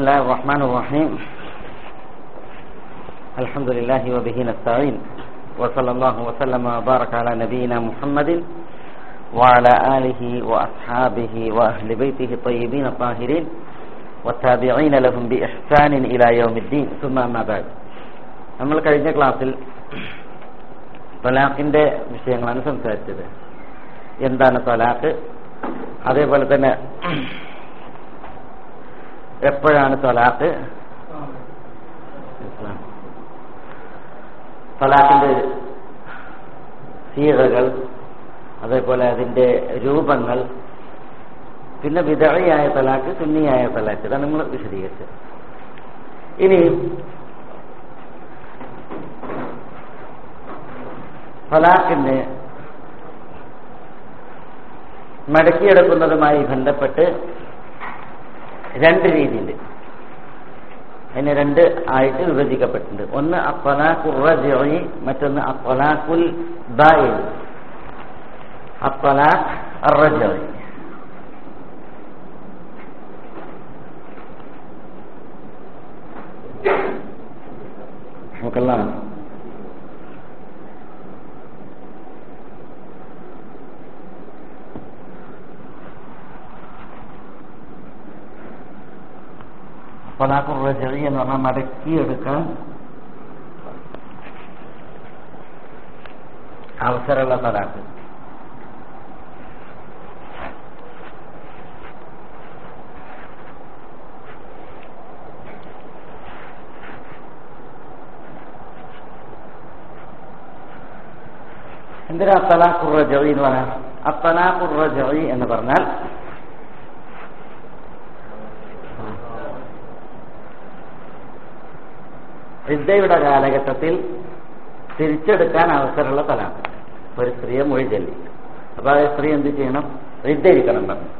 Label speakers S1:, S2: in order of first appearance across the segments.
S1: الله الرحمن الرحيم الحمد لله وبه نستعين وصلى الله وسلم وبارك على نبينا محمد وعلى آله وأصحابه وأهل بيته الطيبين الطاهرين والتابعين لهم بإحسان إلى يوم الدين ثم أما بعد നമ്മൾ കഴിഞ്ഞ ക്ലാസ്സിൽ തൊലാഖിന്റെ വിഷയങ്ങളാണ് സംസാരിച്ചത് എന്താണ് തൊലാഖ് അതേപോലെ തന്നെ എപ്പോഴാണ് തൊലാഖ് തൊലാഖിന്റെ സീറകൾ അതേപോലെ അതിന്റെ രൂപങ്ങൾ പിന്നെ വിതഴയായ തലാക്ക് സുന്നിയായ തലാക്ക് ഇതാണ് നമ്മൾ വിശദീകരിച്ചത് ഇനി തലാഖിന് മടക്കിയെടുക്കുന്നതുമായി ബന്ധപ്പെട്ട് രണ്ട് രീതിയിൽ അതിന് രണ്ട് ആയിട്ട് വിഭജിക്കപ്പെട്ടിട്ടുണ്ട് ഒന്ന് അപ്പലാഖുർ റജി മറ്റൊന്ന് അപ്പലാഖുൽ ബായി അപ്പലാഖ് റജി നമുക്കെല്ലാം തലാഖുർ റജി എന്ന് പറഞ്ഞാൽ മടക്കിയെടുക്കാൻ അവസരമുള്ള തലാഖ് എന്തിനാ അത്തലാഖുർ റജി എന്ന് പറഞ്ഞാൽ അത്തലാഖുർ റജി എന്ന് പറഞ്ഞാൽ വിദ്യയുടെ കാലഘട്ടത്തിൽ തിരിച്ചെടുക്കാൻ അവസരമുള്ള തലാഖ് ഒരു സ്ത്രീയെ മൊഴി ചൊല്ലി അപ്പൊ ആ സ്ത്രീ എന്ത് ചെയ്യണം വിദ്യയിരിക്കണം പറഞ്ഞു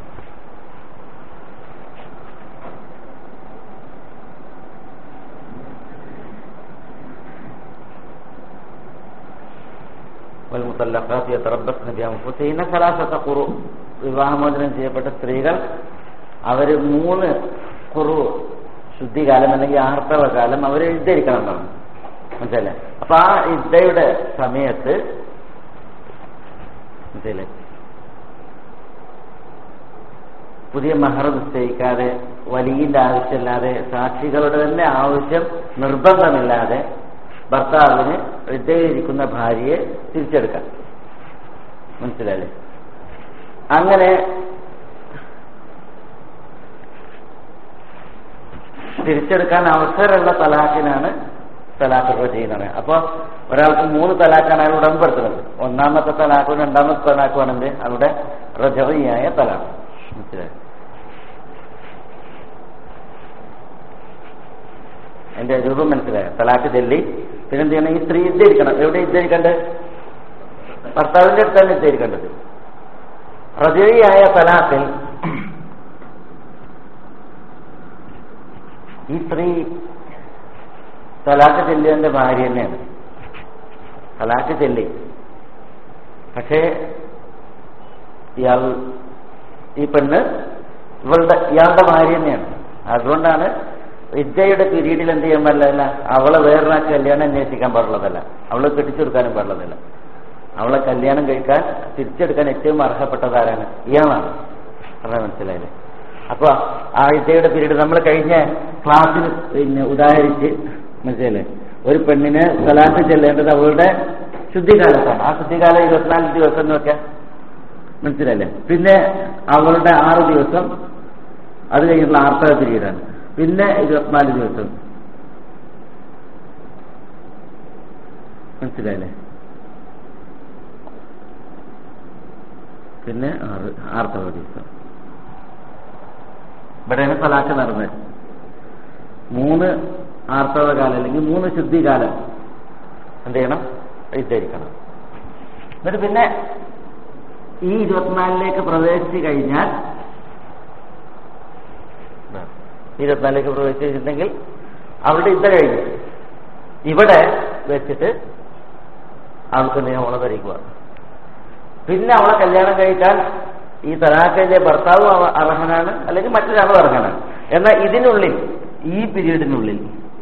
S1: والمطلقات يتربصن بأنفسهن ثلاثة قروء വിവാഹമോചനം ചെയ്യപ്പെട്ട സ്ത്രീകൾ അവര് മൂന്ന് കുറു ശുദ്ധികാലം അല്ലെങ്കിൽ ആർത്തവ കാലം അവർ ഇദ്ധരിക്കണം എന്നാണ് മനസ്സിലെ അപ്പൊ ആ ഇദ്ധയുടെ സമയത്ത് മനസ്സിലെ പുതിയ മഹർ നിശ്ചയിക്കാതെ വലിയന്റെ ആവശ്യമില്ലാതെ സാക്ഷികളുടെ തന്നെ ആവശ്യം നിർബന്ധമില്ലാതെ ഭർത്താവിന് ഇദ്ധയിരിക്കുന്ന ഭാര്യയെ തിരിച്ചെടുക്കാം മനസ്സിലായില്ലേ അങ്ങനെ തിരിച്ചെടുക്കാൻ അവസരമുള്ള തലാഖിനാണ് തലാഖ് ചെയ്യുന്നത് അപ്പൊ ഒരാൾക്ക് മൂന്ന് തലാഖാണ് അയാൾ ഉടമ്പെടുത്തുന്നത് ഒന്നാമത്തെ തലാഖും രണ്ടാമത്തെ തലാഖും എന്ത് അവിടെ റജവിയായ തലാഖ് മനസ്സിലായി എന്റെ രൂപം മനസ്സിലായോ തലാഖ് ചെല്ലി പിന്നെന്ത് ചെയ്യണം ഈ സ്ത്രീ ഇദ്ധരിക്കണം എവിടെ ഇദ്ധരിക്കണ്ടത് ഭർത്താവിന്റെ അടുത്താണ് ഇദ്ധരിക്കേണ്ടത് റജവിയായ തലാഖിൽ ഈ സ്ത്രീ തലാക്ക് ചെല്ലിയന്റെ ഭാര്യ തന്നെയാണ് തലാക്ക് ചെല്ലി പക്ഷേ ഇയാൾ ഈ പെണ്ണ് ഇവളുടെ ഇയാളുടെ ഭാര്യ തന്നെയാണ് അതുകൊണ്ടാണ് വിദ്യയുടെ പിരീഡിൽ എന്ത് ചെയ്യാൻ പാടില്ല അവളെ വേറൊരാൾക്ക് കല്യാണം അന്വേഷിക്കാൻ പാടുള്ളതല്ല അവളെ കെട്ടിച്ചു കൊടുക്കാനും പാടുള്ളതല്ല അവളെ കല്യാണം കഴിക്കാൻ തിരിച്ചെടുക്കാൻ ഏറ്റവും അർഹപ്പെട്ടതാരാണ് ഇയാളാണ് പറഞ്ഞാൽ മനസ്സിലായില്ലേ അപ്പൊ ആ വിദ്യയുടെ പീരീഡ് നമ്മൾ കഴിഞ്ഞ ക്ലാസ്സിൽ പിന്നെ ഉദാഹരിച്ച് മനസ്സിലല്ലേ ഒരു പെണ്ണിന് സലാത്ത് ചെല്ലേണ്ടത് അവളുടെ ശുദ്ധികാലത്താണ് ആ ശുദ്ധികാലം ഇരുപത്തിനാല് ദിവസം എന്നൊക്കെ മനസ്സിലല്ലേ പിന്നെ അവളുടെ ആറ് ദിവസം അത് കഴിഞ്ഞിട്ടുള്ള ആർത്തവ പീരീഡാണ് പിന്നെ ഇരുപത്തിനാല് ദിവസം മനസ്സിലായില്ലേ പിന്നെ ആറ് ആർത്തവ ദിവസം ഇവിടെയാണ് തലാക്ക് നടന്നത് മൂന്ന് ആർത്തവകാലം അല്ലെങ്കിൽ മൂന്ന് ശുദ്ധികാലം എന്ത് ചെയ്യണം വിചാരിക്കണം എന്നിട്ട് പിന്നെ ഈ ഇരുപത്തിനാലിലേക്ക് പ്രവേശിച്ചു കഴിഞ്ഞാൽ ഇരുപത്തിനാലിലേക്ക് പ്രവേശിച്ചിട്ടുണ്ടെങ്കിൽ അവളുടെ യുദ്ധം കഴിഞ്ഞു ഇവിടെ വെച്ചിട്ട് അവൾക്ക് എന്ത് ചെയ്യണം അവളെ ധരിക്കുക പിന്നെ അവളെ കല്യാണം കഴിക്കാൻ ഈ തലാഖിന്റെ ഭർത്താവും അവ- അർഹനാണ് അല്ലെങ്കിൽ മറ്റൊരാളും അർഹനാണ് എന്നാൽ ഇതിനുള്ളിൽ ഈ പീരീഡിനുള്ളിൽ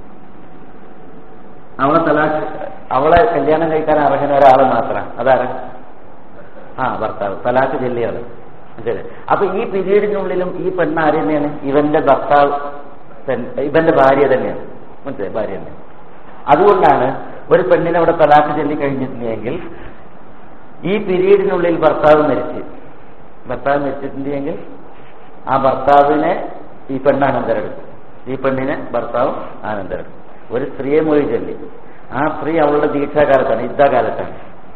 S1: അവളെ തലാഖ് അവളെ കല്യാണം കഴിക്കാൻ അർഹന ഒരാൾ മാത്രമാണ് അതാരാ ആ ഭർത്താവ് തലാഖ് ചെല്ലിയാണ് മനസ്സിലായി അപ്പൊ ഈ പീരീഡിനുള്ളിലും ഈ പെണ്ണ് ആര് തന്നെയാണ് ഇവന്റെ ഭർത്താവ് തൻ- ഇവന്റെ ഭാര്യ തന്നെയാണ് മനസ്സിലായി ഭാര്യ തന്നെ അതുകൊണ്ടാണ് ഒരു പെണ്ണിനെ അവിടെ തലാഖ് ചൊല്ലി കഴിഞ്ഞിട്ടുണ്ടെങ്കിൽ ഈ പീരീഡിനുള്ളിൽ ഭർത്താവ് മരിച്ച് ഭർത്താവ് മരിച്ചിട്ടുണ്ടെങ്കിൽ ആ ഭർത്താവിനെ ഈ പെണ്ണ് അനന്തരെടുക്കും ഈ പെണ്ണിനെ ഭർത്താവ് അനന്തരെടുക്കും ഒരു സ്ത്രീയെ മൊഴി ചൊല്ലി ആ സ്ത്രീ അവളുടെ ദീക്ഷാകാലത്താണ് യുദ്ധകാലത്താണ്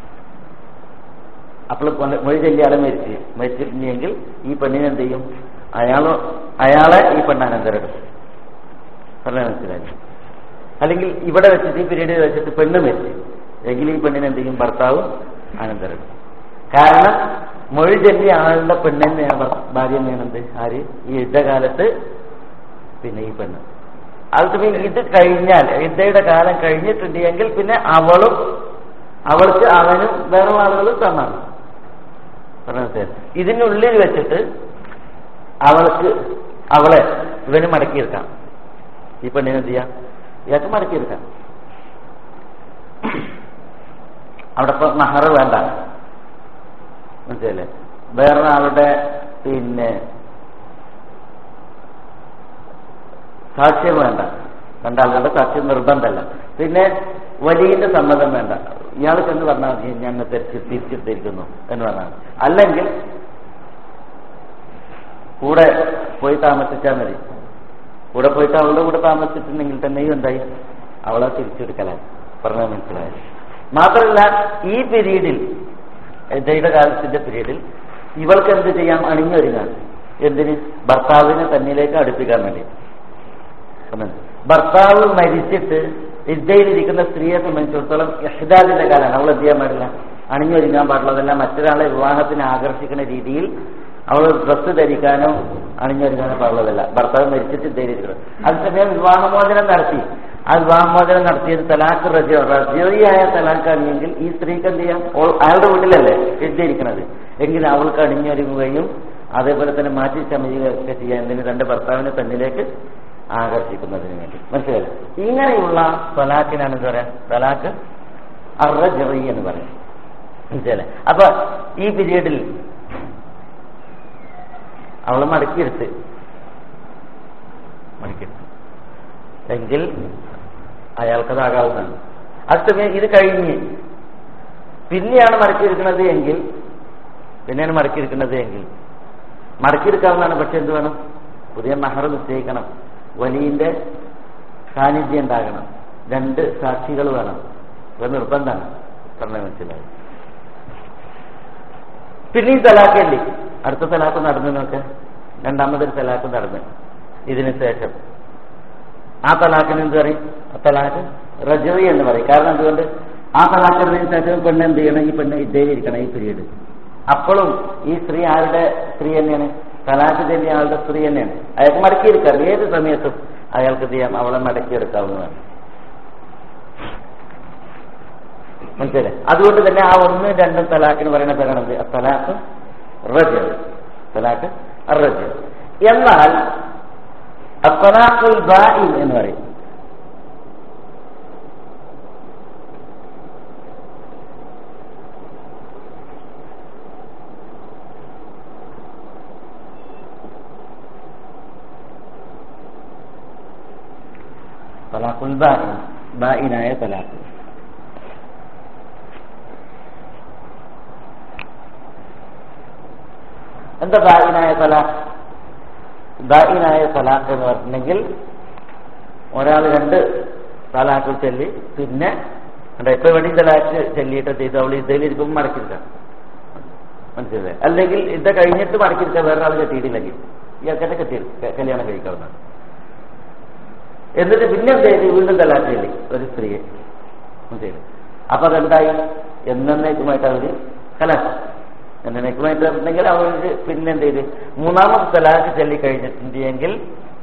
S1: അപ്പോൾ മൊഴി ചൊല്ലി ആളെ മരിച്ച് മരിച്ചിട്ടുണ്ടെങ്കിൽ ഈ പെണ്ണിനെ എന്ത് ചെയ്യും അയാളോ അയാളെ ഈ പെണ്ണ് അനന്തരെടുക്കും പറഞ്ഞാൽ മനസ്സിലായി അല്ലെങ്കിൽ ഇവിടെ വെച്ചിട്ട് ഈ പീരീഡിൽ വെച്ചിട്ട് പെണ്ണ് മരിച്ചു എങ്കിൽ ഈ പെണ്ണിനെ എന്ത് ചെയ്യും ഭർത്താവ് അനന്തരം കാരണം മൊഴി ചൊല്ലിയ ആളുടെ പെണ്ണെന്നെയാണ് ഭർ- ഭാര്യ തന്നെയാണെന്ത് ആര് ഈ യുദ്ധകാലത്ത് പിന്നെ ഈ പെണ്ണ് അത് പിന്നെ ഇത് കഴിഞ്ഞാൽ യുദ്ധയുടെ കാലം കഴിഞ്ഞിട്ടുണ്ടെങ്കിൽ പിന്നെ അവളും അവൾക്ക് അവനും വേറെ ആളുകളും സമ്മാനം പറഞ്ഞത് ഇതിനുള്ളിൽ വെച്ചിട്ട് അവൾക്ക് അവളെ ഇവന് മടക്കിയെടുക്കാം ഈ പെണ്ണിനെ എന്ത് ചെയ്യാം ഇയാൾക്ക് മടക്കിയെടുക്കാം അവിടെ ഇപ്പൊ മഹർ വേണ്ട മനസ്സിലല്ലേ വേറൊരാളുടെ പിന്നെ സാക്ഷ്യം വേണ്ട രണ്ടാളുകളുടെ സാക്ഷ്യം നിർബന്ധമല്ല പിന്നെ വലിയന്റെ സമ്മതം വേണ്ട ഇയാൾ ചെന്ന് പറഞ്ഞാൽ മതി ഞാൻ തിരിച്ച് തിരിച്ചെടുത്തിരിക്കുന്നു എന്ന് പറഞ്ഞാൽ മതി. അല്ലെങ്കിൽ കൂടെ പോയി താമസിച്ചാൽ മതി കൂടെ പോയിട്ട് അവളുടെ കൂടെ താമസിച്ചിട്ടുണ്ടെങ്കിൽ തന്നെയും എന്തായി അവളെ തിരിച്ചെടുക്കലായി പറഞ്ഞത് മനസ്സിലായി മാത്രമല്ല ഈ പീരീഡിൽ ദൈവ കാലത്തിന്റെ പീരീഡിൽ ഇവൾക്ക് എന്ത് ചെയ്യാം അണിഞ്ഞൊരുങ്ങാൻ എന്തിന് ഭർത്താവിനെ തന്നിലേക്ക് അടുപ്പിക്കാൻ വേണ്ടി പറഞ്ഞത്. ഭർത്താവ് മരിച്ചിട്ട് ഇദ്ദയിലിരിക്കുന്ന സ്ത്രീയെ സംബന്ധിച്ചിടത്തോളം യഹ്ദാദിന്റെ കാലമാണ് അവൾ എന്ത് ചെയ്യാൻ പാടില്ല അണിഞ്ഞൊരുങ്ങാൻ പാടുള്ളതല്ല മറ്റൊരാളെ വിവാഹത്തിന് ആകർഷിക്കുന്ന രീതിയിൽ അവൾ ഡ്രസ്സ് ധരിക്കാനോ അണിഞ്ഞൊരുങ്ങാനോ പാടുള്ളതല്ല ഭർത്താവ് മരിച്ചിട്ട് ഇദ്ദയിലിരിക്കണം അതേസമയം വിവാഹമോചനം നടത്തി ആ വിവാഹമോചനം നടത്തിയത് തലാഖ് റജ റജോയായ തലാഖാണെങ്കിൽ ഈ സ്ത്രീക്ക് എന്ത് ചെയ്യാം ഓൾ- അയാളുടെ വീട്ടിലല്ലേ ഇദ്ദയിരിക്കണത് എങ്കിൽ അവൾക്ക് അണിഞ്ഞൊരുങ്ങുകയും അതേപോലെ തന്നെ മാറ്റി ചമയുകയൊക്കെ ചെയ്യാൻ എന്തിന് തന്റെ ഭർത്താവിനെ തന്നിലേക്ക് ആകർഷിക്കുന്നതിന് വേണ്ടി മനസ്സിലായില്ല ഇങ്ങനെയുള്ള തലാഖിനാണ് എന്താ പറയാ തലാഖ് അറജറി എന്ന് പറയും മനസ്സിലായില്ലേ അപ്പൊ ഈ പീരീഡിൽ അവളെ മടക്കിയെടുത്ത് മടക്കിയെടുത്ത് എങ്കിൽ അയാൾക്കതാകാവുന്നതാണ് അതേസമയം ഇത് കഴിഞ്ഞ് പിന്നെയാണ് മടക്കിയെടുക്കുന്നത് എങ്കിൽ പിന്നെയാണ് മടക്കിയെടുക്കുന്നത് എങ്കിൽ മടക്കിയെടുക്കാവുന്നതാണ് പക്ഷെ എന്ത് വേണം പുതിയ മഹർ നിശ്ചയിക്കണം വലിയന്റെ സാന്നിധ്യം ഉണ്ടാകണം രണ്ട് സാക്ഷികൾ വേണം ഇത് നിർബന്ധമാണ് പറഞ്ഞ മനസ്സിലായി പിന്നെയും തലാക്കല്ലേ അടുത്ത തലാക്ക് നടന്നു നോക്ക് രണ്ടാമതൊരു തലാക്ക് നടന്ന് ഇതിന് ശേഷം ആ തലാക്കിന് എന്ത് പറയും ആ തലാക്ക് റജറി എന്ന് പറയും കാരണം എന്തുകൊണ്ട് ആ തലാക്കിന് ശേഷം പെണ്ണ് എന്ത് ചെയ്യണം ഈ പെണ്ണ് ഇരിക്കണം ഈ പീരീഡ് അപ്പോഴും ഈ സ്ത്രീ ആരുടെ സ്ത്രീ തന്നെയാണ് തലാക്ക് ചെല്ലിയ ആളുടെ സ്ത്രീ തന്നെയാണ് അയാൾക്ക് മടക്കിയെടുക്കാം ഏത് സമയത്തും അയാൾക്ക് എന്ത് ചെയ്യാം അവളെ മടക്കിയെടുക്കാവുന്നതാണ് മനസ്സിലായി അതുകൊണ്ട് തന്നെ ആ ഒന്നും രണ്ടും തലാക്കിന് പറയുന്ന പേരാണത് തലാഖ് റജ് തലാഖ് റജ് എന്നാൽ അത്തലാഖുൽ ബാഇൻ എന്ന് പറയും തലാഖുൽ ബാഇൻ ബായിനായ തലാഖ് എന്താ ബായിനായ തലാഖ് ബായിനായ തലാഖ് എന്ന് പറഞ്ഞിട്ടുണ്ടെങ്കിൽ ഒരാൾ രണ്ട് തലാഖ് ചൊല്ലി പിന്നെ എന്താ ഇപ്പൊ വേണ്ടി തലാഖ് ചൊല്ലിയിട്ട് ചെയ്ത് അവൾ ഇതിലിരിക്കുമ്പോൾ മടക്കിയിരിക്കാം മനസ്സിലായി അല്ലെങ്കിൽ ഇത് കഴിഞ്ഞിട്ട് മടക്കിയിരിക്കാൻ വേറെ ആൾ കെട്ടിയിട്ടില്ലെങ്കിൽ ഇയാൾക്കെന്നെ കെട്ടി കല്യാണം കഴിക്കാവുന്നതാണ് എന്നിട്ട് പിന്നെ എന്ത് ചെയ്ത് വീണ്ടും തലാഖ് ചൊല്ലി ഒരു സ്ത്രീയെ മനസ്സിലായി അപ്പൊ അതെന്തായി എന്നേക്കുമായിട്ട് അവര് കലാശം എന്നേക്കുമായിട്ട് ഉണ്ടെങ്കിൽ അവർക്ക് പിന്നെ എന്ത് ചെയ്ത് മൂന്നാമത്തെ തലാഖ് ചൊല്ലി കഴിഞ്ഞിട്ടുണ്ടെങ്കിൽ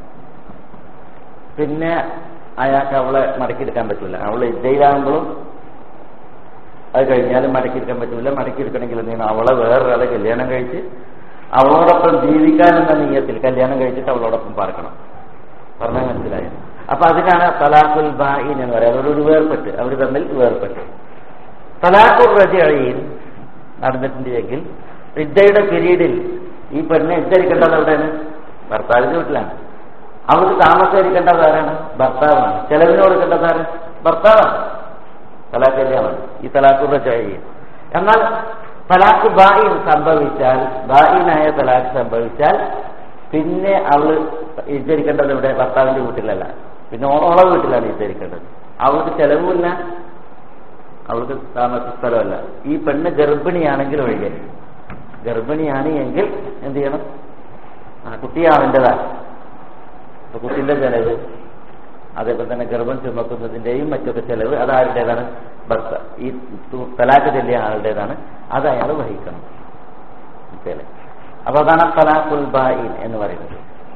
S1: പിന്നെ അയാൾക്ക് അവളെ മടക്കിയെടുക്കാൻ പറ്റില്ല അവള് ഇതയിലാകുമ്പോഴും അത് കഴിഞ്ഞാലും മടക്കിയെടുക്കാൻ പറ്റില്ല മടക്കിയെടുക്കണമെങ്കിൽ എന്ത് ചെയ്യണം അവളെ വേറൊരാളെ കല്യാണം കഴിച്ച് അവളോടൊപ്പം ജീവിക്കാൻ എന്ന നീയത്തിൽ കല്യാണം കഴിച്ചിട്ട് അവളോടൊപ്പം പാർക്കണം പറഞ്ഞാൽ മനസ്സിലായത് അപ്പൊ അതിനാണ് തലാഖുൽ ബായിൻ എന്ന് പറയുന്നത് അവരൊരു വേർപെട്ട് അവർ തമ്മിൽ വേർപെട്ട് തലാഖുൽ റജീൻ നടന്നിട്ടുണ്ടെങ്കിൽ ഇദ്ദയുടെ പീരീഡിൽ ഈ പെണ്ണ് ഇദ്ധരിക്കേണ്ടത് എവിടെയാണ് ഭർത്താവിന്റെ വീട്ടിലാണ് അവർക്ക് താമസിക്കേണ്ടത് ആരാണ് ഭർത്താവാണ് ചെലവിന് കൊടുക്കേണ്ടത് ആര് ഭർത്താവാണ് തലാഖ് കല്യാണമാണ് ഈ തലാഖുൽ റജീൻ എന്നാൽ തലാഖ് ബായിൻ സംഭവിച്ചാൽ ബായിനായ തലാഖ് സംഭവിച്ചാൽ പിന്നെ അവള് ഇദ്ധരിക്കേണ്ടത് ഇവിടെ ഭർത്താവിന്റെ വീട്ടിലല്ല പിന്നെ ഓളെ വീട്ടിലാണ് ഇദ്ധരിക്കേണ്ടത് അവൾക്ക് ചെലവുമില്ല അവൾക്ക് താമസ സ്ഥലമല്ല ഈ പെണ്ണ് ഗർഭിണിയാണെങ്കിൽ ഒഴികെ ഗർഭിണിയാണ് എങ്കിൽ എന്ത് ചെയ്യണം ആ കുട്ടി അവൻ്റെതാണ് അപ്പൊ കുട്ടിന്റെ ചെലവ് അതേപോലെ തന്നെ ഗർഭം ചുമക്കുന്നതിന്റെയും മറ്റൊക്കെ ചെലവ് അത് ആരുടേതാണ് ഭർത്ത ഈ തു- തലാക്ക് ചെല്ലിയ ആളുടേതാണ് അത് അയാൾ വഹിക്കണം മനസ്സിലായില്ലേ? അപ്പൊ അതാണ് തലാഖുൽ ബായിൻ എന്ന് പറയുന്നത്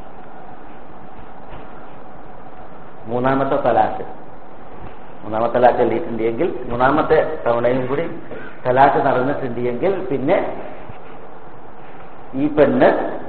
S1: മൂന്നാമത്തെ തലാഖ് മൂന്നാമത്തെ തലാഖ് ചൊല്ലിയിട്ടുണ്ടെങ്കിൽ മൂന്നാമത്തെ തവണയും കൂടി തലാഖ് നടന്നിട്ടുണ്ടെങ്കിൽ പിന്നെ ഈ പെണ്ണ്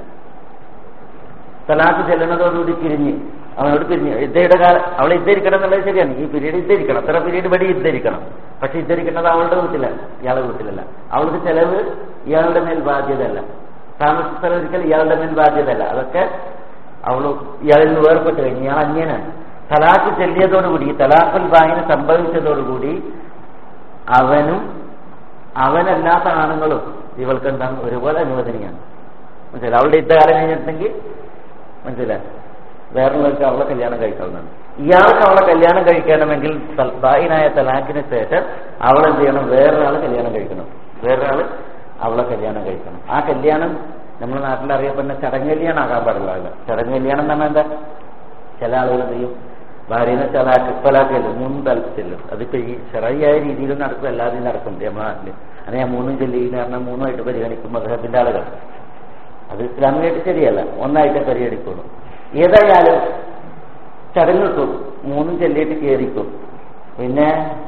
S1: തലാഖ് ചെല്ലുന്നതോടുകൂടി പിരിഞ്ഞ് അവനോട് പിരിഞ്ഞ് ഇద్దയുടെ കാലം അവളെ ഇദ്ധരിക്കണം എന്നുള്ളത് ശരിയാണ് ഈ പീരീഡ് ഇദ്ധരിക്കണം അത്ര പീരീഡ് വഴി ഇദ്ധരിക്കണം പക്ഷെ ഇദ്ധരിക്കുന്നത് അവളുടെ വീട്ടിലല്ല ഇയാളുടെ വീട്ടിലല്ല അവൾക്ക് ചെലവ് ഇയാളുടെ മേൽ ബാധ്യതയല്ല താമസ സ്ഥലം ഒരിക്കൽ ഇയാളുടെ മേൽ ബാധ്യതയല്ല അതൊക്കെ അവള് ഇയാളിൽ നിന്ന് വേർപെട്ട് കഴിഞ്ഞ് ഇയാൾ അന്യനാണ് തലാഖ് ചെല്ലിയതോടുകൂടി ഈ തലാഖുൽ ബാഹിന് സംഭവിച്ചതോടുകൂടി അവനും അവനല്ലാത്ത ആണുങ്ങളും ഇവൾക്ക് എന്താണ് ഒരുപോലെ അനുവദനീയാണ് മനസ്സിലായി അവളുടെ യുദ്ധകാലം കഴിഞ്ഞിട്ടുണ്ടെങ്കിൽ മനസ്സിലായി വേറൊള്ളവർക്ക് അവളെ കല്യാണം കഴിക്കാവുന്നതാണ് ഇയാൾക്ക് അവളെ കല്യാണം കഴിക്കണമെങ്കിൽ തൽ- ബായിനായ തലാഖിന് ശേഷം അവൾ എന്ത് ചെയ്യണം വേറൊരാൾ കല്യാണം കഴിക്കണം വേറൊരാൾ അവളെ കല്യാണം കഴിക്കണം ആ കല്യാണം നമ്മുടെ നാട്ടിൽ അറിയപ്പെടുന്ന ചടങ്ങ് കല്യാണം ആകാൻ പാടില്ല ചടങ്ങ് കല്യാണം എന്ന് പറഞ്ഞാൽ എന്താ ചില ആളുകൾ എന്ത് ചെയ്യും ഭാര്യനെ തലാക്ക് തലാക്കല്ലോ മൂന്നും തലത്തില്ലും അതിപ്പോ ഈ ചെറിയായ രീതിയിലും നടക്കും അല്ലാതെ നടക്കും നമ്മുടെ നാട്ടില് അത് ഞാൻ മൂന്നും ചൊല്ലിന്ന് പറഞ്ഞാൽ മൂന്നുമായിട്ട് പരിഗണിക്കും മധുരത്തിന്റെ ആളുകൾ അത് ഇസ്ലാമികമായിട്ട് ശരിയല്ല ഒന്നായിട്ടേ പരിഗണിക്കുള്ളൂ ഏതായാലും ചടങ്ങിട്ടു മൂന്നും ചൊല്ലിയിട്ട് കയറിക്കും പിന്നെ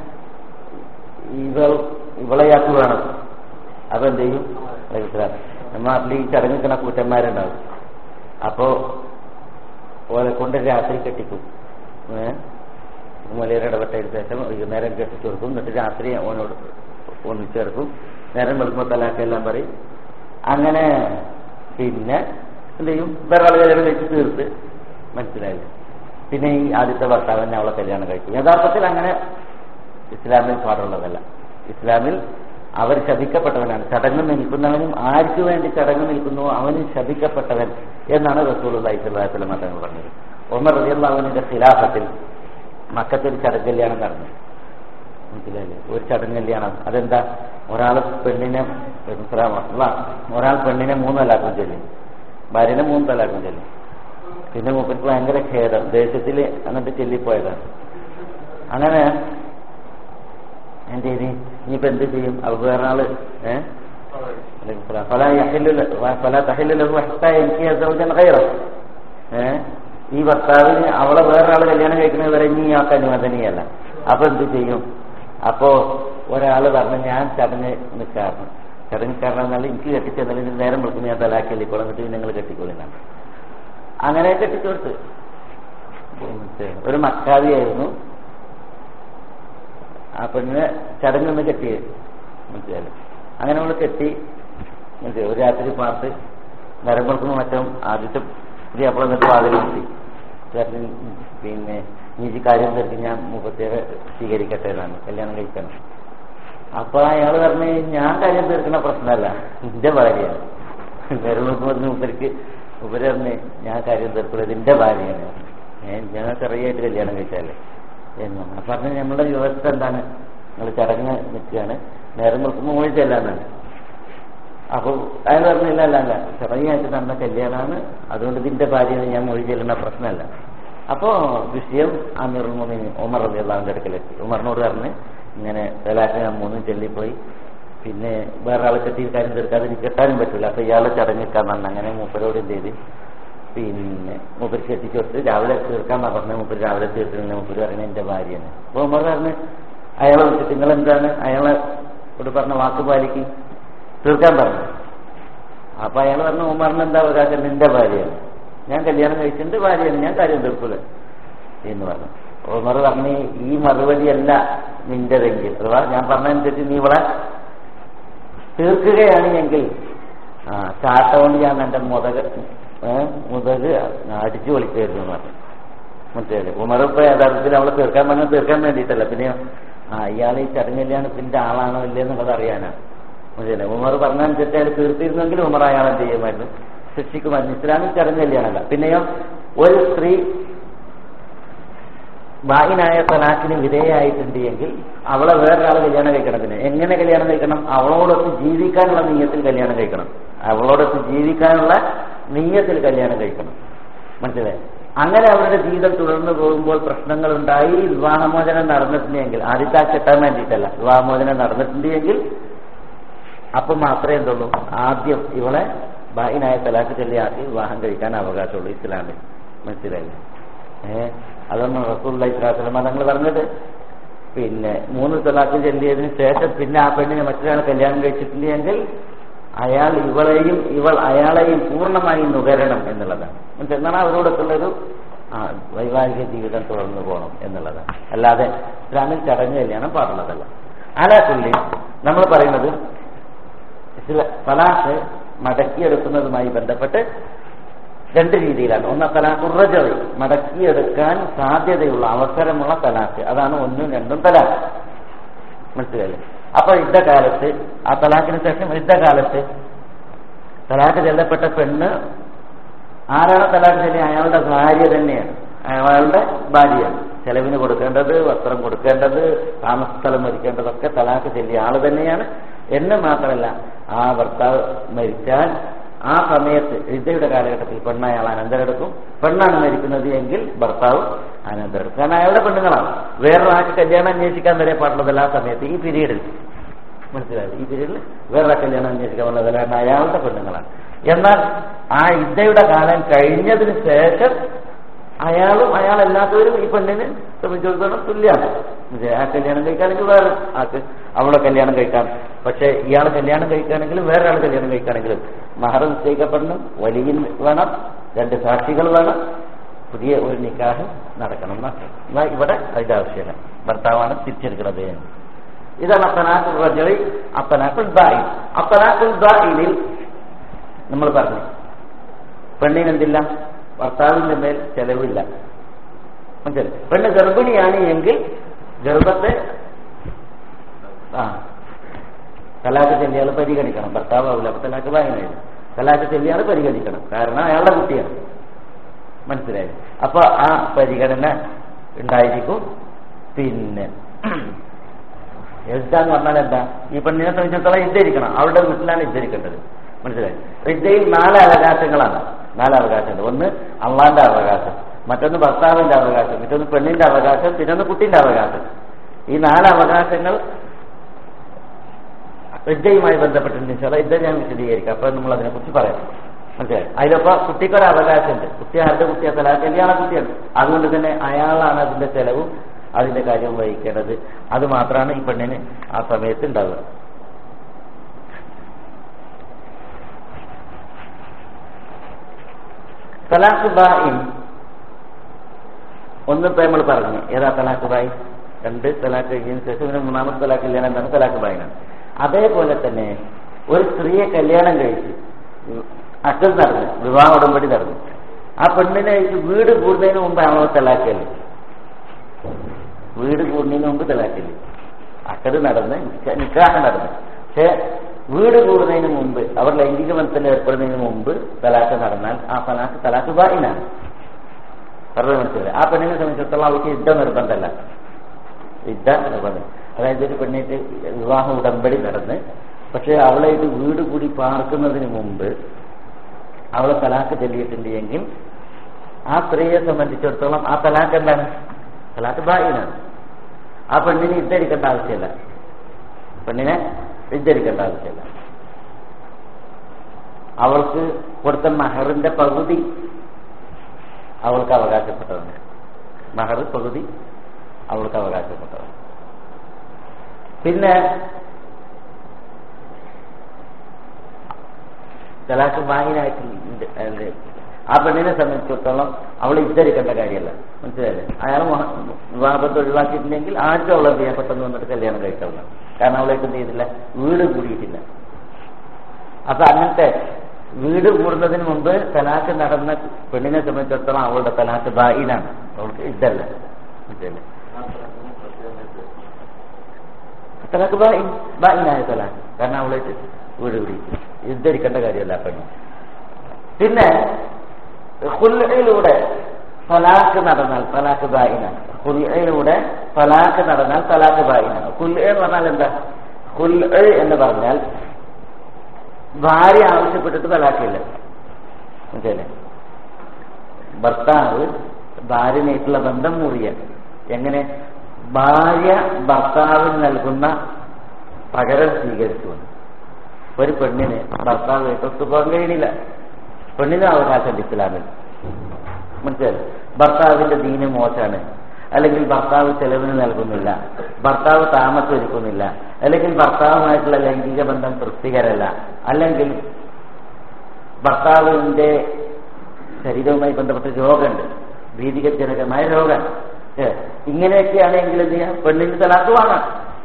S1: ഇവൾ ഇവളെ യാത്ര വേണം അപ്പൊ എന്ത് ചെയ്യും അലൈഹിസ്സലാം. നമ്മുടെ നാട്ടിൽ ഈ ചടങ്ങിക്കണ കൂട്ടന്മാരുണ്ടാവും അപ്പോ ഓലെ കൊണ്ട് രാത്രി കെട്ടിക്കും ഏഹ് മുലയുടെ ഇടപെട്ടതിന് ശേഷം വൈകുന്നേരം കെട്ടിച്ചു കൊടുക്കും എന്നിട്ട് രാത്രി ഓനോട് ഒന്നിച്ചു കിടക്കും നേരം വെളുക്കുമ്പോൾ തലാക്കെല്ലാം പറയും അങ്ങനെ പിന്നെ എന്ത് ചെയ്യും വേറെ ആൾ കല്യാണം കഴിച്ച് തീർത്ത് മനസ്സിലായില്ല പിന്നെ ഈ ആദ്യത്തെ ഭർത്താവിനെ അവളെ കല്യാണം കഴിക്കും യഥാർത്ഥത്തിൽ അങ്ങനെ ഇസ്ലാമിൽ പാടുള്ളതല്ല ഇസ്ലാമിൽ അവർ ശപിക്കപ്പെട്ടവനാണ് ചടങ്ങ് നിൽക്കുന്നവനും ആർക്കു വേണ്ടി ചടങ്ങ് നിൽക്കുന്നുവോ അവനും ശപിക്കപ്പെട്ടവൻ എന്നാണ് റസൂൽ അള്ളാഹിസ്ലാത്തിലെ മതങ്ങൾ പറഞ്ഞത് ഒമർ റബിയുള്ളവനിന്റെ ഖിലാഫത്തിൽ മക്കത്തൊരു ചടങ്ങ് കല്യാണം നടന്നു മനസ്സിലായില്ലേ ഒരു ചടങ്ങ് കല്യാണം അതെന്താ ഒരാൾ പെണ്ണിനെ ഉള്ള ഒരാൾ പെണ്ണിനെ മൂന്ന് തലാക്കും ചൊല്ലി ഭാര്യനെ മൂന്ന് തലാക്കും ചൊല്ലി പിന്നെ മൂപ്പർക്ക് ഭയങ്കര ഖേദം ദേശത്തിൽ എന്നിട്ട് ചെല്ലിപ്പോയതാണ് അങ്ങനെ എന്ത് ചെയ്തി ഇനിയിപ്പോ എന്ത് ചെയ്യും അവ വേറെ ആള് ഏഹ് ഫല യഹില്ലു ഫല തഹില്ലു ഹത്താ എനിക്ക് സൗജൻ ഖൈറ ഏഹ് ഈ ഭർത്താവിന് അവളെ വേറൊരാൾ കല്യാണം കഴിക്കുന്നത് വരെ ഇനി ആൾക്ക് അനുവദനീയല്ല അപ്പൊ എന്ത് ചെയ്യും അപ്പോ ഒരാള് പറഞ്ഞു ഞാൻ ചടങ്ങ് നിൽക്കാറുണ്ട് ചടങ്ങ് കാരണം എന്നാൽ എനിക്ക് കെട്ടിച്ചെന്നാൽ ഇതിന് നേരം വിളിക്കുന്ന ഞാൻ തലാക്കി അല്ലിക്കോളാം എന്നിട്ട് നിങ്ങൾ കെട്ടിക്കോളിന്നാണ് അങ്ങനെ കെട്ടിച്ചോടുത്ത് ഒരു മക്കാവിയായിരുന്നു ആ പെണ്ണിനെ ചടങ്ങൊന്ന് കെട്ടി മനസ്സിലായി അങ്ങനെ നമ്മൾ കെട്ടി മനസ്സിലായി ഒരു രാത്രി പാർത്ത് നേരം കൊടുക്കുമ്പോൾ മറ്റും ആദ്യത്തെ പുതിയ അപ്പോൾ എന്നിട്ട് വാതിൽ നിർത്തി ചേട്ടൻ പിന്നെ നീ ഈ കാര്യം തീർക്കും ഞാൻ മുപ്പത്തേറെ സ്വീകരിക്കട്ടെ എന്നാണ് കല്യാണം കഴിക്കണം അപ്പൊ അയാൾ പറഞ്ഞു ഞാൻ കാര്യം തീർക്കുന്ന പ്രശ്നമല്ല എന്റെ ഭാര്യയാണ് നേരം നോക്കുമ്പോൾ മൂപ്പർക്ക് ഉപരി പറഞ്ഞ് ഞാൻ കാര്യം തീർക്കുന്നത് എന്റെ ഭാര്യയാണ് ഏഹ് ഞാൻ ചെറിയായിട്ട് കല്യാണം കഴിച്ചാലേ എന്നാണ് അപ്പൊ പറഞ്ഞ നമ്മളുടെ വ്യവസ്ഥ എന്താണ് നിങ്ങൾ ചടങ്ങ് നിൽക്കുകയാണ് നേരം നോക്കുമ്പോൾ മൊഴി ചെല്ലാന്നാണ് അപ്പൊ അയാൾ പറഞ്ഞില്ല അല്ല അല്ല ചെറിയായിട്ട് നടന്ന കല്യാണമാണ് അതുകൊണ്ട് ഇതിന്റെ ഭാര്യയാണ് ഞാൻ മൊഴി ചെല്ലുന്ന പ്രശ്നമല്ല അപ്പോ വിഷയം അമീർ മോമിന് ഉമർ റബി അള്ളാഹുന്റെ അടുക്കലെത്തി ഉമറിനോട് പറഞ്ഞ് ഇങ്ങനെ തലാഖ് ഞാൻ മൂന്നും ചെല്ലിപ്പോയി പിന്നെ വേറെ ആളെ കെട്ടി കാര്യം തീർക്കാതെ എനിക്ക് കെട്ടാനും പറ്റില്ല അപ്പൊ ഇയാളെ ചടങ്ങിക്കാൻ വന്നു അങ്ങനെ മൂപ്പരോട് എന്ത് ചെയ്ത് പിന്നെ മൂപ്പര് കെട്ടിച്ചു കൊടുത്ത് രാവിലെ തീർക്കാൻ പറഞ്ഞു മൂപ്പര് രാവിലെ തീർത്തില്ല മൂപ്പര് പറയുന്നത് എന്റെ ഭാര്യയാണ് അപ്പൊ ഉമർ പറഞ്ഞ് അയാളെ വിളിച്ചിട്ട് നിങ്ങൾ എന്താണ് അയാളെ ഇവിടെ പറഞ്ഞ വാക്ക് പാലിക്ക് തീർക്കാൻ പറഞ്ഞു അപ്പൊ അയാൾ പറഞ്ഞു ഉമറിന് എന്താ ഒരാൾക്ക് നിന്റെ ഭാര്യയാണ് ഞാൻ കല്യാണം കഴിച്ചിട്ടുണ്ട് ഭാര്യയാണ് ഞാൻ കാര്യം തീർക്കുക എന്ന് പറഞ്ഞു ഉമർ പറഞ്ഞു ഈ മറുപടിയല്ല നിന്റെതെങ്കിൽ അഥവാ ഞാൻ പറഞ്ഞതനുസരിച്ച് നീ ഇവിടെ തീർക്കുകയാണ് എങ്കിൽ ആ ചാട്ട കൊണ്ട് ഞാൻ എന്റെ മുതക ഏ, മുതക് അടിച്ചു പൊളിക്കായിരുന്നു എന്ന് പറഞ്ഞു മനസ്സിലായില്ലേ ഉമർ ഇപ്പൊ യഥാർത്ഥത്തിൽ അവളെ തീർക്കാൻ പറഞ്ഞാൽ തീർക്കാൻ വേണ്ടിയിട്ടല്ല പിന്നെ ആ ഇയാൾ ഈ ചടങ്ങ് കല്യാണത്തിന്റെ ആളാണോ ഇല്ലേ എന്നുള്ളത് അറിയാനാണ് മനസ്സിലായി ഉമർ പറഞ്ഞനുസരിച്ച് അയാൾ തീർത്തിരുന്നെങ്കിൽ ഉമർ അയാളെ ചെയ്യുമായിരുന്നു ശിക്ഷിക്കുമായിരുന്നു ഇസ്ലാമിൽ ചടങ്ങ് കല്യാണമല്ല പിന്നെയോ ഒരു സ്ത്രീ ബാഹിനായ തലാഖിന് വിധേയായിട്ടുണ്ട് എങ്കിൽ അവളെ വേറൊരാൾ കല്യാണം കഴിക്കണത്തിന് എങ്ങനെ കല്യാണം കഴിക്കണം അവളോടൊത്ത് ജീവിക്കാനുള്ള നീയത്തിൽ കല്യാണം കഴിക്കണം അവളോടൊത്ത് ജീവിക്കാനുള്ള നീയത്തിൽ കല്യാണം കഴിക്കണം മനസ്സിലായി അങ്ങനെ അവരുടെ ജീവിതം തുടർന്നു പോകുമ്പോൾ പ്രശ്നങ്ങൾ ഉണ്ടായി വിവാഹമോചനം നടന്നിട്ടുണ്ടെങ്കിൽ ആദ്യത്തെ ആ കെട്ടാൻ വേണ്ടിയിട്ടല്ല വിവാഹമോചനം നടന്നിട്ടുണ്ടെങ്കിൽ അപ്പൊ മാത്രമേ എന്തുള്ളൂ ആദ്യം ഇവളെ ബാഹിനായ തലാഖ് ചൊല്ലിയാക്കി വിവാഹം കഴിക്കാൻ അവകാശമുള്ളൂ ഇസ്ലാമിൽ മനസ്സിലായില്ലേ ഏഹ് അതൊന്നും റസൂള്ള ഇസ്ലാസ്ലമ തങ്ങൾ പറഞ്ഞത് പിന്നെ മൂന്ന് തലാഖ് ചൊല്ലിയതിന് ശേഷം പിന്നെ ആ പെണ്ണിനെ മറ്റൊരാൾ കല്യാണം കഴിച്ചിട്ടില്ലെങ്കിൽ അയാൾ ഇവളെയും ഇവൾ അയാളെയും പൂർണ്ണമായി നുകരണം എന്നുള്ളതാണ് മനസ്സിലായി? എന്നാണ് അവരോടൊക്കെയുള്ളൊരു ആ വൈവാഹിക ജീവിതം തുടർന്നു പോകണം എന്നുള്ളതാണ് അല്ലാതെ ഇസ്ലാമിൽ ചടങ്ങ് കല്യാണം പാടുള്ളതല്ല ആലാക്കുള്ളി നമ്മൾ പറയുന്നത് ഇസ്ല- തലാഖ് മടക്കിയെടുക്കുന്നതുമായി ബന്ധപ്പെട്ട് രണ്ട് രീതിയിലാണ് ഒന്ന് തലാഖുറജറി മടക്കിയെടുക്കാൻ സാധ്യതയുള്ള അവസരമുള്ള തലാഖ് അതാണ് ഒന്നും രണ്ടും തലാഖ് മനസ്സിലായില്ലേ അപ്പൊ യുദ്ധകാലത്ത് ആ തലാഖിന് ശേഷം യുദ്ധകാലത്ത് തലാഖ് ചെല്ലപ്പെട്ട പെണ്ണ് ആരാണ് തലാഖ് ചെല്ലി അയാളുടെ ഭാര്യ തന്നെയാണ് അയാളുടെ ഭാര്യയാണ് ചെലവിന് കൊടുക്കേണ്ടത് വസ്ത്രം കൊടുക്കേണ്ടത് താമസസ്ഥലം ഒരുക്കേണ്ടതൊക്കെ തലാഖ് ചെല്ലിയ ആള് തന്നെയാണ് എന്ന് മാത്രമല്ല ആ ഭർത്താവ് മരിച്ചാൽ ആ സമയത്ത് ഇതയുടെ കാലഘട്ടത്തിൽ പെണ്ണ് അയാൾ അനന്തരെടുക്കും പെണ്ണാണ് മരിക്കുന്നത് എങ്കിൽ ഭർത്താവ് അനന്തരെടുക്കും കാരണം അയാളുടെ പെണ്ണുങ്ങളാണ് വേറൊരാൾക്ക് കല്യാണം അന്വേഷിക്കാൻ വരെ പാടുള്ളതല്ല ആ സമയത്ത് ഈ പീരീഡിൽ മനസ്സിലായത് ഈ പീരീഡിൽ വേറെ കല്യാണം അന്വേഷിക്കാൻ പാടുള്ളതല്ല കാരണം അയാളുടെ പെണ്ണുങ്ങളാണ് എന്നാൽ ആ ഇദ്ദയുടെ കാലം കഴിഞ്ഞതിന് ശേഷം അയാളും അയാളല്ലാത്തവരും ഈ പെണ്ണിന് സംബന്ധിച്ചിടത്തോളം തുല്യമാണ് മനസ്സിലായോ? ആ കല്യാണം കഴിക്കുകയാണെങ്കിൽ വേറെ ആൾക്ക് അവളെ കല്യാണം കഴിക്കാം പക്ഷെ ഇയാൾ കല്യാണം കഴിക്കുകയാണെങ്കിലും വേറെ ആൾ കല്യാണം കഴിക്കുകയാണെങ്കിലും മഹർ നിശ്ചയിക്കപ്പെടണം വലിയ വേണം രണ്ട് സാക്ഷികൾ വേണം പുതിയ ഒരു നിക്കാഹ് നടക്കണം എന്നാ എന്നാ ഇവിടെ അതിന്റെ ആവശ്യമില്ല ഭർത്താവാണ് തിരിച്ചെടുക്കുന്നത് ഇതാണ് അത്തനാക്കുൽ റജറി അത്തനാക്കുൽ ദായി അത്തനാക്കുൽ ദായിനിൽ നമ്മൾ പറഞ്ഞു പെണ്ണിന് എന്തില്ല ഭർത്താവിന്റെ മേൽ ചെലവില്ല മനസ്സിലായി പെണ്ണ് ഗർഭിണിയാണ് എങ്കിൽ ഗർഭത്തെ ആ തലാക്ക് ചെല്ലിയാൾ പരിഗണിക്കണം ഭർത്താവ് ആവില്ല അപ്പൊ തലാക്ക് വായനയില്ല തലാക്ക് ചെല്ലിയാൾ പരിഗണിക്കണം കാരണം അയാളുടെ കുട്ടിയാണ് മനസ്സിലായി അപ്പൊ ആ പരിഗണന ഉണ്ടായിരിക്കും പിന്നെ യുദ്ധ എന്ന് പറഞ്ഞാൽ എന്താ ഈ പെണ്ണിനെ സംബന്ധിച്ചിടത്തോളം യുദ്ധരിക്കണം അവളുടെ വീട്ടിലാണ് യുദ്ധരിക്കേണ്ടത് മനസ്സിലായി യുദ്ധയിൽ നാല് അവകാശങ്ങളാണ് നാല് അവകാശമുണ്ട് ഒന്ന് അള്ളാന്റെ അവകാശം മറ്റൊന്ന് ഭർത്താവിന്റെ അവകാശം മറ്റൊന്ന് പെണ്ണിന്റെ അവകാശം പിന്നെ കുട്ടിന്റെ അവകാശം ഈ നാല് അവകാശങ്ങൾ യുദ്ധയുമായി ബന്ധപ്പെട്ടിട്ടുണ്ട് ചില യുദ്ധം ഞാൻ വിശദീകരിക്കാം അപ്പൊ നമ്മൾ അതിനെ കുറിച്ച് പറയാം മനസ്സിലായി അതിലപ്പോ കുട്ടിക്കൊരു അവകാശമുണ്ട് കുട്ടി ആരുടെ കുട്ടിയാ തല കല്യാണ കുട്ടിയാണ് അതുകൊണ്ട് തന്നെ അയാളാണ് അതിന്റെ ചെലവും അതിന്റെ കാര്യം വഹിക്കേണ്ടത് അത് മാത്രമാണ് ഈ പെണ്ണിന് ആ സമയത്ത് ഉണ്ടാവുക തലാഖ് ബായിൻ ഒന്നിപ്പോ നമ്മൾ പറഞ്ഞു ഏതാ തലാഖ് ബായി രണ്ട് തലാഖ് കഴിഞ്ഞതിന് ശേഷം പിന്നെ മൂന്നാമത്തെ തലാഖ് കല്യാണം എന്താണ് തലാഖ് ബായിനാണ് അതേപോലെ തന്നെ ഒരു സ്ത്രീയെ കല്യാണം കഴിച്ച് അക്കൽ നടന്നു വിവാഹ ഉടമ്പടി നടന്നു ആ പെണ്ണിനെ കഴിച്ച് വീട് കൂടുന്നതിന് മുമ്പ് അവളെ തലാക്കല്ലേ വീട് കൂടുന്നതിന് മുമ്പ് തലാക്കല്ലേ അക്കത് നടന്ന് നിക്ക- നിക്കാഹ് നടന്നു പക്ഷെ വീട് കൂടുന്നതിന് മുമ്പ് അവർ ലൈംഗിക ബന്ധത്തിൽ ഏർപ്പെടുന്നതിന് മുമ്പ് തലാക്ക് നടന്നാൽ ആ തലാക്ക് തലാക്ക് ബായിനാണ് പറഞ്ഞത് മനസ്സിലായി ആ പെണ്ണിനെ സംബന്ധിച്ചിടത്തോളം അവർക്ക് യുദ്ധ നിർബന്ധമല്ല യുദ്ധ നിർബന്ധം അതായത് ഒരു പെണ്ണിട്ട് വിവാഹ ഉടമ്പടി നടന്ന് പക്ഷെ അവളായിട്ട് വീട് കൂടി പാർക്കുന്നതിന് മുമ്പ് അവളെ തലാക്ക് ചെല്ലിയിട്ടുണ്ട് എങ്കിൽ ആ സ്ത്രീയെ സംബന്ധിച്ചിടത്തോളം ആ തലാക്ക് എന്താണ് തലാക്ക് ബായിനാണ് ആ പെണ്ണിനെ ഇദ്ധരിക്കേണ്ട ആവശ്യമില്ല പെണ്ണിനെ ഇദ്ധരിക്കേണ്ട ആവശ്യമില്ല അവൾക്ക് കൊടുത്ത മഹറിന്റെ പകുതി അവൾക്ക് അവകാശപ്പെട്ടതാണ് മഹർ പകുതി അവൾക്ക് അവകാശപ്പെട്ടതാണ് പിന്നെ തലാക്ക് ബായിനായിട്ട് ആ പെണ്ണിനെ സംബന്ധിച്ചിടത്തോളം അവൾ ഇദ്ധരിക്കേണ്ട കാര്യമല്ല മനസ്സിലായില്ലേ അയാൾ വിവാഹത്തെ ഒഴിവാക്കിയിട്ടില്ലെങ്കിൽ ആദ്യം അവളെ എന്ത് ചെയ്യാൻ പെട്ടെന്ന് വന്നിട്ട് കല്യാണം കഴിച്ചവള കാരണം അവളേക്ക് എന്ത് ചെയ്തില്ല വീട് കൂടിയിട്ടില്ല അപ്പൊ അങ്ങനത്തെ വീട് കൂടുന്നതിന് മുമ്പ് തലാക്ക് നടന്ന പെണ്ണിനെ സംബന്ധിച്ചിടത്തോളം അവളുടെ തലാക്ക് ബായിനാണ് അവൾക്ക് ഇതല്ല മനസ്സിലല്ലേ തലാക്ക് ബായിൻ ബായിനായ തലാക്ക് കാരണം അവളേക്ക് വീട് കൂടി ഇദ്ധരിക്കേണ്ട കാര്യമല്ല ആ പെണ്ണ് പിന്നെ ഹുല്ലയിലൂടെ തലാക്ക് നടന്നാൽ തലാക്ക് ബായിനാണ് ഹുല്ലയിലൂടെ തലാക്ക് നടന്നാൽ തലാക്ക് ബായിനാണ് ഹുല്ല എന്ന് പറഞ്ഞാൽ എന്താ ഹുല്ല എന്ന് പറഞ്ഞാൽ ഭാര്യ ആവശ്യപ്പെട്ടിട്ട് തലാക്കില്ല മനസ്സിലല്ലേ ഭർത്താവ് ഭാര്യനായിട്ടുള്ള ബന്ധം മുറിയാൻ എങ്ങനെ ഭാര്യ ഭർത്താവിന് നൽകുന്ന പകരം സ്വീകരിച്ചു ഒരു പെണ്ണിന് ഭർത്താവ് ഒത്തു പോകാൻ കഴിയണില്ല പെണ്ണിന് അവകാശം ഇസ്ലാമിൽ മനസ്സിലായി ഭർത്താവിന്റെ ദീന് മോശമാണ് അല്ലെങ്കിൽ ഭർത്താവ് ചെലവിന് നൽകുന്നില്ല ഭർത്താവ് താമസം ഒരുക്കുന്നില്ല അല്ലെങ്കിൽ ഭർത്താവുമായിട്ടുള്ള ലൈംഗിക ബന്ധം തൃപ്തികരല്ല അല്ലെങ്കിൽ ഭർത്താവിന്റെ ശരീരവുമായി ബന്ധപ്പെട്ട രോഗമുണ്ട് ഭീതികജനകമായ രോഗം ഇങ്ങനെയൊക്കെയാണെങ്കിൽ എന്ത് ചെയ്യാം പെണ്ണിന് തലാക്ക് വാങ്ങാം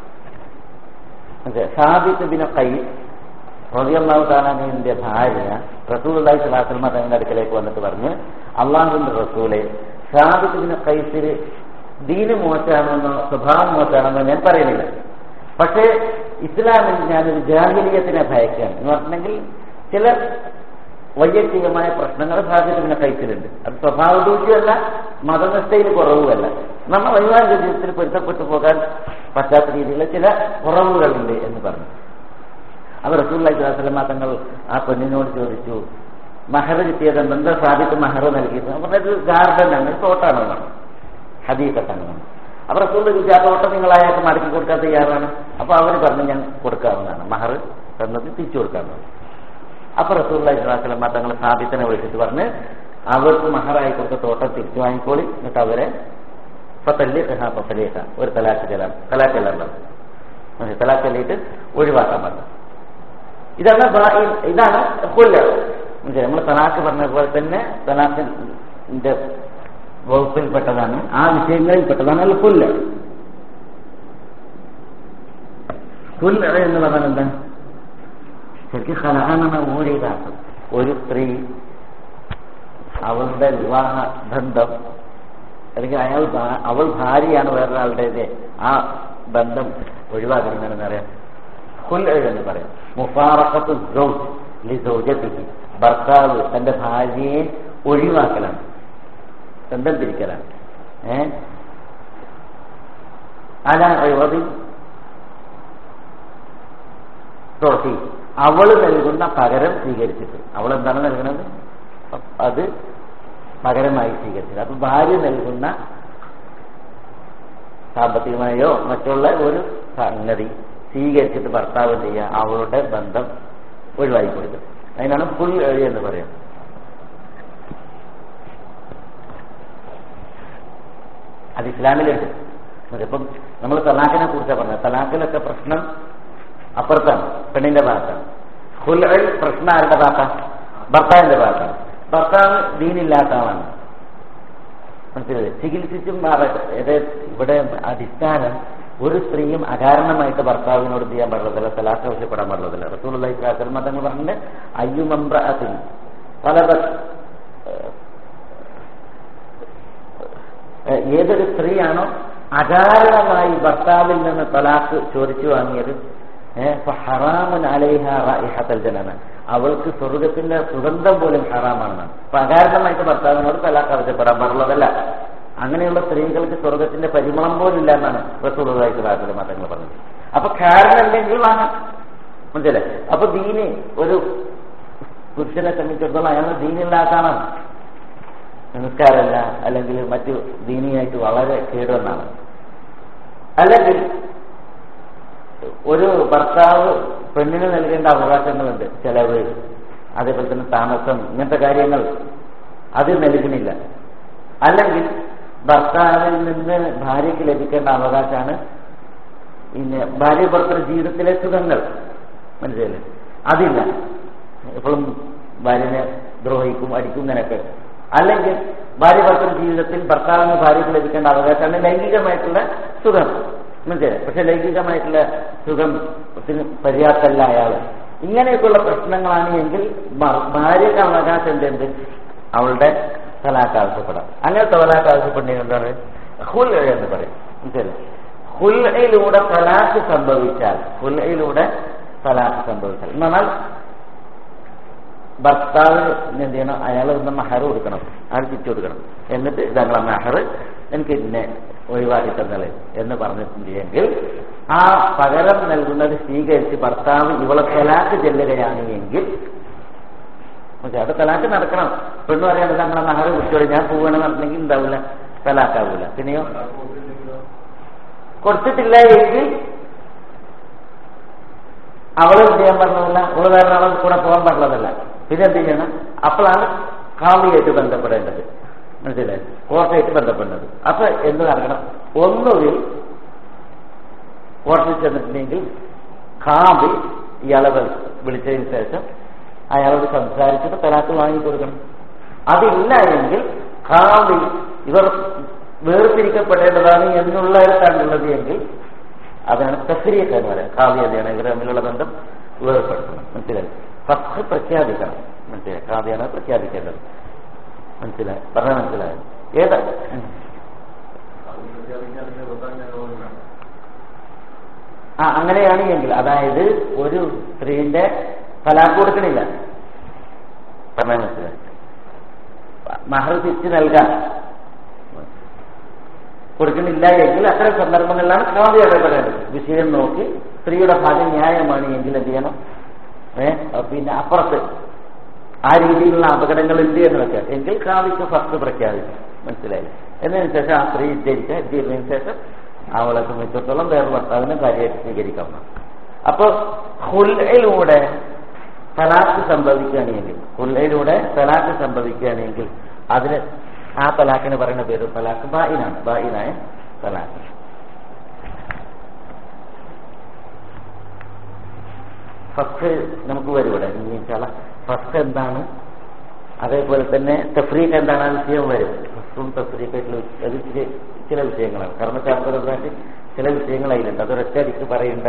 S1: സാബിത്ത് ബിന കൈ റബിയല്ലാഹു താലാനുവിന്റെ ഭാര്യ റസൂൽ അള്ളാഹി സ്വലാസ്ലമ തങ്ങളുടെ അടുക്കലേക്ക് വന്നിട്ട് പറഞ്ഞ് അള്ളാഹുവിന്റെ റസൂലെ സാബിത്ത് ബിന കൈസിന് ദീന് മോശമാണെന്നോ സ്വഭാവം മോശമാണെന്നോ ഞാൻ പറയുന്നില്ല പക്ഷേ ഇസ്ലാമിൽ ഞാനൊരു ജാഹിലിയത്തിനെ ഭയക്കുകയാണ് എന്ന് പറഞ്ഞിട്ടുണ്ടെങ്കിൽ ചില വൈയക്തികമായ പ്രശ്നങ്ങൾ സാധ്യതയുടെ കൈത്തിലുണ്ട് അത് സ്വഭാവ ദൂഷ്യമല്ല മതനിഷ്ഠയിൽ കുറവുമല്ല നമ്മൾ വൈവാഹിക ജീവിതത്തിൽ പൊരുത്തപ്പെട്ടു പോകാൻ പറ്റാത്ത രീതിയിലുള്ള ചില കുറവുകളുണ്ട് എന്ന് പറഞ്ഞു അവർ റസൂല്ലാഹി സ്വലാസ്ലമ തങ്ങൾ ആ പെണ്ണിനോട് ചോദിച്ചു മഹർ കിട്ടിയത് എന്താ സാധിത്ത് മഹർ നൽകിയത് പറഞ്ഞത് ഗാർഡനാണ് തോട്ടാണെന്നാണ് ഹദീസത്താണ് അപ്പൊ റസൂൽ ചോദിച്ചു ആ തോട്ടം നിങ്ങൾ അയാൾക്ക് മടക്കി കൊടുക്കാൻ തയ്യാറാണ് അപ്പൊ അവർ പറഞ്ഞു ഞാൻ കൊടുക്കാവുന്നതാണ് മഹർ തന്നത് തിരിച്ചു കൊടുക്കാവുന്നതാണ് അപ്പൊ റസൂല്ലാഹി സ്വലാസ്ലമ തങ്ങൾ സാബിത്തിനെ വിളിച്ചിട്ട് പറഞ്ഞ് അവർക്ക് മഹറായി കൊടുത്ത തോട്ടം തിരിച്ചു വാങ്ങിക്കോളി എന്നിട്ട് അവരെ പത്തല്ലി പത്തലേക്ക ഒരു തലാക്ക് ചെല്ലാൻ തലാക്ക് ചെല്ലാൻ പറഞ്ഞു തലാക്ക് ചെല്ലിയിട്ട് ഒഴിവാക്കാൻ പറഞ്ഞു ഇതാണ് ഇതാണ് കൊല്ല നമ്മൾ തലാക്ക് പറഞ്ഞ പോലെ തന്നെ തലാഖിന്റെ വകുപ്പിൽപ്പെട്ടതാണ് ആ വിഷയങ്ങളിൽപ്പെട്ടതാണ് അല്ല കൊല്ല കൊല്ല എന്ന് പറഞ്ഞാൽ എന്താ ശരിക്കും ഹലഹാനാണ് ഊരിതാക്കും ഒരു സ്ത്രീ അവളുടെ വിവാഹ ബന്ധം അല്ലെങ്കിൽ അയാൾ അവൾ ഭാര്യയാണ് വേറൊരാളുടേത് ആ ബന്ധം ഒഴിവാക്കണമെന്ന് പറയാം കുൽ എന്ന് പറയാം മുഫാറക്കത്ത് ലിസൗജത്തിക്ക് ഭർത്താവ് തന്റെ ഭാര്യയെ ഒഴിവാക്കലാണ് ബന്ധം തിരിക്കലാണ് ഏ അല ഒഴിവതി തോട്ടി അവള് നൽകുന്ന പകരം സ്വീകരിച്ചിട്ട് അവൾ എന്താണ് നൽകുന്നത് അത് പകരമായി സ്വീകരിച്ചത് അപ്പൊ ഭാര്യ നൽകുന്ന സാമ്പത്തികമായോ മറ്റുള്ള ഒരു സംഗതി സ്വീകരിച്ചിട്ട് ഭർത്താവ് ചെയ്യുക അവളുടെ ബന്ധം ഒഴിവായി കൊടുക്കുക അതിനാണ് ഫുൾ എഴി എന്ന് പറയാം അത് ഇസ്ലാമിലുണ്ട് ഇപ്പം നമ്മൾ തലാഖിനെ കുറിച്ചാണ് പറഞ്ഞത് തലാഖിലൊക്കെ പ്രശ്നം അപ്പുറത്താണ് പെണ്ണിന്റെ ഭാഗത്താണ് ഫുൽ പ്രശ്നം ആരുടെ ഭാഗത്താണ് ഭർത്താവിന്റെ ഭാഗത്താണ് ഭർത്താവ് ദീനില്ലാത്ത ആളാണ് മനസ്സിലായി ചികിത്സിച്ചും ഇവിടെ അടിസ്ഥാനം ഒരു സ്ത്രീയും അകാരണമായിട്ട് ഭർത്താവിനോട് ചെയ്യാൻ പാടുള്ളതല്ല തലാഖ് ആവശ്യപ്പെടാൻ പാടുള്ളതല്ല റസൂൽ അള്ളാഹി മതങ്ങൾ പറഞ്ഞിട്ട് അയ്യുമംബ്രഅത്തിൻ പല ഏതൊരു സ്ത്രീയാണോ അകാരണമായി ഭർത്താവിൽ നിന്ന് തലാഖ് ചോദിച്ചു വാങ്ങിയത് ഹറാമുൻ അലൈഹ റായിഹത്തൽ ജനന അവൾക്ക് സ്വർഗത്തിന്റെ സുഗന്ധം പോലും ഹറാമാണെന്നാണ് അപ്പൊ അകാരണമായിട്ട് ഭർത്താവിനോട് തലാഖ് ആവശ്യപ്പെടാൻ പാടുള്ളതല്ല അങ്ങനെയുള്ള സ്ത്രീകൾക്ക് സ്വർഗത്തിന്റെ പരിമളം പോലും ഇല്ല എന്നാണ് റസൂളായിട്ട് വാക്കുകൾ മതങ്ങൾ പറഞ്ഞത് അപ്പൊ കാരണം ഉണ്ടെങ്കിൽ വാങ്ങാം മനസ്സിലെ അപ്പൊ ദീന് ഒരു പുരുഷനെ സംബന്ധിച്ചിടത്തോളം അയാൾ ദീനില്ലാത്താണ് നമസ്കാരമല്ല അല്ലെങ്കിൽ മറ്റു ദീനിയായിട്ട് വളരെ കേടുവന്നാണ് അല്ലെങ്കിൽ ഒരു ഭർത്താവ് പെണ്ണിന് നൽകേണ്ട അവകാശങ്ങളുണ്ട് ചെലവ് അതേപോലെ തന്നെ താമസം ഇങ്ങനത്തെ കാര്യങ്ങൾ അത് നൽകുന്നില്ല അല്ലെങ്കിൽ ഭർത്താവിൽ നിന്ന് ഭാര്യയ്ക്ക് ലഭിക്കേണ്ട അവകാശമാണ് പിന്നെ ഭാര്യ ഭർത്തൃ ജീവിതത്തിലെ സുഖങ്ങൾ മനസ്സിലല്ലേ അതില്ല എപ്പോഴും ഭാര്യനെ ദ്രോഹിക്കും അടിക്കും ഇങ്ങനെയൊക്കെ അല്ലെങ്കിൽ ഭാര്യ ഭർത്തൃ ജീവിതത്തിൽ ഭർത്താവിന് ഭാര്യയ്ക്ക് ലഭിക്കേണ്ട അവകാശമാണ് ലൈംഗികമായിട്ടുള്ള സുഖം മനസ്സിലായി പക്ഷെ ലൈംഗികമായിട്ടുള്ള സുഖത്തിന് പര്യാപ്തമല്ല അയാൾ ഇങ്ങനെയൊക്കെയുള്ള പ്രശ്നങ്ങളാണ് എങ്കിൽ ഭ- ഭാര്യയ്ക്ക് അവകാശം ഉണ്ട് എന്ത് അവളുടെ തലാക്ക് ആവശ്യപ്പെടാം അങ്ങനെ തലാക്ക് ആവശ്യപ്പെടുന്നത് എന്താണ് ഹുൽ എന്ന് പറയും മനസ്സിലായി ഹുൽയിലൂടെ തലാക്ക് സംഭവിച്ചാൽ ഹുൽയിലൂടെ തലാക്ക് സംഭവിച്ചാൽ എന്ന് പറഞ്ഞാൽ ഭർത്താവ് എന്ത് ചെയ്യണം അയാൾ ഒന്ന് മഹർ കൊടുക്കണം അയാൾ തിരിച്ചു കൊടുക്കണം എന്നിട്ട് ഞങ്ങളെ മഹർ എനിക്ക് ഇന്നെ ഒഴിവാക്കി തന്നളെ എന്ന് പറഞ്ഞിട്ടുണ്ടെങ്കിൽ ആ പകരം നൽകുന്നത് സ്വീകരിച്ച് ഭർത്താവ് ഇവളെ തലാക്ക് ചെല്ലുകയാണ് എങ്കിൽ പക്ഷെ അത് തലാക്ക് നടക്കണം പെണ്ണു പറയാണ്ട് ഞങ്ങളെ മഹർ വിട്ടോളി ഞാൻ പോവുകയാണെന്ന് പറഞ്ഞെങ്കിൽ ഉണ്ടാവില്ല തലാക്കാവൂല പിന്നെയോ കൊടുത്തിട്ടില്ല എങ്കിൽ അവള് ചെയ്യാൻ പറഞ്ഞതല്ല അവള് വേറെ ആളെ കൂടെ പോകാൻ പറഞ്ഞതല്ല പിന്നെ എന്ത് ചെയ്യണം അപ്പോഴാണ് കാളിയായിട്ട് ബന്ധപ്പെടേണ്ടത് മനസ്സിലായി കോർട്ടായിട്ട് ബന്ധപ്പെടുന്നത് അപ്പൊ എന്ത് നടക്കണം ഒന്നുകിൽ കോർട്ടിൽ ചെന്നിട്ടുണ്ടെങ്കിൽ കാവി ഇയാളെ വിളി- വിളിച്ചതിന് ശേഷം അയാളോട് സംസാരിച്ചിട്ട് തലാക്ക് വാങ്ങിക്കൊടുക്കണം അതില്ല എങ്കിൽ കാവി ഇവർ വേർതിരിക്കപ്പെടേണ്ടതാണ് എന്നുള്ളതിടത്താണുള്ളത് എങ്കിൽ അതാണ് തസ്രീഖ് എന്ന് പറയാം കാവ്യതയാണ് ഇവർ തമ്മിലുള്ള ബന്ധം വേർപ്പെടുത്തണം മനസ്സിലായി ഫസ്റ്റ് പ്രഖ്യാപിക്കണം മനസ്സിലായി കാവ്യാണ് പ്രഖ്യാപിക്കേണ്ടത് മനസ്സിലായി പറഞ്ഞ മനസ്സിലായി ഏതാ ഉം. ആ അങ്ങനെയാണ് എങ്കിൽ അതായത് ഒരു സ്ത്രീന്റെ തലാക്ക് കൊടുക്കണില്ല പറഞ്ഞ മനസ്സിലായി മഹർ തിരിച്ചു നൽകാൻ കൊടുക്കുന്നില്ല എങ്കിൽ അത്തരം സന്ദർഭങ്ങളിലാണ് കാവ്യ ഇടപെടേണ്ടത് വിഷയം നോക്കി സ്ത്രീയുടെ ഭാഗം ന്യായമാണ് എങ്കിൽ എന്ത് ചെയ്യണം ഏ പിന്നെ അപ്പുറത്ത് ആ രീതിയിലുള്ള അപകടങ്ങൾ ഉണ്ട് എന്ന് വെച്ചാൽ എങ്കിൽ കാവ്യക്ക് ഫസ്റ്റ് പ്രഖ്യാപിക്കും മനസ്സിലായി എന്നതിന് ശേഷം ആ സ്ത്രീ ഇദ്ധരിക്കുക ഇദ്ധരിച്ചതിന് ശേഷം അവളെ സംബന്ധിച്ചിടത്തോളം വേറെ ഭർത്താവിനെ കാര്യമായിട്ട് സ്വീകരിക്കണം അപ്പൊ ഹുല്ലയിലൂടെ തലാക്ക് സംഭവിക്കുകയാണെങ്കിൽ ഹുല്ലയിലൂടെ തലാക്ക് സംഭവിക്കുകയാണെങ്കിൽ അതിന് ആ തലാക്കിന് പറയുന്ന പേര് തലാക്ക് ബായിനാണ് ബായിനായ തലാക്ക് ഫസ്റ്റ് നമുക്ക് വരും ഇവിടെ ഇൻഷാല്ല ഫസ്റ്റ് എന്താണ് അതേപോലെ തന്നെ തഫ്രീഖ് എന്താണ് ആ വിഷയം വരും ഫസ്റ്റും തഫ്രീഖായിട്ടുള്ള അത് ചില ചില വിഷയങ്ങളാണ് കർമ്മശാസ്ത്രപരമായിട്ട് ചില വിഷയങ്ങൾ അതിലുണ്ട് അതൊരൊറ്റടിക്ക് പറയേണ്ട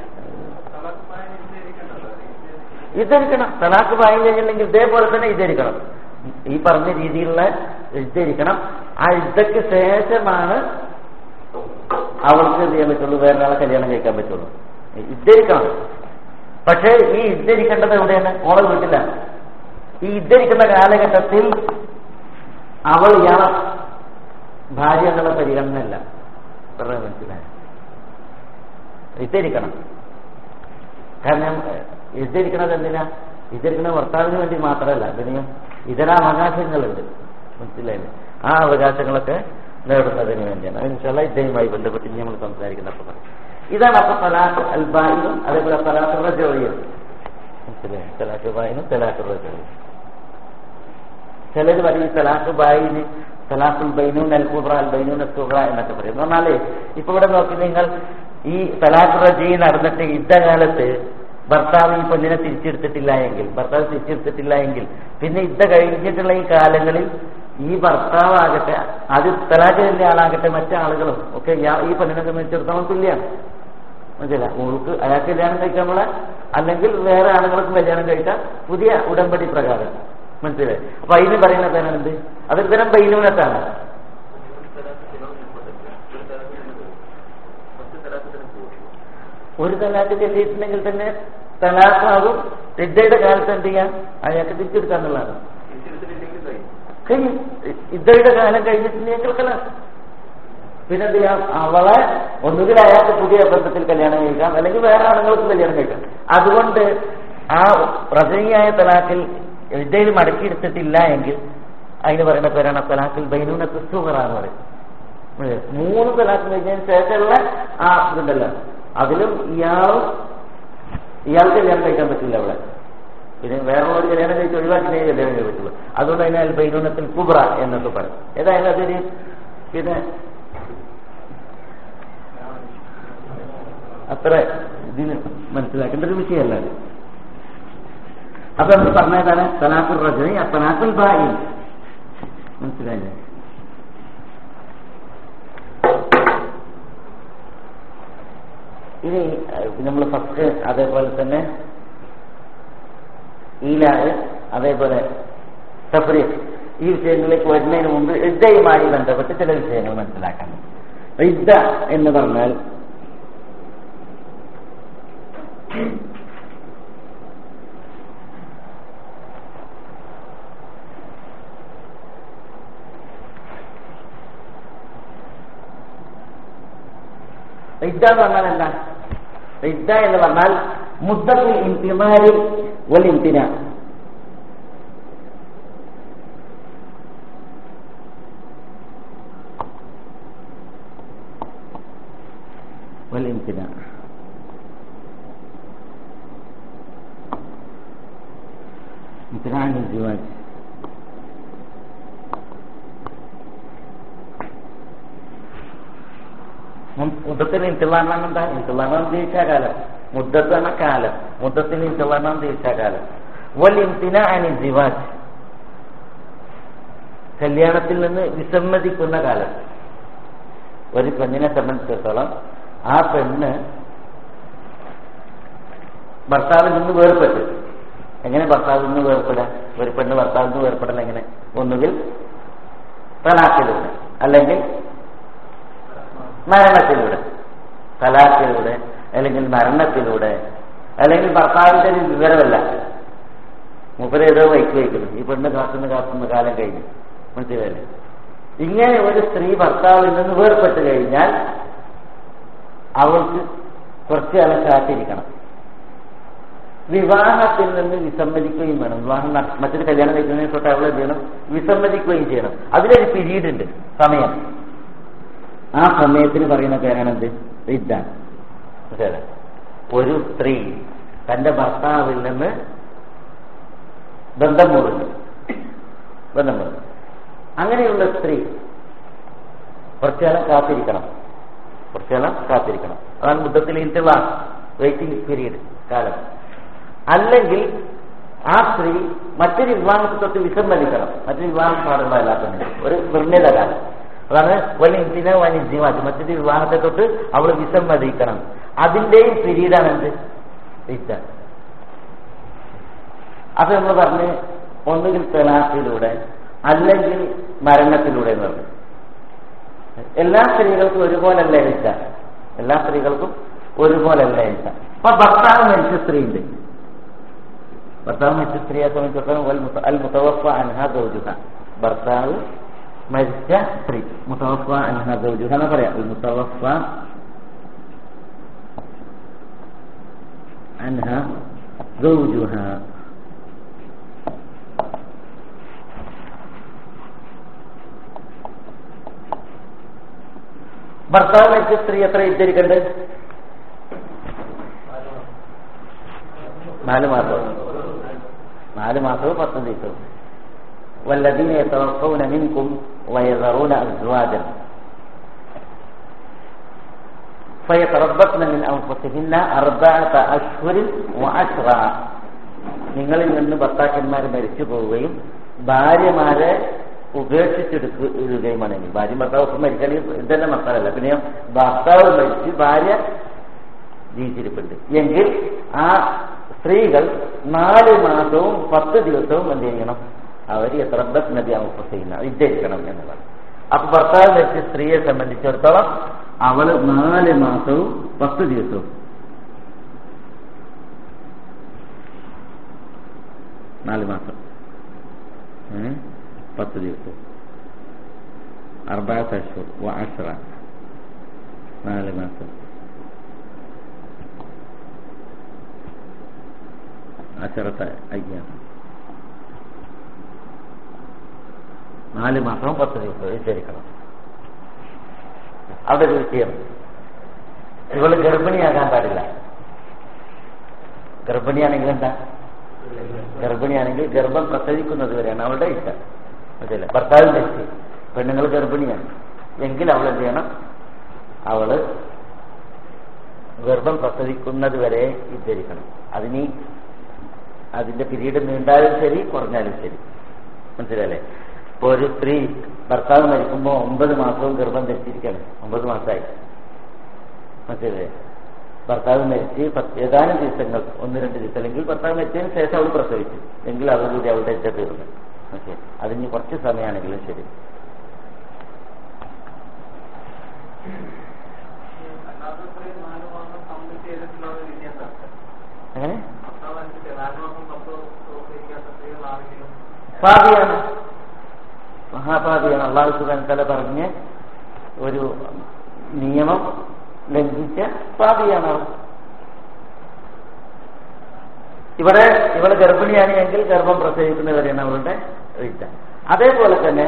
S1: ഇദ്ധരിക്കണം തലാക്ക് പായം കഴിഞ്ഞില്ലെങ്കിൽ ഇതേപോലെ തന്നെ ഇദ്ധരിക്കണം ഈ പറഞ്ഞ രീതിയിലുള്ള ഇദ്ധരിക്കണം ആ യുദ്ധക്ക് ശേഷമാണ് അവൾക്ക് എന്ത് ചെയ്യാൻ പറ്റുള്ളൂ വേറൊരാളെ കല്യാണം കഴിക്കാൻ പറ്റുള്ളൂ ഇദ്ധരിക്കണം പക്ഷേ ഈ ഇദ്ധരിക്കേണ്ടത് എവിടെയാണ് ഓളെ വീട്ടിലാണ് ഈ ഇദ്ധരിക്കുന്ന കാലഘട്ടത്തിൽ അവൾ ഇയാളെ ഭാര്യ എന്നുള്ള പരിഗണനയല്ല പറഞ്ഞത് മനസ്സിലായ ഇദ്ധരിക്കണം കാരണം ഇദ്ധരിക്കണത് എന്തിനാ ഇദ്ധരിക്കണ ഭർത്താവിന് വേണ്ടി മാത്രമല്ല ഇതിന് ഇതര അവകാശങ്ങളുണ്ട് മനസ്സിലായില്ലേ ആ അവകാശങ്ങളൊക്കെ നേടുന്നതിന് വേണ്ടിയാണ് അതിനുള്ള ഇദ്ദേഹവുമായി ബന്ധപ്പെട്ട് ഇനി നമ്മൾ സംസാരിക്കുന്നപ്പോൾ പറയും ഇതാണ് അപ്പൊ തലാഖ് അൽബായിനും അതേപോലെ തലാഖുള്ള ജോലിയും മനസ്സിലായി തലാഖ് ബായിനും തലാഖുള്ള ജോലിയും ചിലർ പറയും ഈ തലാഖ് ബായിന് തലാഖുൽ ബൈനൂൻ അൽ കുബ്ര അൽ ബൈനൂൻ അൽ സുബ്ര എന്നൊക്കെ പറയും എന്ന് പറഞ്ഞാല് ഇപ്പൊ ഇവിടെ നോക്കി നിങ്ങൾ ഈ തലാഖ് റജി നടന്നിട്ട് യുദ്ധകാലത്ത് ഭർത്താവ് ഈ പെണ്ണിനെ തിരിച്ചെടുത്തിട്ടില്ല എങ്കിൽ ഭർത്താവ് തിരിച്ചെടുത്തിട്ടില്ല എങ്കിൽ പിന്നെ യുദ്ധ കഴിഞ്ഞിട്ടുള്ള ഈ കാലങ്ങളിൽ ഈ ഭർത്താവാകട്ടെ അത് തലാഖിന്റെ ആളാകട്ടെ മറ്റാളുകളും ഒക്കെ ഇയാ- ഈ പെണ്ണിനെ സംബന്ധിച്ചിടത്തോളം തുല്യാണ് മനസ്സില ഓൾക്ക് അയാൾക്ക് കല്യാണം കഴിക്കാൻ പോലെ അല്ലെങ്കിൽ വേറെ ആണുങ്ങൾക്ക് കല്യാണം കഴിക്കാം പുതിയ ഉടമ്പടി പ്രകാരം മനസ്സിലായി അപ്പൊ അതിന് പറയുന്ന പേരാണ് എന്ത് അതൊരു തരം ബൈനൂനത്താണ് ഒരു തലാക്ക് ചെല്ലിയിട്ടുണ്ടെങ്കിൽ തന്നെ തലാഖാകും ഇദ്ദയുടെ കാലത്ത് എന്ത് ചെയ്യാം അയാൾക്ക് തിരിച്ചെടുക്കാന്നുള്ളതാണ് കഴിഞ്ഞു ഇദ്ദയുടെ കാലം കഴിഞ്ഞിട്ടുണ്ടെങ്കിൽ തലാഖ് പിന്നെന്ത് ചെയ്യാം അവളെ ഒന്നുകിൽ അയാൾക്ക് പുതിയ ബന്ധത്തിൽ കല്യാണം കഴിക്കാം അല്ലെങ്കിൽ വേറെ ആണുങ്ങൾക്ക് കല്യാണം കഴിക്കാം അതുകൊണ്ട് ആ റജനിയായ തലാഖിൽ വിദ്യയിൽ മടക്കിയെടുത്തിട്ടില്ല എങ്കിൽ അതിന് പറയുന്ന പേരാണ് തലാഖിൽ ബൈനൂനത്ത് സുഹറ എന്ന് പറയും ഏ, മൂന്ന് തലാഖ് കഴിഞ്ഞതിന് ശേഷമുള്ള ആ ഇതുണ്ടല്ലോ അതിലും ഇയാളും ഇയാൾക്ക് കല്യാണം കഴിക്കാൻ പറ്റില്ല അവിടെ പിന്നെ വേറെ ഒരു കല്യാണം കഴിച്ച് ഒഴിവാക്കിയേ കല്യാണം കഴിക്കാൻ പറ്റുള്ളൂ അതുകൊണ്ട് അതിനെ അൽ ബൈനൂനത്തിൽ കുബ്ര എന്നൊക്കെ പറയും ഏതായാലും അതൊരു പിന്നെ അത്ര ഇതിന് മനസ്സിലാക്കേണ്ട ഒരു വിഷയമല്ല അത് അപ്പൊ നമ്മൾ പറഞ്ഞതാണ് തലാഖുൽ റജുലി തലാഖുൽ ബായി മനസ്സിലായില്ലേ ഇനി നമ്മൾ ഫസ്റ്റ് അതേപോലെ തന്നെ ഈലാഹ് അതേപോലെ തഫ്രീഖ് ഈ വിഷയങ്ങളിലേക്ക് വരുന്നതിന് മുമ്പ് ഇദ്ദയുമായി ബന്ധപ്പെട്ട് ചില വിഷയങ്ങൾ മനസ്സിലാക്കാൻ ഇദ്ദ എന്ന് പറഞ്ഞാൽ ഇദ്ദ എന്ന് പറഞ്ഞാൽ എന്താ ഇദ്ദ എന്ന് പറഞ്ഞാൽ മുദ്ദത്തിൽ ഇന്തിമാരി വൽ ഇന്തിന والامتناع امتناع عن الزواج മുദ്ദത്തിന് ഇന്തിളാണം എന്താ ഇന്തിളാണം തിരിച്ച കാലം മുദ്ദത്ത് എന്ന കാലം മുദ്ദത്തിന് ഇന്തിളാണം തിരിച്ച കാലം വൽ ഇംതിന അനി ജിവാജ് കല്യാണത്തിൽ നിന്ന് വിസമ്മതിക്കുന്ന കാലം ഒരു പെണ്ണിനെ സംബന്ധിച്ചിടത്തോളം ആ പെണ്ണ് ഭർത്താവിൽ നിന്ന് വേർപെട്ട് എങ്ങനെ ഭർത്താവിൽ നിന്ന് വേർപ്പെടാം ഒരു പെണ്ണ് ഭർത്താവിൽ നിന്ന് വേർപ്പെടൽ എങ്ങനെ ഒന്നുകിൽ തലാക്കിലൂടെ അല്ലെങ്കിൽ മരണത്തിലൂടെ തലാക്കിലൂടെ അല്ലെങ്കിൽ മരണത്തിലൂടെ അല്ലെങ്കിൽ ഭർത്താവിന്റെ ഒരു വിവരമല്ല മുപ്പരേതോ വൈക്ക് വയ്ക്കുന്നു ഈ പെണ്ണ് കാത്തുന്ന കാത്തുന്ന കാലം കഴിഞ്ഞു മനസ്സിലല്ലേ ഇങ്ങനെ ഒരു സ്ത്രീ ഭർത്താവിൽ നിന്ന് വേർപെട്ട് കഴിഞ്ഞാൽ അവൾക്ക് കുറച്ചു കാലം കാത്തിരിക്കണം വിവാഹത്തിൽ നിന്ന് വിസമ്മതിക്കുകയും വേണം വിവാഹം നട- മറ്റൊരു കല്യാണം കഴിക്കുന്നതിനെ തൊട്ട് അവൾ എന്ത് ചെയ്യണം വിസമ്മതിക്കുകയും ചെയ്യണം അതിലൊരു പിരീഡ് ഉണ്ട് സമയം ആ സമയത്തിന് പറയുന്ന പേരാണെന്ത് ഇദ്ദാൻ മനസ്സിലായോ? ഒരു സ്ത്രീ തന്റെ ഭർത്താവിൽ നിന്ന് ബന്ധം മുറിഞ്ഞു ബന്ധം മുറിഞ്ഞു അങ്ങനെയുള്ള സ്ത്രീ കുറച്ചുകാലം കാത്തിരിക്കണം കുറച്ചുകാലം കാത്തിരിക്കണം അതാണ് ബുദ്ധത്തിൽ ഇന്ത്യവ വെയിറ്റിംഗ് പീരീഡ് കാലം അല്ലെങ്കിൽ ആ സ്ത്രീ മറ്റൊരു വിവാഹത്തെ തൊട്ട് വിസമ്മതിക്കണം മറ്റൊരു വിവാഹം പാടുള്ളതല്ല പെണ്ണിന് ഒരു നിർണിത കാലം അതാണ് വലിയ ഇന്ത്യനെ വനിജ്യമാറ്റി മറ്റൊരു വിവാഹത്തെ തൊട്ട് അവൾ വിസമ്മതിക്കണം അതിന്റെയും പിരീഡാണ് എന്ത് ഇദ്ദ അത് നമ്മൾ പറഞ്ഞ് ഒന്നുകിൽ തലാഖിലൂടെ അല്ലെങ്കിൽ മരണത്തിലൂടെ എന്ന് പറഞ്ഞു എല്ലാ സ്ത്രീകൾക്കും ഒരുപോലല്ല ഇദ്ദ എല്ലാ സ്ത്രീകൾക്കും ഒരുപോലല്ല ഇദ്ദ അപ്പൊ ഭർത്താവ് മരിച്ച സ്ത്രീയുണ്ട് ഭർത്താവ് മരിച്ച സ്ത്രീയെ സംബന്ധിച്ചിടത്തോളം വൽ മുത- അൽ മുത്തവഫ അൻഹ ദൗജുഹ ഭർത്താവ് മരിച്ച സ്ത്രീ മുത്തവഫ അൻഹ ദൗജുഹ എന്ന് പറയാം അൽ മുത്തവഫ അൻഹ ദൗജുഹ ഭർത്താവ് മരിച്ച സ്ത്രീ എത്ര ഇദ്ധരിക്കണ്ട് നാല് മാസം നാല് മാസവും പത്ത് ദിവസവും والذين يتوفون منكم ويذرون أزواجا فيتربصن من أنفسهن أربعة أشهر وعشرا നിങ്ങളിൽ നിന്ന് ഭർത്താക്കന്മാർ മരിച്ചു പോവുകയും ഭാര്യമാരെ ഉപേക്ഷിച്ചെടുക്കുകയുമാണെങ്കിൽ ഭാര്യ ഭർത്താവ് മരിക്കണമെങ്കിൽ ഇതന്നെ മക്കളല്ല പിന്നെ ഭർത്താവ് മരിച്ച് ഭാര്യ ജീവിച്ചിരിപ്പുണ്ട് എങ്കിൽ ആ സ്ത്രീകൾ നാല് മാസവും പത്ത് ദിവസവും എന്ത് ചെയ്യണം അവർ എത്രബസ് നദി അവസ്ഥ വിദ്യരിക്കണം എന്നുള്ളത് അപ്പൊ ഭർത്താവ് മരിച്ച സ്ത്രീയെ സംബന്ധിച്ചിടത്തോളം അവള് നാല് മാസവും പത്ത് ദിവസവും നാല് മാസം ഏ? പത്ത് ദിവസം അർബാത്ത് അഷ്ഹുർ വ അഷ്റ നാല് മാസം അഷറത്തെ അയ്യാം നാല് മാസവും പത്ത് ദിവസവും വിചാരിക്കണം അവിടെ ഒരു വിഷയം ഇവള് ഗർഭിണിയാകാൻ പാടില്ല ഗർഭിണിയാണെങ്കിൽ എന്താ ഗർഭിണിയാണെങ്കിൽ ഗർഭം പ്രസവിക്കുന്നത് വരെയാണ് അവളുടെ ഇഷ്ടം മനസ്സിലെ ഭർത്താവിന്റെ ഇഷ്ടം പെണ്ണുങ്ങൾ ഗർഭിണിയാണ് എങ്കിൽ അവൾ എന്ത് ചെയ്യണം അവള് ഗർഭം പ്രസവിക്കുന്നത് വരെ ഇദ്ധരിക്കണം അതിന് അതിന്റെ പിരീഡ് നീണ്ടാലും ശരി കുറഞ്ഞാലും ശരി മനസ്സിലല്ലേ ഇപ്പൊ ഒരു സ്ത്രീ ഭർത്താവ് മരിക്കുമ്പോൾ ഒമ്പത് മാസവും ഗർഭം ധരിച്ചിരിക്കണം ഒമ്പത് മാസമായി മനസ്സിലല്ലേ ഭർത്താവ് മരിച്ച് പത്ത് ഏതാനും ദിവസങ്ങൾ ഒന്ന് രണ്ട് ദിവസം അല്ലെങ്കിൽ ഭർത്താവ് മരിച്ചതിന് ശേഷം അവൾ പ്രസവിച്ചു എങ്കിൽ അതോടുകൂടി അവളുടെ എന്റെ തീർന്നു ഓക്കെ അതിന് കുറച്ച് സമയമാണെങ്കിലും ശരി എങ്ങനെ പാപിയാണ് മഹാപാപിയാണ് അള്ളാഹു സുബാൻ തല പറഞ്ഞ് ഒരു നിയമം ലംഘിച്ച പാപിയാണ് അവൾ ഇവിടെ ഇവള് ഗർഭിണിയാണ് എങ്കിൽ ഗർഭം പ്രസവിക്കുന്നവരെയാണ് അവളുടെ വിദ്യ അതേപോലെ തന്നെ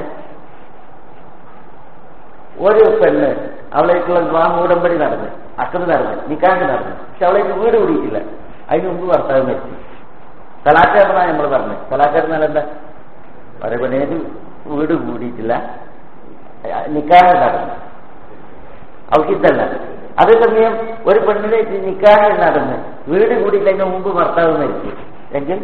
S1: ഒരു പെണ്ണ് അവളേക്കുള്ള വിവാഹ ഉടമ്പടി നടന്ന് അക്കത് നടന്ന് നിക്കാഹ് നടന്ന് പക്ഷെ അവളേക്ക് വീട് കൂടിയിട്ടില്ല അതിന് മുമ്പ് ഭർത്താവ് മരിച്ചു കലാക്കാരനാണ് നമ്മൾ പറഞ്ഞത് കലാക്കാരനാൽ എന്താ പറയുന്നത് വീട് കൂടിയിട്ടില്ല നിക്കാഹ് നടന്നു അവൾക്ക് ഇതല്ല അതേസമയം ഒരു പെണ്ണിനെ നിക്കാഹ് നടന്ന് വീട് കൂടിയില്ലെങ്കിൽ മുമ്പ് ഭർത്താവ് മരിച്ചു എങ്കിൽ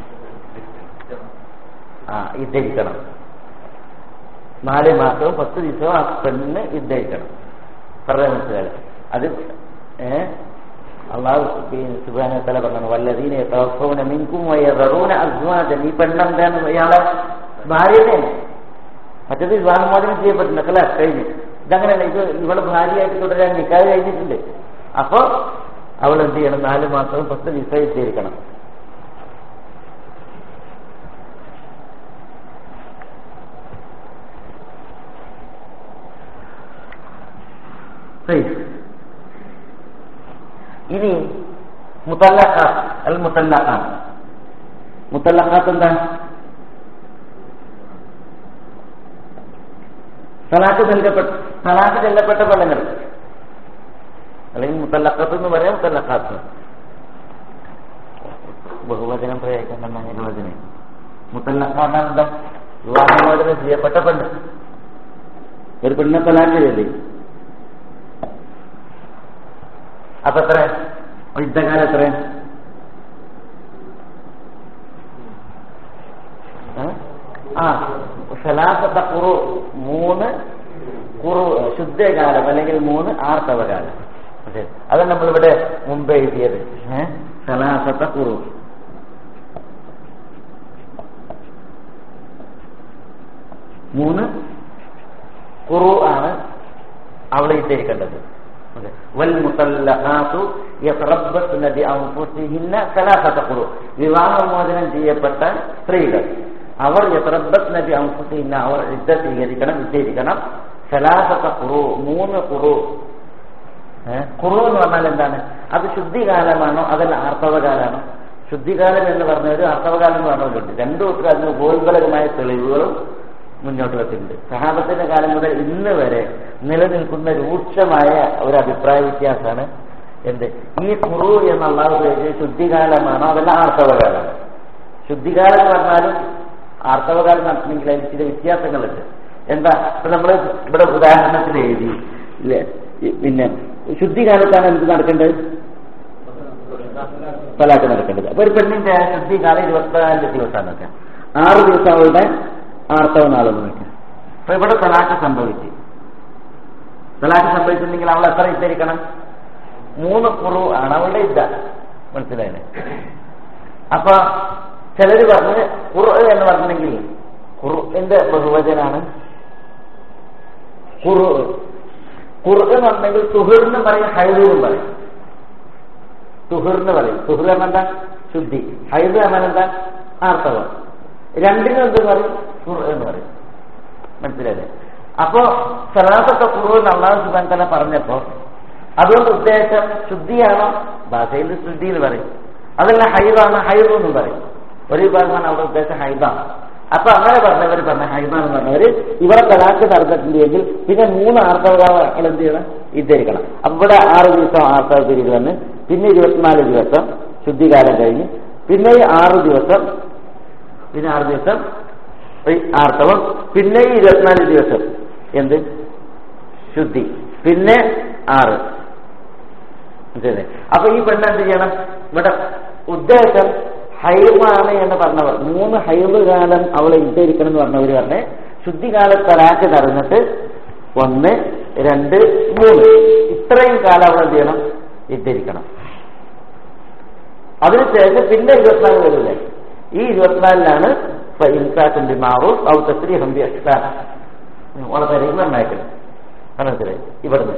S1: ആ ഇദ്ധരിക്കണം നാല് മാസവും പത്ത് ദിവസവും ആ പെണ്ണിന് ഇദ്ധരിക്കണം പറഞ്ഞ മനസ്സിലായി അത് ഏഹ് അള്ളാഹു സുബാന തല പറഞ്ഞു വല്ലതീനെ തവഫൗന മിൻകും വയറൂന അസ്വാജൻ ഈ പെണ്ണെന്താണ് ഇയാളെ ഭാര്യനെ മറ്റത് വിവാഹമോചനം ചെയ്യപ്പെട്ടില്ല അല്ല കഴിഞ്ഞു ഇതങ്ങനെയല്ല ഇത് ഇവളെ ഭാര്യയായിട്ട് തുടരാൻ നിക്കാതെ കഴിഞ്ഞിട്ടുണ്ട് അപ്പോ അവൾ എന്ത് ചെയ്യണം നാല് മാസവും പത്ത് ദിവസം ഇട്ടിരിക്കണം ഇനി മുത്തല്ലഖാത്ത് അൽ മുത്തല്ലഖാത്ത് മുത്തല്ലഖാത്ത് എന്താ തലാക്ക് നൽകപ്പെട്ട തലാക്ക് ചെല്ലപ്പെട്ട പെണ്ണുങ്ങൾ അല്ലെങ്കിൽ മുത്തല്ലഖത്ത് എന്ന് പറയാം മുത്തല്ലഖാത്ത് ബഹുവചനം പ്രയോഗിക്കാൻ തന്നെ നിർവചനം മുത്തല്ലഖാണ് എന്താ വിവാഹമോചനം ചെയ്യപ്പെട്ട പെണ്ണ് ഒരു പെണ്ണിനെ തലാക്ക് ചൊല്ലി അപ്പൊ എത്ര യുദ്ധകാലം എത്ര ആ സലാസത്ത കുറു മൂന്ന് കുറു ശുദ്ധകാലം അല്ലെങ്കിൽ മൂന്ന് ആർത്തവകാലം അതെ അത് നമ്മളിവിടെ മുമ്പ് എഴുതിയത് ഏഹ് സലാസത്ത കുറു മൂന്ന് കുറു ആണ് അവളെ ഇട്ടിരിക്കേണ്ടത് വിവാഹമോചനം ചെയ്യപ്പെട്ട സ്ത്രീകൾ അവർ യത്രബത്ത് നബി അംഫുസിന്ന അവർ യുദ്ധ സ്വീകരിക്കണം വിജയിക്കണം സലാസത്ത കുറു മൂന്ന് കുറു കുറു എന്ന് പറഞ്ഞാൽ എന്താണ് അത് ശുദ്ധികാലമാണോ അതല്ല ആർത്തവകാലമാണോ ശുദ്ധികാലം എന്ന് പറഞ്ഞ ഒരു ആർത്തവകാലം എന്ന് പറഞ്ഞവരുണ്ട് രണ്ടു കൂട്ടർ അതിന് ഉപോത്ബലകമായ തെളിവുകളും മുന്നോട്ട് വെച്ചിട്ടുണ്ട് സഹാബത്തിന്റെ കാലം മുതൽ ഇന്ന് വരെ നിലനിൽക്കുന്ന രൂക്ഷമായ ഒരു അഭിപ്രായ വ്യത്യാസമാണ് എന്ത് ഈ കുറു എന്നുള്ള ഉപയോഗിച്ച് ശുദ്ധികാലമാണോ അതല്ല ആർത്തവകാലമാണോ ശുദ്ധികാലം എന്ന് പറഞ്ഞാലും ആർത്തവകാലം നടത്തണമെങ്കിൽ അതിന് ചില വ്യത്യാസങ്ങളുണ്ട് എന്താ ഇപ്പൊ നമ്മൾ ഇവിടെ ഉദാഹരണത്തിന് എഴുതി ഇല്ലേ പിന്നെ ശുദ്ധികാലത്താണ് എന്ത് നടക്കേണ്ടത് തലാക്ക് നടക്കേണ്ടത് അപ്പൊ ഒരു പെണ്ണിന്റെ ശുദ്ധികാലം ഇരുപത്തിനാല് ദിവസമാണ് നോക്കാം ആറ് ദിവസം അവളുടെ ആർത്തവ നാളെന്ന് നോക്കാം അപ്പൊ ഇവിടെ തലാക്ക് സംഭവിച്ചു തലാക്ക് സംഭവിച്ചിട്ടുണ്ടെങ്കിൽ അവൾ എത്ര ഇദ്ധരിക്കണം മൂന്ന് കുറു ആണ് അവളുടെ ഇദ്ദ മനസ്സിലായത് അപ്പൊ ചിലര് പറഞ്ഞ് ഖുർ എന്ന് പറഞ്ഞെങ്കിൽ ഖുർന്റെ ബഹുവചനാണ് ഖുർ ഖുർ എന്ന് പറഞ്ഞെങ്കിൽ തുഹിർന്നും പറയും ഹൈദും പറയും തുഹിർന്ന് പറയും തുഹിർ എന്താ ശുദ്ധി ഹൈദ് എന്നാൽ എന്താ ആർത്തവം രണ്ടിനും എന്ത് പറയും ഖുർ എന്ന് പറയും മനസ്സിലായില്ലേ അപ്പോ സലാസത്തെ ഖുർ എന്ന് അള്ളാഹു സുബാൻ തല പറഞ്ഞപ്പോ അതുകൊണ്ട് ഉദ്ദേശം ശുദ്ധിയാണോ ഭാഷയിൽ ശുദ്ധിയിൽ പറയും അതല്ല ഹൈദാണ് ഹൈദ് എന്നും പറയും ഒരു വിഭാഗമാണ് അവിടെ ഉദ്ദേശം ഹൈദാണ് അപ്പൊ അങ്ങനെ പറഞ്ഞവർ പറഞ്ഞ ഹൈദാന്ന് പറഞ്ഞവര് ഇവിടെ തലാക്ക് നടന്നിട്ടുണ്ടെങ്കിൽ പിന്നെ മൂന്ന് ആർത്തവകാലങ്ങൾ എന്ത് ചെയ്യണം ഇദ്ധരിക്കണം അപ്പൊ ഇവിടെ ആറ് ദിവസം ആർത്തവ പിരീഡ് വന്ന് പിന്നെ ഇരുപത്തിനാല് ദിവസം ശുദ്ധികാലം കഴിഞ്ഞ് പിന്നെ ഈ ആറ് ദിവസം പിന്നെ ആറ് ദിവസം ഈ ആർത്തവം പിന്നെ ഈ ഇരുപത്തിനാല് ദിവസം എന്ത് ശുദ്ധി പിന്നെ ആറ് മനസ്സിലായില്ലേ അപ്പൊ ഈ പെണ്ണ് എന്ത് ചെയ്യണം ഇവിടെ ഉദ്ദേശം ഹൈമാണ് എന്ന് പറഞ്ഞവർ മൂന്ന് ഹൈബ് കാലം അവളെ ഇട്ടിരിക്കണം എന്ന് പറഞ്ഞവർ പറഞ്ഞ് ശുദ്ധികാല തലാക്ക് നടന്നിട്ട് ഒന്ന് രണ്ട് മൂന്ന് ഇത്രയും കാലം അവൾ എന്ത് ചെയ്യണം ഇട്ടിരിക്കണം അതിനുശേഷം പിന്നെ ഇരുപത്തിനാല് വരില്ലേ ഈ ഇരുപത്തിനാലിലാണ് ഇൻസാഖിന്റെ മാറും ഔ തസ്രി ഹംബി അഷ്ടാൻ വളരെ നന്നായിട്ട് മനസ്സിലായി ഇവിടുന്ന്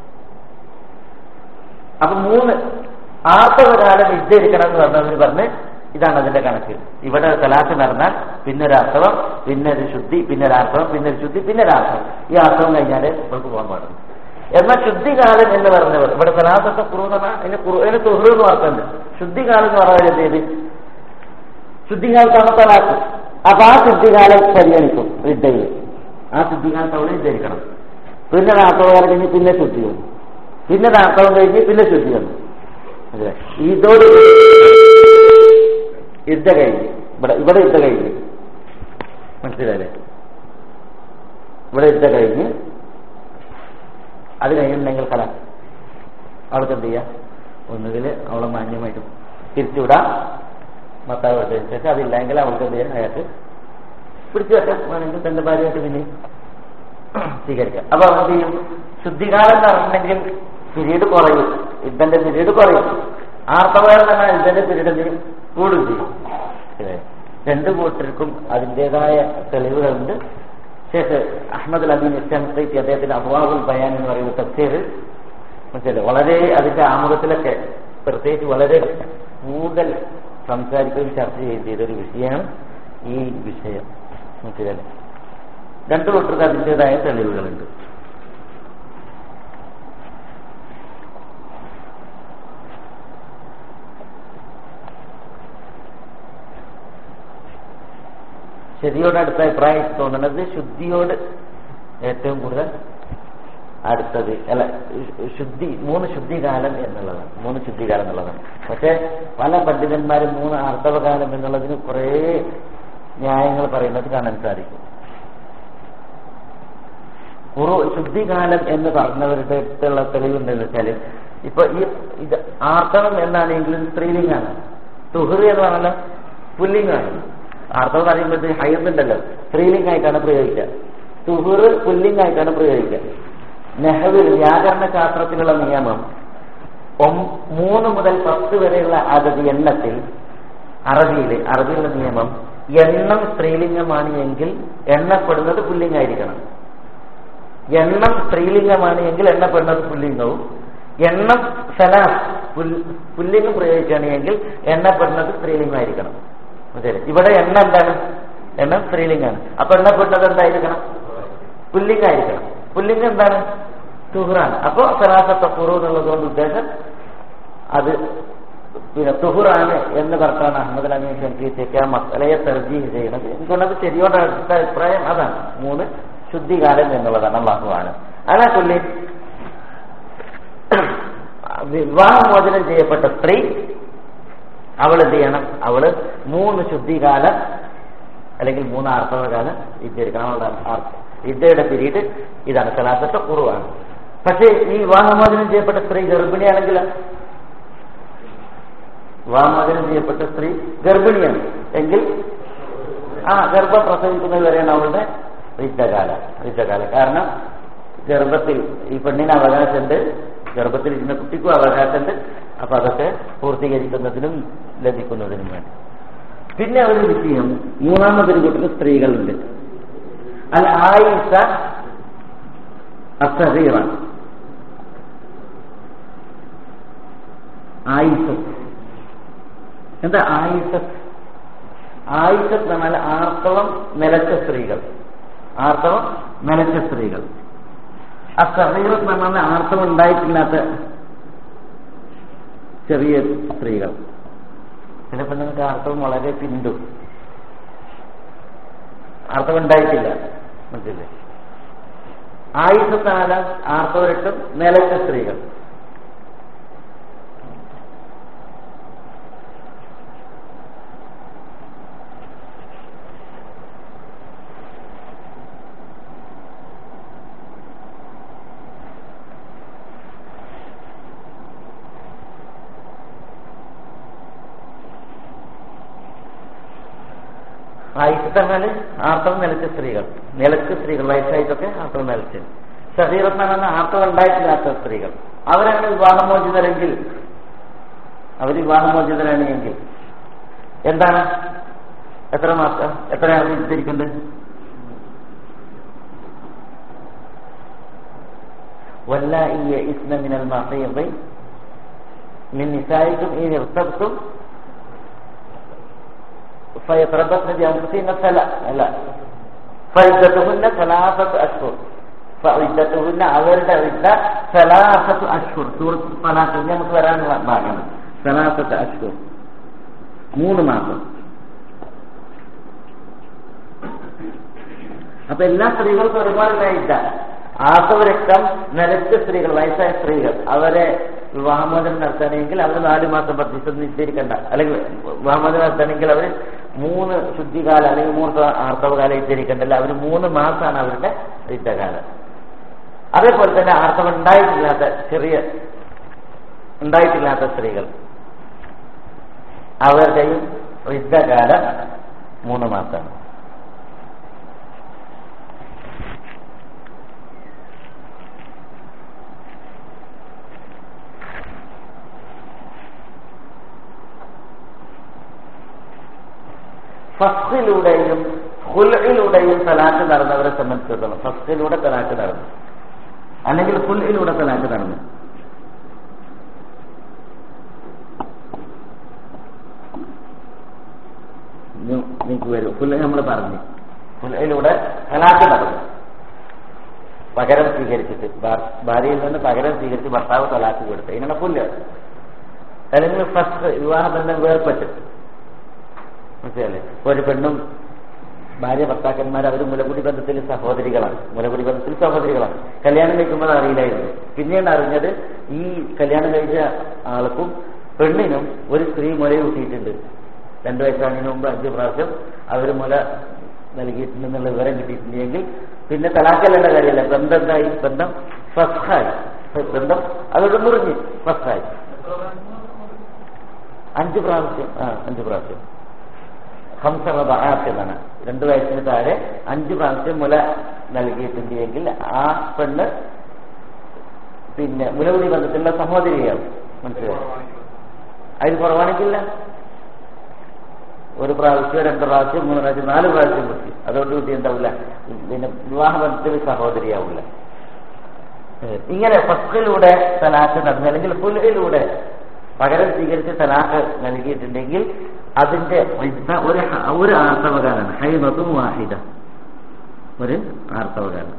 S1: അപ്പൊ മൂന്ന് ആർത്തവകാലം വിദ്യയിരിക്കണം എന്ന് പറഞ്ഞവർ പറഞ്ഞ് ഇതാണ് അതിന്റെ കണക്ക് ഇവിടെ കലാശം നടന്നാൽ പിന്നെ ഒരു ആർത്തവം പിന്നെ ഒരു ശുദ്ധി പിന്നെ ഒരു ആർത്തവം പിന്നെ ഒരു ശുദ്ധി പിന്നെ ഒരു ആർത്തവം ഈ ആർത്തവം കഴിഞ്ഞാൽ നമുക്ക് പോകാൻ പാടുന്നു എന്നാൽ ശുദ്ധികാലം എന്ന് പറഞ്ഞവർ ഇവിടെ കലാശത്തെ കുറൂന്ന അതിന് അതിന് തുഹു എന്ന് പറഞ്ഞിട്ടുണ്ട് ശുദ്ധികാലം എന്ന് പറഞ്ഞാൽ എന്ത് ചെയ്ത് ശുദ്ധികാലത്താണ് തലാക്ക് അപ്പൊ ആ ശുദ്ധികാലം പരിഗണിക്കും വിദ്യയിൽ ആ ശുദ്ധികാലത്ത് അവിടെ വിദ്യയിരിക്കണം പിന്നെ ഒരു ആർത്തവകാലം കഴിഞ്ഞ് പിന്നെ ശുദ്ധി വന്നു പിന്നെ ഒരു ആർത്തവം കഴിഞ്ഞ് പിന്നെ ശുദ്ധി വന്നു അതെ ഇതോട് യുദ്ധ കഴിഞ്ഞ് ഇവിടെ ഇവിടെ യുദ്ധ കഴിഞ്ഞ് മനസ്സിലായില്ലേ ഇവിടെ യുദ്ധ കഴിഞ്ഞ് അത് കഴിഞ്ഞിട്ടുണ്ടെങ്കിൽ കല അവൾക്ക് എന്ത് ചെയ്യാം ഒന്നുകിൽ അവളെ മാന്യമായിട്ട് തിരിച്ചുവിടാം ഭർത്താവ് വിട്ടതിന് ശേഷം അതില്ലെങ്കിൽ അവൾക്ക് എന്ത് ചെയ്യാം അയാൾക്ക് പിടിച്ചു വെക്കാം വേണമെങ്കിൽ തന്റെ ഭാര്യയായിട്ട് പിന്നെ സ്വീകരിക്കാം അപ്പൊ അവൻ ചെയ്യും ശുദ്ധികാലം എന്ന് പറഞ്ഞിട്ടുണ്ടെങ്കിൽ പിരീഡ് കുറയും യുദ്ധന്റെ പിരീഡ് കുറയും ആർത്തവകാലം എന്ന് പറഞ്ഞാൽ യുദ്ധന്റെ പിരീഡ് എന്തെങ്കിലും കൂടും ചെയ്യും ഇല്ലേ? രണ്ട് കൂട്ടർക്കും അതിൻ്റെതായ തെളിവുകളുണ്ട് ശേഷം അഹമ്മദ് അബീൻ ഇസ്ലാംസൈറ്റി അദ്ദേഹത്തിന്റെ അബുവാബുൽ ബയാൻ എന്ന് പറയുന്ന തഫ്സീർ മനസ്സിലായി വളരെ അതിന്റെ ആമുഖത്തിലൊക്കെ പ്രത്യേകിച്ച് വളരെ കൂടുതൽ സംസാരിക്കുകയും ചർച്ച ചെയ്യുകയും ചെയ്തൊരു വിഷയമാണ് ഈ വിഷയം മനസ്സിലായി രണ്ടു കൂട്ടർക്ക് അതിൻ്റെതായ തെളിവുകളുണ്ട് ശരിയോട് അടുത്ത അഭിപ്രായം തോന്നുന്നത് ശുദ്ധിയോട് ഏറ്റവും കൂടുതൽ അടുത്തത് അല്ല ശുദ്ധി മൂന്ന് ശുദ്ധികാലം എന്നുള്ളതാണ് മൂന്ന് ശുദ്ധികാലം എന്നുള്ളതാണ് പക്ഷെ പല പണ്ഡിതന്മാരും മൂന്ന് ആർത്തവകാലം എന്നുള്ളതിന് കുറേ ന്യായങ്ങൾ പറയുന്നത് കാണാൻ സാധിക്കും കുറു ശുദ്ധികാലം എന്ന് പറഞ്ഞവരുടെ അടുത്തുള്ള തെളിവുണ്ടെന്ന് വെച്ചാല് ഇപ്പൊ ഈ ഇത് ആർത്തവം എന്നാണെങ്കിലും സ്ത്രീലിംഗാണ് തുഹറി എന്ന് പറഞ്ഞാൽ പുല്ലിംഗാണ് ആർത്തവം പറയുന്നത് ഹൈന്നുണ്ടല്ലോ സ്ത്രീലിംഗായിട്ടാണ് പ്രയോഗിക്കുക തുഹറ് പുല്ലിംഗായിട്ടാണ് പ്രയോഗിക്കുക നെഹവിൽ വ്യാകരണ ശാസ്ത്രത്തിലുള്ള നിയമം ഒം- മൂന്ന് മുതൽ പത്ത് വരെയുള്ള അതത് എണ്ണത്തിൽ അറബിയിൽ അറബിയുള്ള നിയമം എണ്ണം സ്ത്രീലിംഗമാണ് എങ്കിൽ എണ്ണപ്പെടുന്നത് പുല്ലിംഗായിരിക്കണം എണ്ണം സ്ത്രീലിംഗമാണ് എങ്കിൽ എണ്ണപ്പെടുന്നത് പുല്ലിംഗവും എണ്ണം സലാസ് പുല്ലിംഗം പ്രയോഗിക്കുകയാണെങ്കിൽ എണ്ണപ്പെടുന്നത് സ്ത്രീലിംഗമായിരിക്കണം മനസ്സിലായി ഇവിടെ എണ്ണ എന്താണ് എണ്ണം സ്ത്രീലിംഗാണ് അപ്പൊ എണ്ണപ്പെടുന്നത് എന്തായിരിക്കണം പുല്ലിംഗായിരിക്കണം പുല്ലിംഗം എന്താണ് തുഹറാണ് അപ്പോ സലാസത്തെ കുറു എന്നുള്ളതുകൊണ്ട് ഉദ്ദേശം അത് പിന്നെ തുഹുറാണ് എന്ന് പറഞ്ഞാണ് അഹമ്മദ് അമീൻ ഷംഫീത്തേക്ക് ആ മസലയെ തെർജീഹ് ചെയ്യുന്നത് എനിക്കൊണ്ടത് ശരിയോട് അടുത്ത അഭിപ്രായം അതാണ് മൂന്ന് ശുദ്ധികാലം എന്നുള്ളതാണ് അള്ളാഹുവാണ് അതാ കൊല്ലി വിവാഹമോചനം ചെയ്യപ്പെട്ട സ്ത്രീ അവൾ എന്ത് ചെയ്യണം അവള് മൂന്ന് ശുദ്ധികാലം അല്ലെങ്കിൽ മൂന്ന് ആർത്തവകാലം വിദ്യയിരിക്കണം അവളുടെ ആർ- വിദ്യയുടെ പിരീഡ് ഇതാണ് കലാസത്തെ കുറവാണ് പക്ഷേ ഈ വിവാഹമോചനം ചെയ്യപ്പെട്ട സ്ത്രീ ഗർഭിണിയാണെങ്കിൽ വിവാഹമോചനം ചെയ്യപ്പെട്ട സ്ത്രീ ഗർഭിണിയാണ് എങ്കിൽ ആ ഗർഭം പ്രസവിക്കുന്നത് വരെയാണ് അവളുടെ യുദ്ധകാലം യുദ്ധകാലം കാരണം ഗർഭത്തിൽ ഈ പെണ്ണിന് അവകാശമുണ്ട് ഗർഭത്തിൽ ഇരിക്കുന്ന കുട്ടിക്കും അവകാശമുണ്ട് അപ്പൊ അതൊക്കെ പൂർത്തീകരിക്കുന്നതിനും ലഭിക്കുന്നതിനും വേണ്ടി പിന്നെ ഒരു വിഷയം മൂന്നാമതൊരു കൂട്ടത്തിൽ സ്ത്രീകളുണ്ട് അൽ ആയിഷ അസഹീറ ആയിഷ എന്താ ആയിഷ ആയിഷ എന്ന് പറഞ്ഞാൽ ആർത്തവം നിലച്ച സ്ത്രീകൾ ആർത്തവം നിലച്ച സ്ത്രീകൾ ആ സഹീറത്ത് എന്ന് പറഞ്ഞാൽ ആർത്തവം ഉണ്ടായിട്ടില്ലാത്ത ചെറിയ സ്ത്രീകൾ ചില പെണ്ണുങ്ങൾക്ക് ആർത്തവം വളരെ പിന്തു ആർത്തവം ഉണ്ടായിട്ടില്ല മനസ്സിലെ ആയുധത്താല ആർത്തവരട്ടും നിലച്ച സ്ത്രീകൾ ആയിഷത്ത് പറഞ്ഞാല് ആർത്തവം നിലച്ച സ്ത്രീകൾ നിലക്ക് സ്ത്രീകൾ വയസ്സായിട്ടൊക്കെ ആർത്തവം നിലച്ച് സഹീറത്താണ് ആർത്തവം ഉണ്ടായിട്ടില്ലാത്ത സ്ത്രീകൾ അവരാണ് വിവാഹമോചിതരെങ്കിൽ അവർ വിവാഹമോചിതരാണ് എങ്കിൽ എന്താണ് എത്ര മാസം എത്രയാണ് വിധിച്ചിരിക്കുന്നത് واللائي يئسن من المحيض من نسائكم إن ارتبتم فيتربصن بأنفسهن فلا لا فعدتهن ثلاثة أشهر فعدتهن അവരുടെ ഇദ്ദ ثلاثة أشهر സൂറത്ത് ഫലാത്തിൽ നമുക്ക് വരാനുള്ള ഭാഗമാണ് ثلاثة أشهر മൂന്ന് മാസം അപ്പൊ എല്ലാ സ്ത്രീകൾക്കും ഒരുപാട് ഇല്ല ആസവരക്തം നിലച്ച സ്ത്രീകൾ വയസ്സായ സ്ത്രീകൾ അവരെ വിവാഹമോചനം നടത്തണമെങ്കിൽ അവർ നാല് മാസം പ്രതിശത നിശ്ചയിക്കണ്ട അല്ലെങ്കിൽ വിവാഹമോചനം നടത്തണമെങ്കിൽ അവർ മൂന്ന് ശുദ്ധികാലം അല്ലെങ്കിൽ മൂന്ന് ആർത്തവകാലം നിശ്ചയിക്കണ്ടല്ല അവർ മൂന്ന് മാസമാണ് അവരുടെ യുദ്ധകാലം അതേപോലെ തന്നെ ആർത്തവം ഉണ്ടായിട്ടില്ലാത്ത ചെറിയ ഉണ്ടായിട്ടില്ലാത്ത സ്ത്രീകൾ അവരുടെയും യുദ്ധകാലം മൂന്ന് മാസമാണ് ഫസ്റ്റിലൂടെയും ഹുൽയിലൂടെയും തലാക്ക് നടന്നവരെ സംബന്ധിച്ചിടത്തോളം ഫസ്റ്റിലൂടെ തലാക്ക് നടന്നു അല്ലെങ്കിൽ ഹുൽയിലൂടെ തലാക്ക് നടന്നു നിങ്ങൾക്ക് വരും ഹുൽ നമ്മൾ പറഞ്ഞു ഹുൽയിലൂടെ തലാക്ക് നടന്നു പകരം സ്വീകരിച്ചിട്ട് ഭാര്യയിൽ നിന്ന് പകരം സ്വീകരിച്ച് ഭർത്താവ് തലാക്ക് കൊടുത്തു ഇതിനാണ് പുല്ല് അല്ലെങ്കിൽ ഫസ്റ്റ് വിവാഹബന്ധം വേർപെട്ട് മനസ്സിലല്ലേ ഒരു പെണ്ണും ഭാര്യ ഭർത്താക്കന്മാർ അവർ മുലകുടി ബന്ധത്തിൽ സഹോദരികളാണ് മുലകുടി ബന്ധത്തിൽ സഹോദരികളാണ് കല്യാണം കഴിക്കുമ്പോൾ അറിയില്ലായിരുന്നു പിന്നീട് അറിഞ്ഞത് ഈ കല്യാണം കഴിച്ച ആൾക്കും പെണ്ണിനും ഒരു സ്ത്രീ മുല കൂട്ടിയിട്ടുണ്ട് രണ്ടു വയസ്സാണിന് മുമ്പ് അഞ്ച് പ്രാവശ്യം അവർ മുല നൽകിയിട്ടുണ്ടെന്നുള്ള വിവരം കിട്ടിയിട്ടുണ്ടെങ്കിൽ പിന്നെ തലാക്കല്ലേണ്ട കാര്യമല്ല ബന്ധം എന്തായി ബന്ധം ഫസ്ഹായി ബന്ധം അതോട് മുറിഞ്ഞ് ഫസ്ഹായി അഞ്ച് പ്രാവശ്യം ആ അഞ്ച് പ്രാവശ്യം ഹംസറബാത്ത് എന്നാണ് രണ്ടു വയസ്സിന് താഴെ അഞ്ച് പ്രാവശ്യം മുല നൽകിയിട്ടുണ്ടെങ്കിൽ ആ പെണ്ണ് പിന്നെ മുലകുടി ബന്ധത്തിലുള്ള സഹോദരിയാവും മനസ്സിലായി അതിൽ കുറവാണെങ്കില്ല ഒരു പ്രാവശ്യം രണ്ട് പ്രാവശ്യം മൂന്ന് പ്രാവശ്യം നാല് പ്രാവശ്യം കുട്ടി അതുകൊണ്ട് കുട്ടി എന്താവില്ല പിന്നെ വിവാഹബന്ധത്തിൽ സഹോദരിയാവില്ല ഇങ്ങനെ ഫസ്റ്റിലൂടെ തലാക്ക് നടന്നു അല്ലെങ്കിൽ പുലയിലൂടെ പകരം സ്വീകരിച്ച് തലാക്ക് നൽകിയിട്ടുണ്ടെങ്കിൽ അതിന്റെ ഒരു ഒരു ആർത്തവകാലാണ് ഹൈമത്തും വാഹിദ ഒരു ആർത്തവകാലം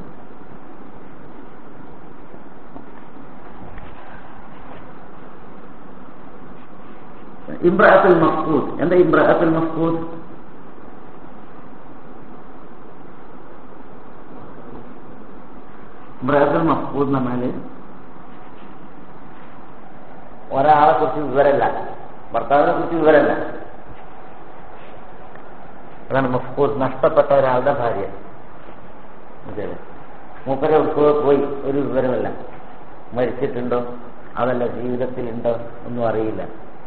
S1: ഇമ്രാത്തുൽ മഫ്കൂദ് എന്താ ഇമ്രാത്തുൽ മഫ്കൂദ് ഇമ്രാത്തുൽ മഫ്കൂദ് എന്ന് പറഞ്ഞാല് ഒരാളെ കുറിച്ച് വിവരമല്ല ഭർത്താവിനെ കുറിച്ച് വിവരമല്ല അതാണ് മഫ്കൂദ് നഷ്ടപ്പെട്ട ഒരാളുടെ ഭാര്യ മൂപ്പരെ പോയി ഒരു വിവരമല്ല മരിച്ചിട്ടുണ്ടോ അതല്ല ജീവിതത്തിലുണ്ടോ ഒന്നും അറിയില്ല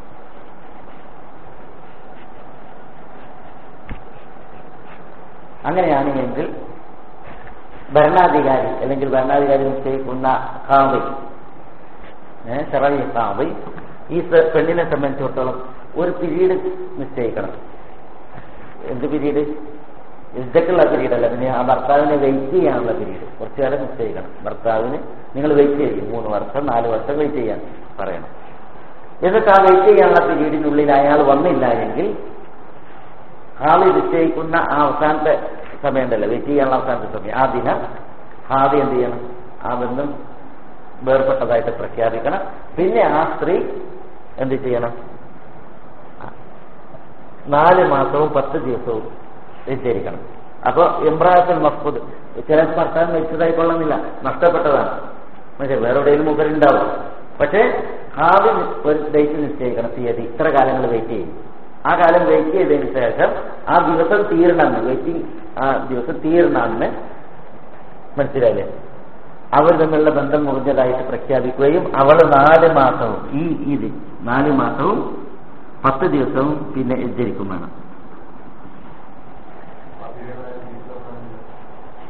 S1: അങ്ങനെയാണ് എങ്കിൽ ഭരണാധികാരി അല്ലെങ്കിൽ ഭരണാധികാരി നിശ്ചയിക്കുന്ന കാവി ചെറിയ കാവി ഈ പെണ്ണിനെ സംബന്ധിച്ചിടത്തോളം ഒരു പിരീഡ് നിശ്ചയിക്കണം എന്ത് പിരീഡ് യുദ്ധക്കുള്ള പീരീഡ് അല്ല പിന്നെ ആ ഭർത്താവിനെ വെയിറ്റ് ചെയ്യാനുള്ള പീരീഡ് കുറച്ചു കാലം നിശ്ചയിക്കണം ഭർത്താവിന് നിങ്ങൾ വെയിറ്റ് ചെയ്യും മൂന്ന് വർഷം നാല് വർഷം വെയിറ്റ് ചെയ്യാൻ പറയണം എന്നിട്ട് ആ വെയിറ്റ് ചെയ്യാനുള്ള പീരീഡിനുള്ളിൽ അയാൾ വന്നില്ല എങ്കിൽ ഹാളി നിശ്ചയിക്കുന്ന ആ അവസാനത്തെ സമയം ഉണ്ടല്ലോ വെയിറ്റ് ചെയ്യാനുള്ള അവസാനത്തെ സമയം ആ ദിനം ഹാദി എന്ത് ചെയ്യണം ആ ബന്ധം വേർപെട്ടതായിട്ട് പ്രഖ്യാപിക്കണം പിന്നെ ആ സ്ത്രീ എന്ത് ചെയ്യണം നാല് മാസവും പത്ത് ദിവസവും വ്യതിരിക്കണം അപ്പൊ ഇമ്രാത്തുൽ മഫ്കൂദ് ചില ഭർത്താവ് മരിച്ചതായി കൊള്ളുന്നില്ല നഷ്ടപ്പെട്ടതാണ് പക്ഷേ വേറെ എവിടെയെങ്കിലും മുഖരുണ്ടാവും പക്ഷേ ആദ്യം ഒരു ഡേറ്റ് നിശ്ചയിക്കണം തീയതി ഇത്ര കാലങ്ങൾ വെയിറ്റ് ചെയ്യും ആ കാലം വെയിറ്റ് ചെയ്തതിന് ശേഷം ആ ദിവസം തീരണന്ന് വെയിറ്റിംഗ് ആ ദിവസം തീരണന്ന് മനസ്സിലായില്ലേ അവർ തമ്മിലുള്ള ബന്ധം മുറിഞ്ഞതായിട്ട് പ്രഖ്യാപിക്കുകയും അവൾ നാല് മാസവും ഈ ഇത് നാല് മാസവും പത്ത് ദിവസവും പിന്നെ എജ്ജരിക്കും വേണം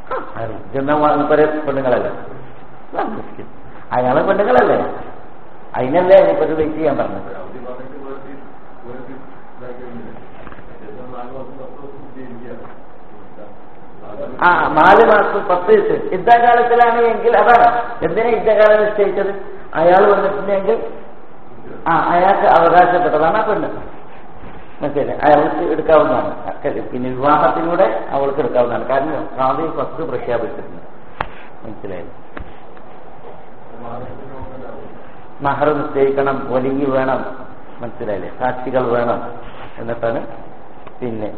S1: ചെന്ന മൂപ്പരെ പെണ്ണുങ്ങളല്ലേ അയാളെ പെണ്ണുങ്ങളല്ലേ അതിനല്ലേ ഇപ്പൊ വെയിറ്റ് ചെയ്യാൻ പറഞ്ഞത് ആ നാല് മാസം പത്ത് ദിവസം യുദ്ധകാലത്തിലാണ് എങ്കിൽ അതാണ് എന്തിനാ യുദ്ധകാലം നിശ്ചയിച്ചത് അയാൾ വന്നിട്ടുണ്ടെങ്കിൽ ആ അയാൾക്ക് അവകാശപ്പെട്ടതാണ് ആ പെണ്ണ് മനസ്സിലെ അയാൾക്ക് എടുക്കാവുന്നതാണ് പിന്നെ വിവാഹത്തിലൂടെ അവൾക്ക് എടുക്കാവുന്നതാണ് കാരണം കാവ്യ ഫസ്റ്റ് പ്രഖ്യാപിച്ചിട്ടുണ്ട് മനസ്സിലായത് മഹർ നിശ്ചയിക്കണം ഒലിങ്ങി വേണം മനസ്സിലായില്ലേ സാക്ഷികൾ വേണം എന്നിട്ടാണ് പിന്നെ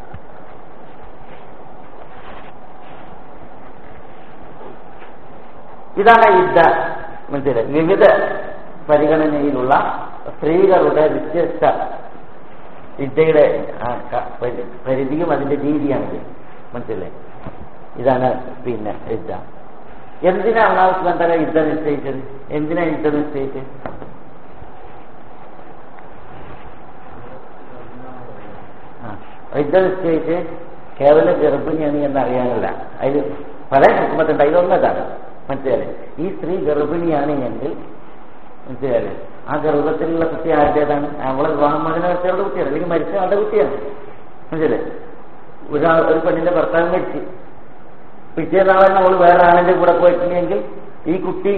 S1: ഇതാണ് യുദ്ധ മനസ്സിലായി വിവിധ പരിഗണനയിലുള്ള സ്ത്രീകളുടെ വ്യത്യസ്ത വിദ്യയുടെ പരിധിയും അതിന്റെ രീതിയാണിത് മനസ്സിലായി ഇതാണ് പിന്നെ യുദ്ധ എന്തിനാ അള്ളാഹു സുബാൻ യുദ്ധം നിശ്ചയിച്ചത് എന്തിനാ യുദ്ധം നിശ്ചയിച്ചത് യുദ്ധം നിശ്ചയിച്ച് കേവല ഗർഭിണിയാണ് എന്നറിയാനല്ല അതിൽ പല ഹുക്കുമത്തുണ്ട് അതിലൊന്നതാണ് മനസ്സിലായി ഈ സ്ത്രീ ഗർഭിണിയാണ് എങ്കിൽ മനസ്സിലായി ആ ഗർഭത്തിലുള്ള കുട്ടി ആരുടേതാണ് അവളെ വിവാഹം മകനെ വെച്ചവരുടെ കുട്ടിയാണ് അല്ലെങ്കിൽ മരിച്ച ആളുടെ കുട്ടിയാണ് മനസ്സിലായി ഒരാൾ ഒരു പെണ്ണിന്റെ ഭർത്താവ് മരിച്ചു പിറ്റേ നാളെ നമ്മൾ വേറെ ആളിന്റെ കൂടെ പോയിട്ടുണ്ടെങ്കിൽ ഈ കുട്ടി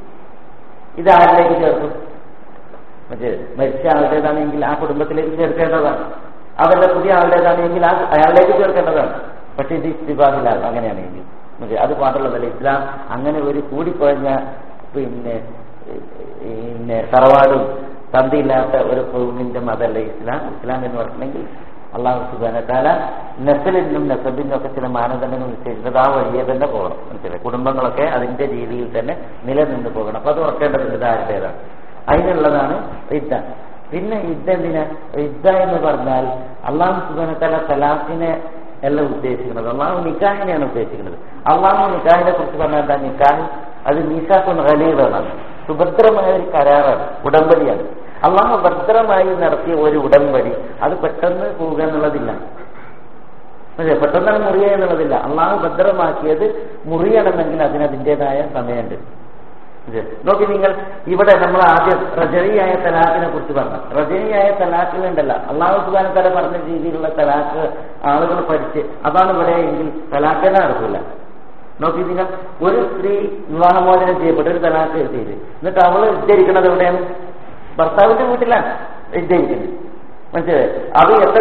S1: ഇത് ആരിലേക്ക് ചേർക്കും മറ്റേ മരിച്ച ആളുടേതാണെങ്കിൽ ആ കുടുംബത്തിലേക്ക് ചേർക്കേണ്ടതാണ് അവരുടെ പുതിയ ആളുടേതാണെങ്കിൽ ആ അയാളിലേക്ക് ചേർക്കേണ്ടതാണ് പക്ഷെ ഇത് ഇസ്തിബാഹിലാണ് അങ്ങനെയാണെങ്കിൽ മറ്റേ അത് മാത്രമല്ല ഇസ്ലാം അങ്ങനെ ഒരു കൂടിക്കുഴഞ്ഞ പിന്നെ പിന്നെ തറവാടും തന്തിയില്ലാത്ത ഒരു കൗമിന്റെ മതമല്ല ഇസ്ലാം ഇസ്ലാം എന്ന് പറഞ്ഞിട്ടുണ്ടെങ്കിൽ അള്ളാഹു സുബാനത്താല നെസലിനും നെസബിനും ഒക്കെ ചില മാനദണ്ഡങ്ങൾ നിശ്ചയിച്ചിട്ട് ആ വഴിയെ തന്നെ പോകണം മനസ്സിലായി കുടുംബങ്ങളൊക്കെ അതിന്റെ രീതിയിൽ തന്നെ നിലനിന്ന് പോകണം അപ്പൊ അത് ഓർക്കേണ്ടതുണ്ട് ഇത് ആരുടേതാണ് അതിനുള്ളതാണ് യുദ്ധ പിന്നെ യുദ്ധ എന്തിനാ യുദ്ധ എന്ന് പറഞ്ഞാൽ അള്ളാഹു സുബാനത്താല തലാഖിനെ അല്ല ഉദ്ദേശിക്കുന്നത് അള്ളാഹു നിക്കാഹിനെയാണ് ഉദ്ദേശിക്കുന്നത് അള്ളാഹു നിക്കാഹിനെ കുറിച്ച് പറഞ്ഞാൽ എന്താ നിക്കാഹ് അത് മീസാഖുൻ ഖലീലാണ് സുഭദ്രമായ ഒരു കരാറാണ് ഉടമ്പടിയാണ് അള്ളാഹു ഭദ്രമായി നടത്തിയ ഒരു ഉടമ്പടി അത് പെട്ടെന്ന് പോവുക എന്നുള്ളതില്ല അതെ പെട്ടെന്നാണ് മുറിയുക എന്നുള്ളതില്ല അള്ളാഹു ഭദ്രമാക്കിയത് മുറിയണമെങ്കിൽ അതിന് അതിൻ്റെതായ സമയമുണ്ട് നോക്കി നിങ്ങൾ ഇവിടെ നമ്മൾ ആദ്യം റജനിയായ തലാഖിനെ കുറിച്ച് പറഞ്ഞു റജനിയായ തലാഖിലുണ്ടല്ല അള്ളാഹു സുബാന തല പറഞ്ഞ രീതിയിലുള്ള തലാഖ് ആളുകൾ പഠിച്ച് അതാണ് ഇവിടെ എങ്കിൽ തലാഖനെ നടക്കില്ല നോക്കി നിങ്ങൾ ഒരു സ്ത്രീ വിവാഹമോചനം ചെയ്യപ്പെട്ട ഒരു തലാഖ് ചെയ്ത് എന്നിട്ട് അവള് ഉദ്ധരിക്കുന്നത് എവിടെയാണ് ഭർത്താവിന്റെ വീട്ടിലാണ് ഉദ്ധരിക്കുന്നത് മനസ്സിലായി അത് എത്ര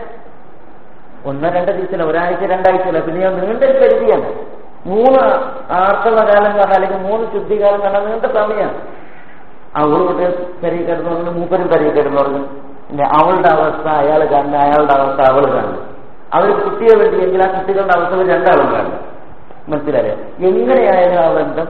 S1: ഒന്ന് രണ്ട് ദിവസത്തില ഒരാഴ്ച രണ്ടാഴ്ചയില്ല പിന്നെ നീണ്ടൊരു പരിധിയാണ് മൂന്ന് ആർത്തവ കാലം കാണാൻ അല്ലെങ്കിൽ മൂന്ന് ശുദ്ധികാലം കാണാൻ നീണ്ട സമയമാണ് അവളോട് പെരയി കിടന്നു പറഞ്ഞു മൂപ്പരും പെരയി കിടന്നു പറഞ്ഞു പിന്നെ അവളുടെ അവസ്ഥ അയാൾ കാണുന്ന അയാളുടെ അവസ്ഥ അവൾ കാണുന്നു അവർ കുട്ടിയെ വേണ്ടിയെങ്കിൽ ആ കുട്ടികളുടെ അവസ്ഥ അവർ രണ്ടാളും കാണുന്നു മനസ്സിലായോ എങ്ങനെയായാലും ആ ബന്ധം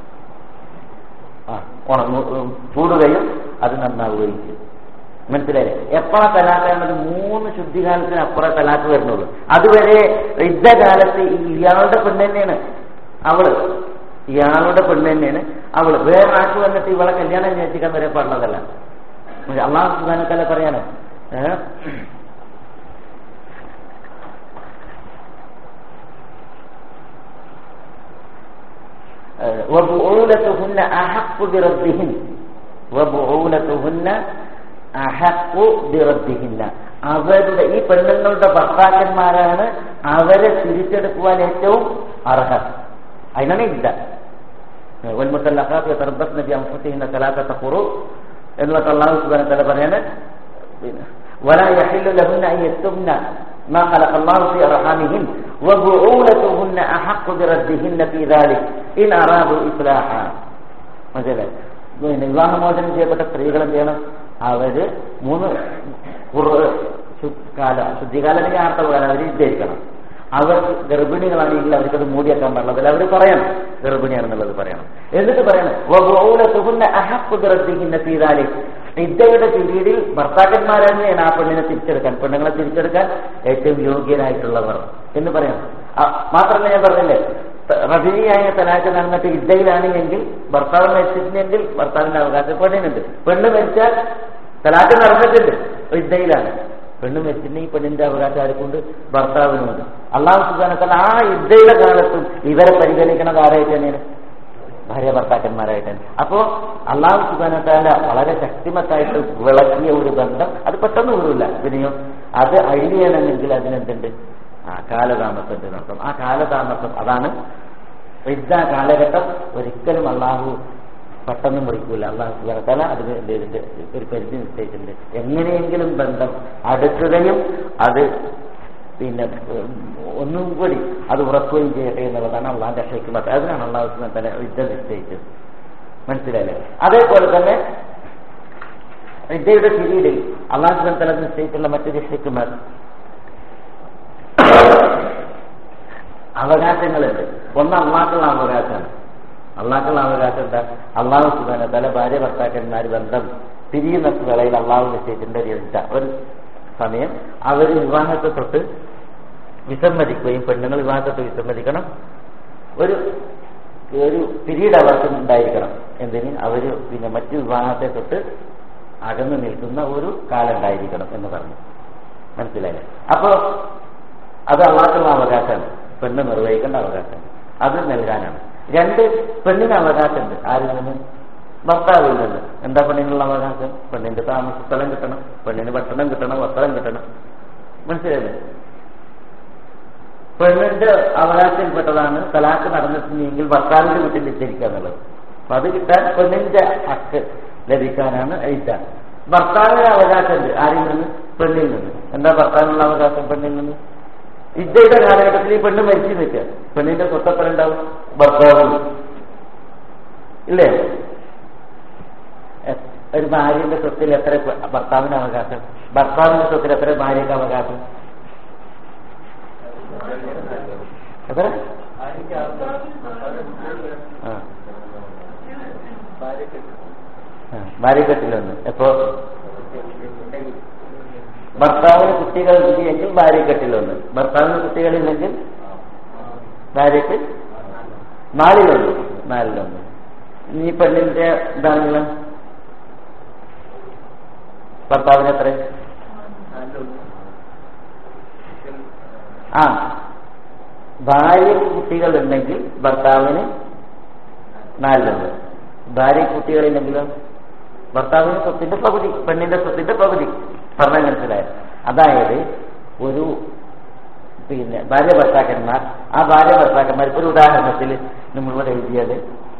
S1: ആ ഉണങ്ങു കൂടുകയും അത് നന്നാവുകയും ചെയ്യും മനസ്സിലായില്ലേ എപ്പോഴാ തലാക്കാണത് മൂന്ന് ശുദ്ധികാലത്തിന് അപ്പുറം തലാക്ക് വരുന്നുള്ളൂ അതുവരെ യുദ്ധകാലത്ത് ഇയാളുടെ പെണ്ണ് തന്നെയാണ് അവള് ഇയാളുടെ പെണ്ണ് തന്നെയാണ് അവള് വേറെ ആൾക്ക് വന്നിട്ട് ഇവളെ കല്യാണം അന്വേഷിക്കാൻ വരെ പറഞ്ഞതല്ല അള്ളാഹു സുധാനത്തല പറയാണ് ഏഹ് وبعولتهن أحق بردهن وبعولتهن أحق بردهن അവരുടെ ഈ പെണ്ണുങ്ങളുടെ ഭർത്താക്കന്മാരാണ് അവരെ തിരിച്ചെടുക്കുവാൻ ഏറ്റവും അർഹർ അതിനാണ് ഇല്ല വൽമുത്തല്ലാഖാത്ത് തർബസ് നബി അംഫത്തിഹിന്റെ കലാത്ത കുറു എന്നിട്ട് അള്ളാഹു സുബാന തല പറയാണ് പിന്നെ ولا يحل لهن أن يكتبن ما خلق الله في أرحامهن وبعولتهن أحق بردهن في ذلك إن أرادوا إصلاحا മനസ്സിലായി പിന്നെ വിവാഹമോചനം ചെയ്യപ്പെട്ട സ്ത്രീകൾ എന്ത് ചെയ്യണം അവര് മൂന്ന് കാല ശുദ്ധികാലം അല്ലെങ്കിൽ ആർത്തവ കാലം അവർ വിദ്യരിക്കണം അവർ ഗർഭിണികളാണെങ്കിൽ അവർക്കത് മൂടിയാക്കാൻ പാടില്ല അവർ പറയണം ഗർഭിണിയാണെന്നുള്ളത് പറയണം എന്നിട്ട് പറയണം വിദ്യയുടെ പിരീഡിൽ ഭർത്താക്കന്മാരാണ് ആ പെണ്ണിനെ തിരിച്ചെടുക്കാൻ പെണ്ണുങ്ങളെ തിരിച്ചെടുക്കാൻ ഏറ്റവും യോഗ്യനായിട്ടുള്ളവർ എന്ന് പറയണം മാത്രമല്ല ഞാൻ പറഞ്ഞില്ലേ റജനിയായ തലാക്ക് നടന്നിട്ട് ഇദ്ദയിലാണ് എങ്കിൽ ഭർത്താവ് മരിച്ചിട്ടുണ്ടെങ്കിൽ ഭർത്താവിന്റെ അവകാശം പെണ്ണിനുണ്ട് പെണ്ണ് മരിച്ചാൽ തലാക്ക് നടന്നിട്ടുണ്ട് ഇദ്ദയിലാണ് പെണ്ണ് മരിച്ചിട്ടുണ്ടെങ്കിൽ പെണ്ണിന്റെ അവകാശം ആർക്കുണ്ട് ഭർത്താവിനുണ്ട് അള്ളാഹു സുബാനത്തല്ല ആ യുദ്ധയുടെ കാലത്തും ഇവരെ പരിഗണിക്കണത് ആരായിട്ട് തന്നെയാണ് ഭാര്യ ഭർത്താക്കന്മാരായിട്ടാണ് അപ്പോ അള്ളാഹു സുബാനത്താല വളരെ ശക്തിമത്തായിട്ട് വിളക്കിയ ഒരു ബന്ധം അത് പെട്ടെന്ന് വീടില്ല പിന്നെയോ അത് അഴിയണമെങ്കിൽ അതിനെന്തുണ്ട് ആ കാലതാമസത്തിന്റെ നടത്തം ആ കാലതാമസം അതാണ് ഇദ്ദ കാലഘട്ടം ഒരിക്കലും അള്ളാഹു പെട്ടെന്ന് മുറിക്കൂല അള്ളാഹു സുബാനത്താല അതിന് ഇതിന്റെ ഒരു പരിധി നിശ്ചയിച്ചിട്ടുണ്ട് എങ്ങനെയെങ്കിലും ബന്ധം അടുക്കുകയും അത് പിന്നെ ഉം, ഒന്നും കൂടി അത് ഉറക്കുകയും ചെയ്യട്ടെ എന്നുള്ളതാണ് അള്ളാഹിന്റെ ഷെയ്ക്കുമത്ത് അതിനാണ് അള്ളാഹു സുബ്ഹാനഹു വ തആല യുദ്ധം നിശ്ചയിച്ചത് മനസ്സിലായില്ലേ അതേപോലെ തന്നെ വിദ്യയുടെ പിരീഡിൽ അള്ളാഹു സുബ്ഹാനഹു വ തആല നിശ്ചയിച്ചിട്ടുള്ള മറ്റൊരു ഷെയ്ക്കുമത്ത് അവകാശങ്ങളുണ്ട് ഒന്ന് അള്ളാഹ്ക്കുള്ള അവകാശമാണ് അള്ളാഹ്ക്കുള്ള അവകാശം എന്താ അള്ളാഹു സുബാന തല ഭാര്യ ഭർത്താക്കന്മാർ ബന്ധം പിരിയുന്ന വേളയിൽ അള്ളാഹു നിശ്ചയിച്ചിട്ടുണ്ട് ഒരു ഇദ്ദ. ഒരു സമയം അവർ വിവാഹത്തെ തൊട്ട് വിസമ്മതിക്കുകയും പെണ്ണുങ്ങൾ വിവാഹത്തെ വിസമ്മതിക്കണം ഒരു ഒരു പിരീഡ് അവർക്ക് ഉണ്ടായിരിക്കണം എന്തിന് അവര് പിന്നെ മറ്റു വിവാഹത്തെ തൊട്ട് അകന്നു നിൽക്കുന്ന ഒരു കാലം ഉണ്ടായിരിക്കണം എന്ന് പറഞ്ഞു മനസ്സിലായില്ലേ അപ്പോ അത് അള്ളാഹുള്ള അവകാശമാണ് പെണ്ണ് നിർവഹിക്കേണ്ട അവകാശം അത് നൽകാനാണ് രണ്ട് പെണ്ണിന് അവകാശമുണ്ട് ആരിൽ നിന്ന് ഭർത്താവിൽ നിന്ന് എന്താ പെണ്ണിനുള്ള അവകാശം പെണ്ണിന്റെ താമസ സ്ഥലം കിട്ടണം പെണ്ണിന് ഭക്ഷണം കിട്ടണം വസ്ത്രം കിട്ടണം മനസ്സിലായില്ലേ പെണ്ണിന്റെ അവകാശത്തിൽപ്പെട്ടതാണ് തലാക്ക് നടന്നിട്ടുണ്ടെങ്കിൽ ഭർത്താവിന്റെ വീട്ടിൽ വിറ്റരിക്കുക എന്നുള്ളത് അപ്പൊ അത് കിട്ടാൻ പെണ്ണിന്റെ ഹക്ക് ലഭിക്കാനാണ് ഇദ്ദ ഭർത്താവിന് അവകാശമുണ്ട് ആരിൽ നിന്ന് പെണ്ണിൽ നിന്ന് എന്താ ഭർത്താവിനുള്ള അവകാശം പെണ്ണിൽ നിന്ന് ഇദ്ദയുടെ കാലഘട്ടത്തിൽ ഈ പെണ്ണ് മരിച്ചു നിൽക്കുക പെണ്ണിന്റെ സ്വത്തപ്പൻ ഉണ്ടാവും ഭർത്താവ് ഇല്ലേ എ- ഒരു ഭാര്യന്റെ സ്വത്തിൽ എത്ര പെ- ഭർത്താവിന് അവകാശം ഭർത്താവിന്റെ സ്വത്തിൽ എത്ര ഭാര്യക്ക് അവകാശം എത്ര ആ. ആ, ഭാര്യക്കെട്ടിലൊന്ന് എപ്പോ ഭർത്താവിന് കുട്ടികൾ എങ്കിൽ ഭാര്യക്കെട്ടിലൊന്ന് ഭർത്താവിന് കുട്ടികളില്ലെങ്കിൽ ഭാര്യക്ക് നാലിലൊന്ന് നാലിലൊന്ന് ഈ പെണ്ണിന്റെ ഇതാണെങ്കിലും ഭർത്താവിന് എത്ര ആ ഭാര്യക്ക് കുട്ടികൾ ഉണ്ടെങ്കിൽ ഭർത്താവിന് നാലിലൊന്ന് ഭാര്യ കുട്ടികളില്ലെങ്കിലോ ഭർത്താവിന് സ്വത്തിന്റെ പകുതി പെണ്ണിന്റെ സ്വത്തിന്റെ പകുതി പറഞ്ഞാൽ മനസ്സിലായത് അതായത് ഒരു പിന്നെ ഭാര്യ ഭർത്താക്കന്മാർ ആ ഭാര്യ ഭർത്താക്കന്മാർ ഇപ്പൊ ഒരു ഉദാഹരണത്തിൽ നമ്മളിവിടെ എഴുതിയത്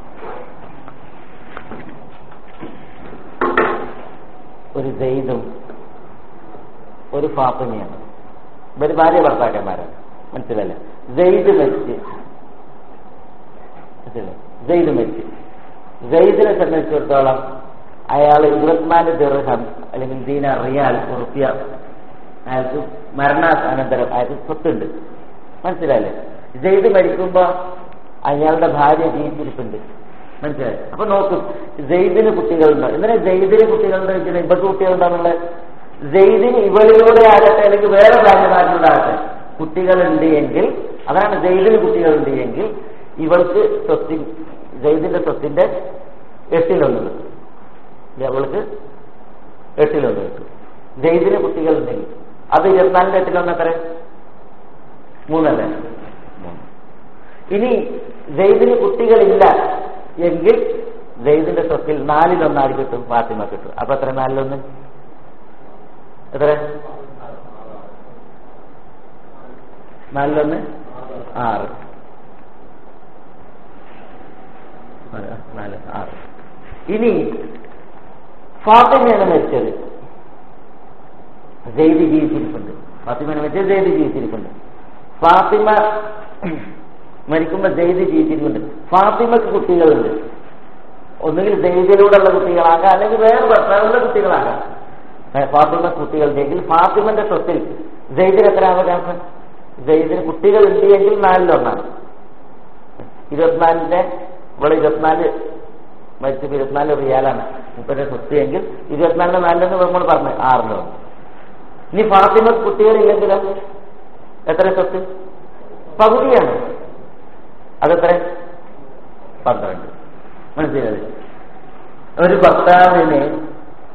S1: ഒരു ജെയ്ദും ഒരു ഫാത്തിമയാണ് ഇവര് ഭാര്യ ഭർത്താക്കന്മാരാണ് മനസ്സിലല്ലേ ജെയ്ദ് മരിച്ച് മനസ്സിലായി ജെയ്ദ് മരിച്ച് ജെയ്ദിനെ സംബന്ധിച്ചിടത്തോളം അയാൾ ഇരുപത്തിനാല് ദിർഹം അല്ലെങ്കിൽ ദീന റിയാൽ ഉറുപ്പ്യ അയാൾക്ക് മരണാനന്തരം അയാൾക്ക് സ്വത്തുണ്ട് മനസ്സിലായില്ലേ ജെയ്ദ് മരിക്കുമ്പോ അയാളുടെ ഭാര്യ ജീവിച്ചിരിപ്പുണ്ട് മനസ്സിലായി അപ്പൊ നോക്കും ജെയ്ദിന് കുട്ടികളുണ്ടോ എന്തിനാ ജെയ്ദിന് കുട്ടികളുണ്ടോ വെച്ചാൽ ഇവർക്ക് കുട്ടികളുണ്ടോന്നുള്ള ജെയ്ദിന് ഇവളിലൂടെ ആകട്ടെ അല്ലെങ്കിൽ വേറെ ഭാര്യമാരിലൂടെ കുട്ടികളുണ്ട് എങ്കിൽ അതാണ് ജെയ്ദിന് കുട്ടികളുണ്ട് എങ്കിൽ ഇവൾക്ക് സ്വത്തി ജെയ്ദിന്റെ സ്വത്തിന്റെ എട്ടിലൊന്ന് കിട്ടും അവൾക്ക് എട്ടിലൊന്ന് കിട്ടും ജെയ്ദിന് കുട്ടികളുണ്ടെങ്കിൽ അത് ഇരുപത്തിനാലിന്റെ എട്ടിലൊന്ന് എത്ര മൂന്നല്ലേ മൂന്ന് ഇനി ജെയ്ദിന് കുട്ടികളില്ല എങ്കിൽ ജെയ്ദിന്റെ സ്വത്തിൽ നാലിലൊന്നാര് കിട്ടും ഫാത്തിമ കിട്ടും അപ്പൊ എത്ര നാലിലൊന്ന് എത്ര നാലിലൊന്ന് ആറ് നാല്, നാല് ആറ് ഇനി ഫാത്തിമയാണ് മരിച്ചത് ജെയ്ദ് ജീവിച്ചിരിപ്പുണ്ട് ഫാത്തിമയാണ് മരിച്ചത് ജെയ്ദ് ജീവിച്ചിരിപ്പുണ്ട് ഫാത്തിമ മരിക്കുമ്പോ ജെയ്ദ് ജീവിച്ചിരിപ്പുണ്ട് ഫാത്തിമക്ക് കുട്ടികളുണ്ട് ഒന്നുകിൽ ജെയ്ദിലൂടെയുള്ള കുട്ടികളാകാം അല്ലെങ്കിൽ വേറെ ഭർത്താവിന്റെ കുട്ടികളാകാം ഏ, ഫാത്തിമ കുട്ടികളുണ്ടെങ്കിൽ ഫാത്തിമന്റെ സ്വത്തിൽ ജെയ്ദിന് എത്ര അവകാശം ജെയ്ദിന് കുട്ടികളുണ്ട് എങ്കിൽ നാലിലൊന്നാണ് ഇരുപത്തിനാലിന്റെ ഇവിടെ ഇരുപത്തിനാല് മരിച്ചപ്പോ ഇരുപത്തിനാല് റിയാലാണ് മുപ്പതിന്റെ സ്വത്ത് എങ്കിൽ ഇരുപത്തിനാലിന് നാലിലെന്ന് നമ്മൾ പറഞ്ഞു ആറിലോ ഇനി ഫാത്തിമ കുട്ടികളില്ലെങ്കിലോ എത്ര സ്വത്ത് പകുതിയാണ് അതെത്ര പന്ത്രണ്ട് മനസ്സിലായത് ഒരു ഭർത്താവിന്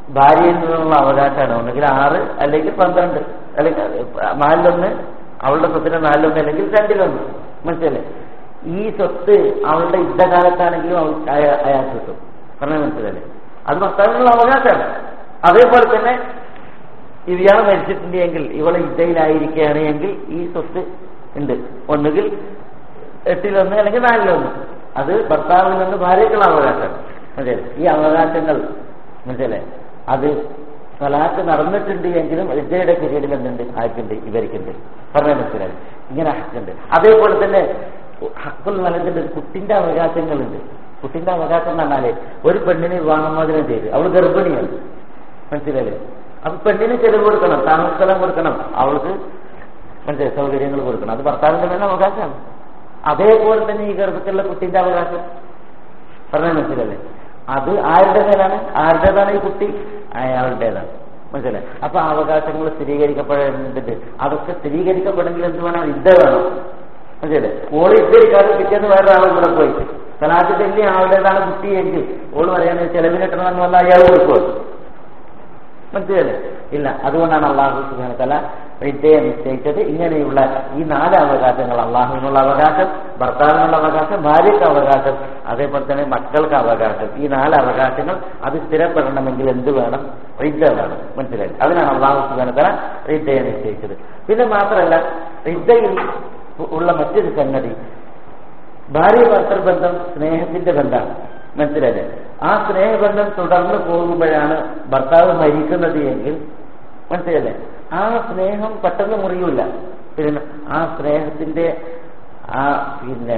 S1: ഭാര്യയിൽ നിന്നുള്ള അവകാശമാണ് ഒന്നുകിൽ ആറ് അല്ലെങ്കിൽ പന്ത്രണ്ട് അല്ലെങ്കിൽ നാലിലൊന്ന് അവളുടെ സ്വത്തിന്റെ നാലിലൊന്ന് അല്ലെങ്കിൽ രണ്ടിലൊന്ന് മനസ്സിലല്ലേ ഈ സ്വത്ത് അവളുടെ യുദ്ധകാലത്താണെങ്കിലും അവൾ അയ- അയാൾക്ക് കിട്ടും പറഞ്ഞാൽ മനസ്സിലല്ലേ അത് ഭർത്താവിനുള്ള അവകാശമാണ് അതേപോലെ തന്നെ ഇയാൾ മരിച്ചിട്ടുണ്ടെങ്കിൽ ഇവൾ യുദ്ധയിലായിരിക്കുകയാണ് എങ്കിൽ ഈ സ്വത്ത് ഉണ്ട് ഒന്നുകിൽ എട്ടിലൊന്ന് അല്ലെങ്കിൽ നാലിലൊന്ന് അത് ഭർത്താവിൽ നിന്ന് ഭാര്യയ്ക്കുള്ള അവകാശമാണ് മനസ്സിലായി ഈ അവകാശങ്ങൾ മനസ്സിലല്ലേ അത് സ്വലാത്ത് നടന്നിട്ടുണ്ട് എങ്കിലും വിദ്യയുടെ പീരീഡിൽ എന്തുണ്ട് ആർക്കുണ്ട് ഇവർക്കുണ്ട് പറഞ്ഞാൽ മനസ്സിലായി ഇങ്ങനെ ഹക്കുണ്ട് അതേപോലെ തന്നെ ഹക്കുൽ നൽകുന്ന കുട്ടിന്റെ അവകാശങ്ങളുണ്ട് കുട്ടിന്റെ അവകാശം എന്ന് പറഞ്ഞാല് ഒരു പെണ്ണിന് വിവാഹമോചനം ചെയ്ത് അവൾ ഗർഭിണിയാണ് മനസ്സിലായില്ലേ അപ്പൊ പെണ്ണിന് ചെലവ് കൊടുക്കണം താമസസ്ഥലം കൊടുക്കണം അവൾക്ക് മനസ്സിലായി സൗകര്യങ്ങൾ കൊടുക്കണം അത് ഭർത്താവിന്റെ മേലെ അവകാശമാണ് അതേപോലെ തന്നെ ഈ ഗർഭത്തിലുള്ള കുട്ടിന്റെ അവകാശം പറഞ്ഞാൽ മനസ്സിലല്ലേ അത് ആരുടെ മേലാണ് ആരുടേതാണ് ഈ കുട്ടി അയാളുടേതാണ് മനസ്സിലായി അപ്പൊ ആ അവകാശങ്ങൾ സ്ഥിരീകരിക്കപ്പെടേണ്ടത് അതൊക്കെ സ്ഥിരീകരിക്കപ്പെടെങ്കിൽ എന്ത് വേണം യുദ്ധ വേണം മനസ്സിലല്ലേ ഓള് യുദ്ധരിക്കാതെ പിറ്റേന്ന് വേറെ ആളും കൂടെ പോയി സലാത്ത് ചെല്ലി ആളുടേതാണ് കുട്ടി എങ്കിൽ ഓള് പറയുന്നത് ചെലവിനിട്ടണമെന്ന് വന്നാൽ അയാൾ കൊടുക്കുമോ മനസ്സിലല്ലേ ഇല്ല അതുകൊണ്ടാണ് അള്ളാഹു സുബാന തല വിദ്യയെ നിശ്ചയിച്ചത് ഇങ്ങനെയുള്ള ഈ നാല് അവകാശങ്ങൾ അള്ളാഹുവിനുള്ള അവകാശം ഭർത്താവിനുള്ള അവകാശം ഭാര്യയ്ക്ക് അവകാശം അതേപോലെ തന്നെ മക്കൾക്ക് അവകാശം ഈ നാല് അവകാശങ്ങൾ അത് സ്ഥിരപ്പെടണമെങ്കിൽ എന്ത് വേണം റിദ്ദ വേണം മനസ്സിലായി അതിനാണ് അള്ളാഹു സുബാന തല റിദ്ദയെ നിശ്ചയിച്ചത് പിന്നെ മാത്രമല്ല റിദ്ദയിൽ ഉള്ള മറ്റൊരു സംഗതി ഭാര്യ ഭർത്തൃബന്ധം സ്നേഹത്തിന്റെ ബന്ധമാണ് മനസ്സിലല്ലേ ആ സ്നേഹബന്ധം തുടർന്ന് പോകുമ്പോഴാണ് ഭർത്താവ് മരിക്കുന്നത് എങ്കിൽ മനസ്സിലല്ലേ ആ സ്നേഹം പെട്ടെന്ന് മുറിയൂല പിന്നെ ആ സ്നേഹത്തിന്റെ ആ പിന്നെ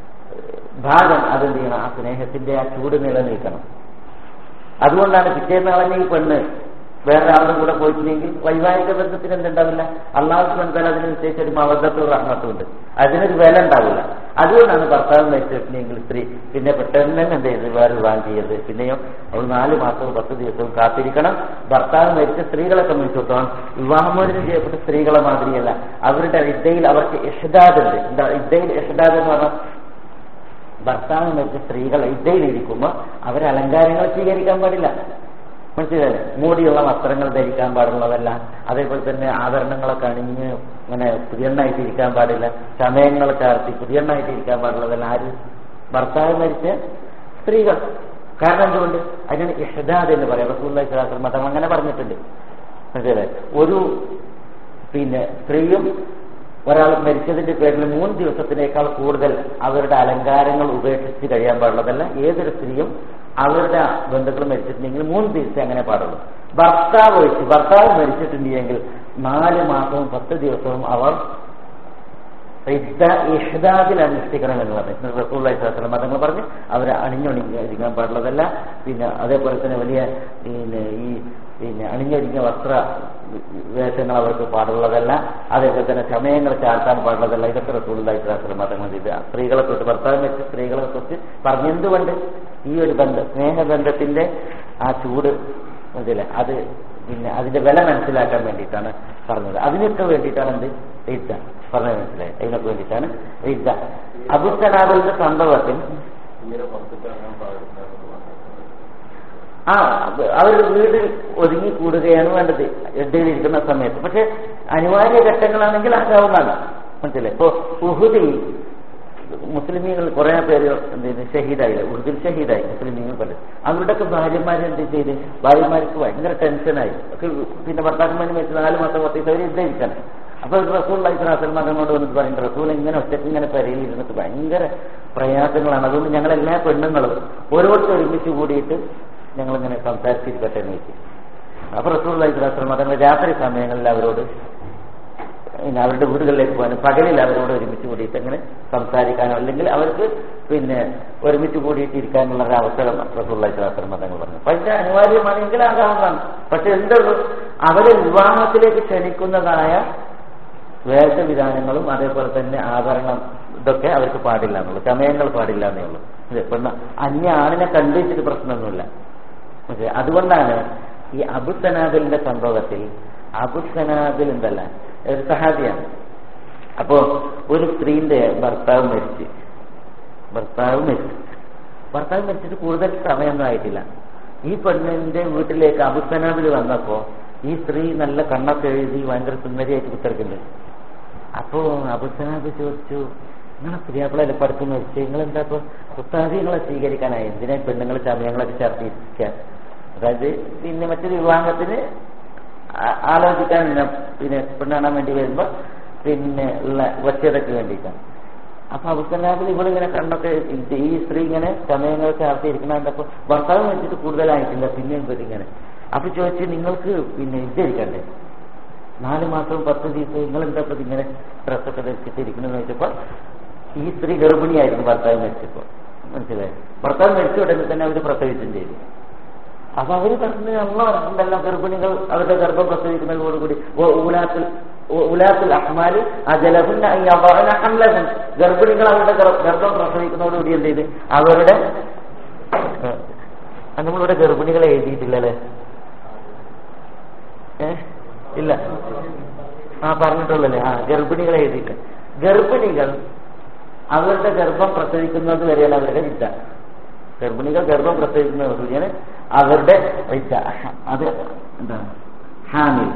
S1: ഭാഗം അതെന്ത് ചെയ്യണം ആ സ്നേഹത്തിന്റെ ആ ചൂട് നിലനിൽക്കണം അതുകൊണ്ടാണ് പിറ്റേന്നാളെ ഈ പെണ്ണ് വേറെ ആളുടെ കൂടെ പോയിട്ടില്ലെങ്കിൽ വൈവാഹിക ബന്ധത്തിന് എന്തുണ്ടാവില്ല അള്ളാഹു ബന്ധം അതിന് നിശ്ചയിച്ച ഒരു മവദ്ധത്തും റഹ്മത്തുണ്ട് അതിനൊരു വില ഉണ്ടാവില്ല അതുകൊണ്ടാണ് ഭർത്താവ് മരിച്ചിട്ടുണ്ടെങ്കിൽ സ്ത്രീ പിന്നെ പെട്ടെന്ന് തന്നെ എന്ത് ചെയ്ത് വേറെ വിവാഹം ചെയ്യരുത് പിന്നെയോ അവൾ നാല് മാസവും പത്ത് ദിവസവും കാത്തിരിക്കണം ഭർത്താവ് മരിച്ച സ്ത്രീകളെ സംബന്ധിച്ചിടത്തോളം വിവാഹമോചനം ചെയ്യപ്പെട്ട സ്ത്രീകളെ മാതിരിയല്ല അവരുടെ ഇദ്ദയിൽ അവർക്ക് ഇഷദാദ് ഉണ്ട് എന്താ ഇദ്ദയിൽ ഇഷദാദ് എന്ന് പറഞ്ഞാൽ ഭർത്താവ് മരിച്ച സ്ത്രീകൾ ഇദ്ദയിലിരിക്കുമ്പോൾ അവർ അലങ്കാരങ്ങൾ സ്വീകരിക്കാൻ പാടില്ല മനസ്സിലായില്ലേ മൂടിയുള്ള വസ്ത്രങ്ങൾ ധരിക്കാൻ പാടുള്ളതല്ല അതേപോലെ തന്നെ ആഭരണങ്ങളൊക്കെ അണിഞ്ഞ് ഇങ്ങനെ പുതിയണ്ണായിട്ട് ഇരിക്കാൻ പാടില്ല ചമയങ്ങൾ ചാർത്തി പുതിയണ്ണായിട്ട് ഇരിക്കാൻ പാടുള്ളതല്ല ആര് ഭർത്താവ് മരിച്ച സ്ത്രീകൾ കാരണം എന്തുകൊണ്ട് അതിനാണ് ഇഷദാദ് എന്ന് പറയാം റസൂല്ലാ ശാസ്ത്രം മതം അങ്ങനെ പറഞ്ഞിട്ടുണ്ട് മനസ്സിലായി ഒരു പിന്നെ സ്ത്രീയും ഒരാൾ മരിച്ചതിന്റെ പേരിൽ മൂന്ന് ദിവസത്തിനേക്കാൾ കൂടുതൽ അവരുടെ അലങ്കാരങ്ങൾ ഉപേക്ഷിച്ച് കഴിയാൻ പാടുള്ളതല്ല ഏതൊരു സ്ത്രീയും അവരുടെ ബന്ധുക്കൾ മരിച്ചിട്ടുണ്ടെങ്കിൽ മൂന്ന് ദിവസം അങ്ങനെ പാടുള്ളൂ ഭർത്താവ് ഒഴിച്ച് ഭർത്താവ് മരിച്ചിട്ടുണ്ടെങ്കിൽ നാല് മാസവും പത്ത് ദിവസവും അവർ ഇഷ്ദാദിൽ അനുഷ്ഠിക്കണം എന്ന് പറഞ്ഞു റസൂള്ളി ശാസ്ത്രം മതങ്ങൾ പറഞ്ഞ് അവരെ അണിഞ്ഞൊണിഞ്ഞിരിക്കാൻ പാടുള്ളതല്ല പിന്നെ അതേപോലെ തന്നെ വലിയ പിന്നെ ഈ പിന്നെ അണിഞ്ഞൊരിഞ്ഞ വസ്ത്ര വേഷങ്ങൾ അവർക്ക് പാടുള്ളതല്ല അതേപോലെ തന്നെ സമയങ്ങൾ ചാർത്താൻ പാടുള്ളതല്ല ഇതൊക്കെ റസൂള്ളി ശാസ്ത്രം മതങ്ങൾ ഇത് സ്ത്രീകളെ തൊട്ട് ഭർത്താവ് വെച്ച് സ്ത്രീകളെ തൊട്ട് പറഞ്ഞെന്തുകൊണ്ട് ഈ ഒരു ബന്ധം സ്നേഹബന്ധത്തിന്റെ ആ ചൂട് മനസ്സിലെ അത് പിന്നെ അതിന്റെ വില മനസ്സിലാക്കാൻ വേണ്ടിയിട്ടാണ് പറഞ്ഞത് അതിനൊക്കെ വേണ്ടിയിട്ടാണ് എന്ത് റിദ്ദ പറഞ്ഞത് മനസ്സിലായി അതിനൊക്കെ വേണ്ടിയിട്ടാണ് റിദ്ദ അബുസനാബിന്റെ സംഭവത്തിൽ ആ അവരുടെ വീട് ഒതുങ്ങി കൂടുകയാണ് വേണ്ടത് ഇരിക്കുന്ന സമയത്ത് പക്ഷെ അനിവാര്യ ഘട്ടങ്ങളാണെങ്കിൽ ആകാവുന്നതാണ് മനസ്സിലായി ഇപ്പോ ഉഹുദിൽ മുസ്ലിമീങ്ങൾ കുറെ പേര് എന്ത് ചെയ്തു ഷഹീദായില്ല ഉറുദിൽ ഷഹീദായി മുസ്ലിമീങ്ങൾ പല അവരുടെയൊക്കെ ഭാര്യമാർ എന്ത് ചെയ്ത് ഭാര്യമാർക്ക് ഭയങ്കര ടെൻഷനായി ഒക്കെ പിന്നെ ഭർത്താക്കന്മാരും വെച്ച് നാല് മാസം പത്ത് ദിവസം അവർ യുദ്ധയിരിക്കാൻ അപ്പൊ റസൂൽ അലൈഹിസ്ലാം മകനോട് വന്നിട്ട് പറയുന്നത് റസൂൽ ഇങ്ങനെ ഒറ്റയ്ക്ക് ഇങ്ങനെ പെരയിൽ ഇരുന്നിട്ട് ഭയങ്കര പ്രയാസങ്ങളാണ് അതുകൊണ്ട് ഞങ്ങൾ എല്ലാ പെണ്ണുങ്ങളും ഓരോരുത്തർ ഒരുമിച്ച് കൂടിയിട്ട് ഞങ്ങളിങ്ങനെ സംസാരിച്ചിരിക്കട്ടെ എന്ന് വെച്ചു അപ്പൊ റസൂൽ അലൈഹിസ്ലാം മകൻ രാത്രി സമയങ്ങളിൽ അവരോട് പിന്നെ അവരുടെ വീടുകളിലേക്ക് പോകാനും പകലിൽ അവരോട് ഒരുമിച്ച് കൂടിയിട്ട് അങ്ങനെ സംസാരിക്കാനോ അല്ലെങ്കിൽ അവർക്ക് പിന്നെ ഒരുമിച്ച് കൂടിയിട്ട് ഇരിക്കാനുള്ള ഒരു അവസരം റസൂള്ളി ശാസ്ത്രം മതങ്ങൾ പറഞ്ഞു പക്ഷെ അനിവാര്യമാണെങ്കിൽ ആകാവുന്നതാണ് പക്ഷെ എന്തുള്ളൂ അവരെ വിവാഹത്തിലേക്ക് ക്ഷണിക്കുന്നതായ വേഷവിധാനങ്ങളും അതേപോലെ തന്നെ ആഭരണം ഇതൊക്കെ അവർക്ക് പാടില്ല എന്നുള്ളൂ ചമയങ്ങൾ പാടില്ല എന്നേ ഉള്ളൂ പെണ്ണ അന്യ ആണിനെ കണ്ടുവച്ചിട്ട് പ്രശ്നമൊന്നുമില്ല അതുകൊണ്ടാണ് ഈ അബുസനാബിലിന്റെ സംഭവത്തിൽ അബുസനാബിൽ എന്തല്ല ഒരു സഹാബിയാണ് അപ്പോ ഒരു സ്ത്രീന്റെ ഭർത്താവ് മരിച്ച് ഭർത്താവ് മരിച്ചു ഭർത്താവ് മരിച്ചിട്ട് കൂടുതൽ സമയമൊന്നും ആയിട്ടില്ല ഈ പെണ്ണിന്റെ വീട്ടിലേക്ക് അബുസനാബിൽ വന്നപ്പോ ഈ സ്ത്രീ നല്ല കണ്ണൊക്കെ എഴുതി ഭയങ്കര സുന്ദരിയായിട്ട് കുത്തിറക്കുന്നുണ്ട് അപ്പോ അബുസനാബ് ചോദിച്ചു നിങ്ങളെ പ്രിയാപ്പിളല്ലേ പഠിച്ചു മരിച്ചു നിങ്ങൾ എന്താ ഇപ്പൊ ഉത്താദികളെ സ്വീകരിക്കാനായി എന്തിനാ പെണ്ണുങ്ങൾ ചമയങ്ങളൊക്കെ ചേർത്തിരിക്കാൻ അതായത് പിന്നെ മറ്റൊരു വിവാഹത്തിന് ആ- ആലോചിക്കാൻ പിന്നെ പിന്നെ പെണ്ണാണാൻ വേണ്ടി വരുമ്പോ പിന്നെ ഉള്ള വച്ചതൊക്കെ വേണ്ടിയിട്ടാണ് അപ്പൊ അവസാനത്തിൽ ഇവളിങ്ങനെ കണ്ണൊക്കെ ഇത് ഈ സ്ത്രീ ഇങ്ങനെ സമയങ്ങൾ ചേർത്തിരിക്കണ കണ്ടപ്പോ ഭർത്താവ് വെച്ചിട്ട് കൂടുതലായിട്ടില്ല പിന്നെയും വരും ഇങ്ങനെ അപ്പൊ ചോദിച്ചു നിങ്ങൾക്ക് പിന്നെ ഇതായിരിക്കണ്ടേ നാല് മാസവും പത്ത് ദിവസവും നിങ്ങൾ എന്താ ഇപ്പൊ ഇങ്ങനെ ഡ്രസ്സൊക്കെ ധരിച്ചിട്ട് ഇരിക്കണമെന്ന് വെച്ചപ്പോ ഈ സ്ത്രീ ഗർഭിണിയായിരുന്നു ഭർത്താവ് മരിച്ചപ്പോ മനസ്സിലായി ഭർത്താവ് മരിച്ച ഉടനെ തന്നെ അവര് പ്രസവിച്ചും ചെയ്തു അപ്പൊ അവര് പറഞ്ഞു നമ്മൾ പറഞ്ഞിട്ടുണ്ടല്ലോ ഗർഭിണികൾ അവരുടെ ഗർഭം പ്രസവിക്കുന്നതോടുകൂടി ഓ ഉലാത്തിൽ ഓ ഉലാത്തിൽ അഹ്മാല് അജലഹുൻ ഹംലഹുൻ ഗർഭിണികൾ അവരുടെ ഗർ- ഗർഭം പ്രസവിക്കുന്നതോടുകൂടി എന്ത് ചെയ്ത് അവരുടെ ഏഹ്, അത് നമ്മളിവിടെ ഗർഭിണികളെ എഴുതിയിട്ടില്ലല്ലേ ഏ ഇല്ല ആ പറഞ്ഞിട്ടുള്ളല്ലേ ആ ഗർഭിണികളെ എഴുതിയിട്ട് ഗർഭിണികൾ അവരുടെ ഗർഭം പ്രസവിക്കുന്നത് വരെയാണ് അവരുടെ വിദ്യ ഗർഭിണികൾ ഗർഭം പ്രസവിക്കുന്നത് സൂചന അവരുടെ വിദ്യ അത് എന്താണ് ഹാമിൽ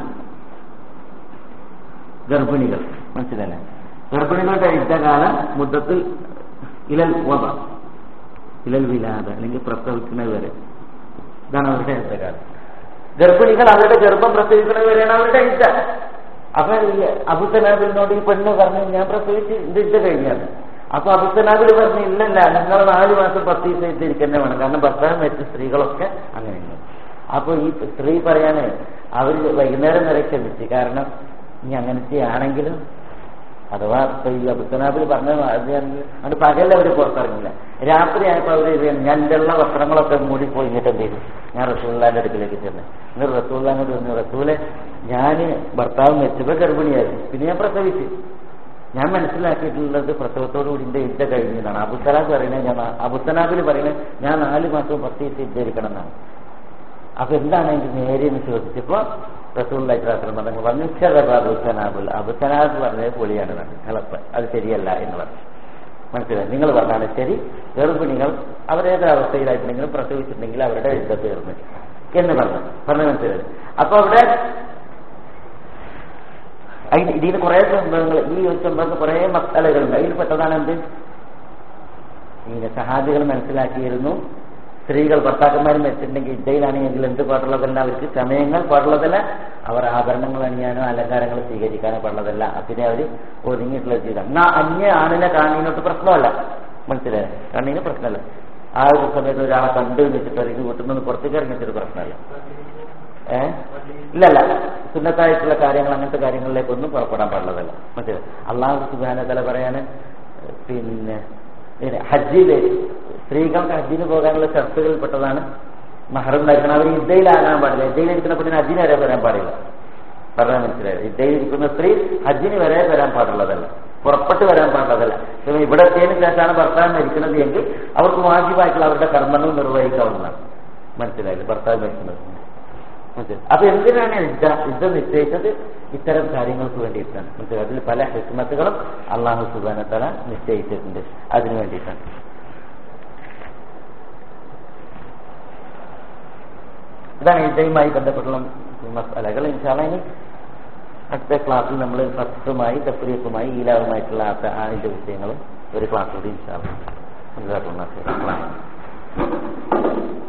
S1: ഗർഭിണികൾ മനസ്സിലല്ലേ ഗർഭിണികളുടെ യുദ്ധകാലം മുദ്ദത്തിൽ ഇലൽ വധ ഇലൽ വിലാദ അല്ലെങ്കിൽ പ്രസവിക്കുന്നത് വരെ ഇതാണ് അവരുടെ യുദ്ധകാലം ഗർഭിണികൾ അവരുടെ ഗർഭം പ്രസവിക്കുന്നത് വരെയാണ് അവരുടെ യുദ്ധ അപ്പൊ ഈ അബുസനാബിനോട് ഈ പെണ്ണ് പറഞ്ഞു ഞാൻ പ്രസവിച്ച് ഇത് യുദ്ധ കഴിഞ്ഞാണ് അപ്പൊ അബുസനാബിൽ പറഞ്ഞു ഇല്ലല്ല നിങ്ങൾ നാല് മാസം പത്ത് ദിവസം ഇട്ടിരിക്കന്നെ വേണം കാരണം ഭർത്താവ് മരിച്ച സ്ത്രീകളൊക്കെ അങ്ങനെയാണ് അപ്പൊ ഈ സ്ത്രീ പറയാന് അവര് വൈകുന്നേരം വരെ ക്ഷമിച്ചു കാരണം ഇനി അങ്ങനത്തെ ആണെങ്കിലും അഥവാ ഇപ്പൊ ഈ അബുസനാബിൽ പറഞ്ഞ അത് പകൽ അവര് പുറത്തിറങ്ങില്ല രാത്രി ആയപ്പോ അവര് ഇത് ഞാൻ എൻ്റെ ഉള്ള വസ്ത്രങ്ങളൊക്കെ മൂടി പോയി ഇങ്ങോട്ട് എന്ത് ചെയ്തു ഞാൻ റസൂല്ലാന്റെ അടുക്കിലേക്ക് ചെന്ന് എന്നിട്ട് റസൂല്ലാനോട് പറഞ്ഞു റസൂലെ ഞാന് ഭർത്താവ് മരിച്ചപ്പോ ഗർഭിണിയായിരുന്നു പിന്നെ ഞാൻ പ്രസവിച്ചു ഞാൻ മനസ്സിലാക്കിയിട്ടുള്ളത് പ്രസവത്തോടു കൂടി എന്റെ യുദ്ധ കഴിഞ്ഞതാണ് അബുസലാബ് പറയുന്നത് ഞാൻ അബുസലാബിൽ പറയുന്നത് ഞാൻ നാല് മാസം പത്ത് ദിവസം യുദ്ധരിക്കണം എന്നാണ് അപ്പൊ എന്താണ് എനിക്ക് നേരെ എന്ന് ചോദിച്ചപ്പോ റസൂല്ലാസ്ലം പറഞ്ഞു പറഞ്ഞു ചെറബ അബുസനാബുൽ അബുസനാബ് പറഞ്ഞത് പൊളിയാണ് എന്നാണ് കളപ്പ് അത് ശരിയല്ല എന്ന് പറഞ്ഞു മനസ്സിലായി നിങ്ങൾ പറഞ്ഞാണ് ശരി ഗർഭിണികൾ അവരേത് അവസ്ഥയിലായിട്ടുണ്ടെങ്കിലും പ്രസവിച്ചിട്ടുണ്ടെങ്കിൽ അവരുടെ യുദ്ധ തീർന്നു എന്ന് പറഞ്ഞു പറഞ്ഞു മനസ്സിലായി അപ്പൊ അവിടെ അതിന് ഇതിന് കുറെ സംഭവങ്ങൾ ഈ ഒരു സംഭവത്തിൽ കുറെ മക്കളകളുണ്ട് അതിൽ പെട്ടതാണ് എന്ത് ഈ സഹാബികൾ മനസ്സിലാക്കിയിരുന്നു സ്ത്രീകൾ ഭർത്താക്കന്മാർ മരിച്ചിട്ടുണ്ടെങ്കിൽ ഇദ്ദയിലാണെങ്കിൽ എന്ത് പാടുള്ളതല്ല അവർക്ക് സമയങ്ങൾ പാടുള്ളതല്ല അവർ ആഭരണങ്ങൾ അണിയാനോ അലങ്കാരങ്ങൾ സ്വീകരിക്കാനോ പാടുള്ളതല്ല അതിനെ അവർ ഒതുങ്ങിയിട്ടുള്ള ജീവിതം എന്നാ അന്യ ആണിനെ കാണുന്നതിനോട്ട് പ്രശ്നമല്ല മനസ്സിലായോ കണ്ണിന് പ്രശ്നമല്ല ആ ഒരു സമയത്ത് ഒരാളെ കണ്ടു വെച്ചിട്ട് അല്ലെങ്കിൽ വീട്ടിൽ നിന്ന് പുറത്തേക്ക് ഇറങ്ങിച്ചൊരു പ്രശ്നമല്ല ഏ ഇല്ലല്ല സുന്നത്തായിട്ടുള്ള കാര്യങ്ങൾ അങ്ങനത്തെ കാര്യങ്ങളിലേക്കൊന്നും പുറപ്പെടാൻ പാടുള്ളതല്ല മനസ്സിലായി അള്ളാഹു സുബാനതല പറയാണ് പിന്നെ ഇങ്ങനെ ഹജ്ജില് സ്ത്രീകൾക്ക് ഹജ്ജിന് പോകാനുള്ള ഷർത്തുകളിൽ പെട്ടതാണ് മഹർ ഉണ്ടാക്കണം അവർ ഇദ്ദയിലാകാൻ പാടില്ല ഇദ്ദയിലിരിക്കുന്ന പെണ്ണിന് ഹജ്ജിന് വരെ വരാൻ പാടില്ല പറഞ്ഞാൽ മനസ്സിലായത് ഇദ്ദയിലിരിക്കുന്ന സ്ത്രീ ഹജ്ജിന് വരെ വരാൻ പാടുള്ളതല്ല പുറപ്പെട്ട് വരാൻ പാടുള്ളതല്ല ഇപ്പം ഇവിടെ എത്തിയതിനു ശേഷമാണ് ഭർത്താവ് മരിക്കുന്നത് എങ്കിൽ അവർക്ക് വാജിബായിട്ടുള്ള അവരുടെ കർമ്മങ്ങൾ നിർവഹിക്കാവുന്നതാണ് മനസ്സിലായില്ലേ ഭർത്താവ് മരിക്കുന്നത് മനസ്സിലായി അപ്പൊ എന്തിനാണ് യുദ്ധ യുദ്ധം നിശ്ചയിച്ചത് ഇത്തരം കാര്യങ്ങൾക്ക് വേണ്ടിയിട്ടാണ് മനസ്സിലായി അതിൽ പല ഹിസ്മത്തുകളും അള്ളാഹു സുബാനത്തല നിശ്ചയിച്ചിട്ടുണ്ട് അതിനു വേണ്ടിയിട്ടാണ് ഇതാണ് യുദ്ധയുമായി ബന്ധപ്പെട്ടുള്ള മസാലകൾ ഇൻഷാല്ല ഇനി അടുത്ത ക്ലാസ്സിൽ നമ്മൾ ഫസ്റ്റുമായി തഫ്രീഖുമായി ഈലാവുമായിട്ടുള്ള ആ- അതിന്റെ വിഷയങ്ങൾ ഒരു ക്ലാസ് കൂടി ഇൻഷാല്ല മനസ്സിലാക്കുന്ന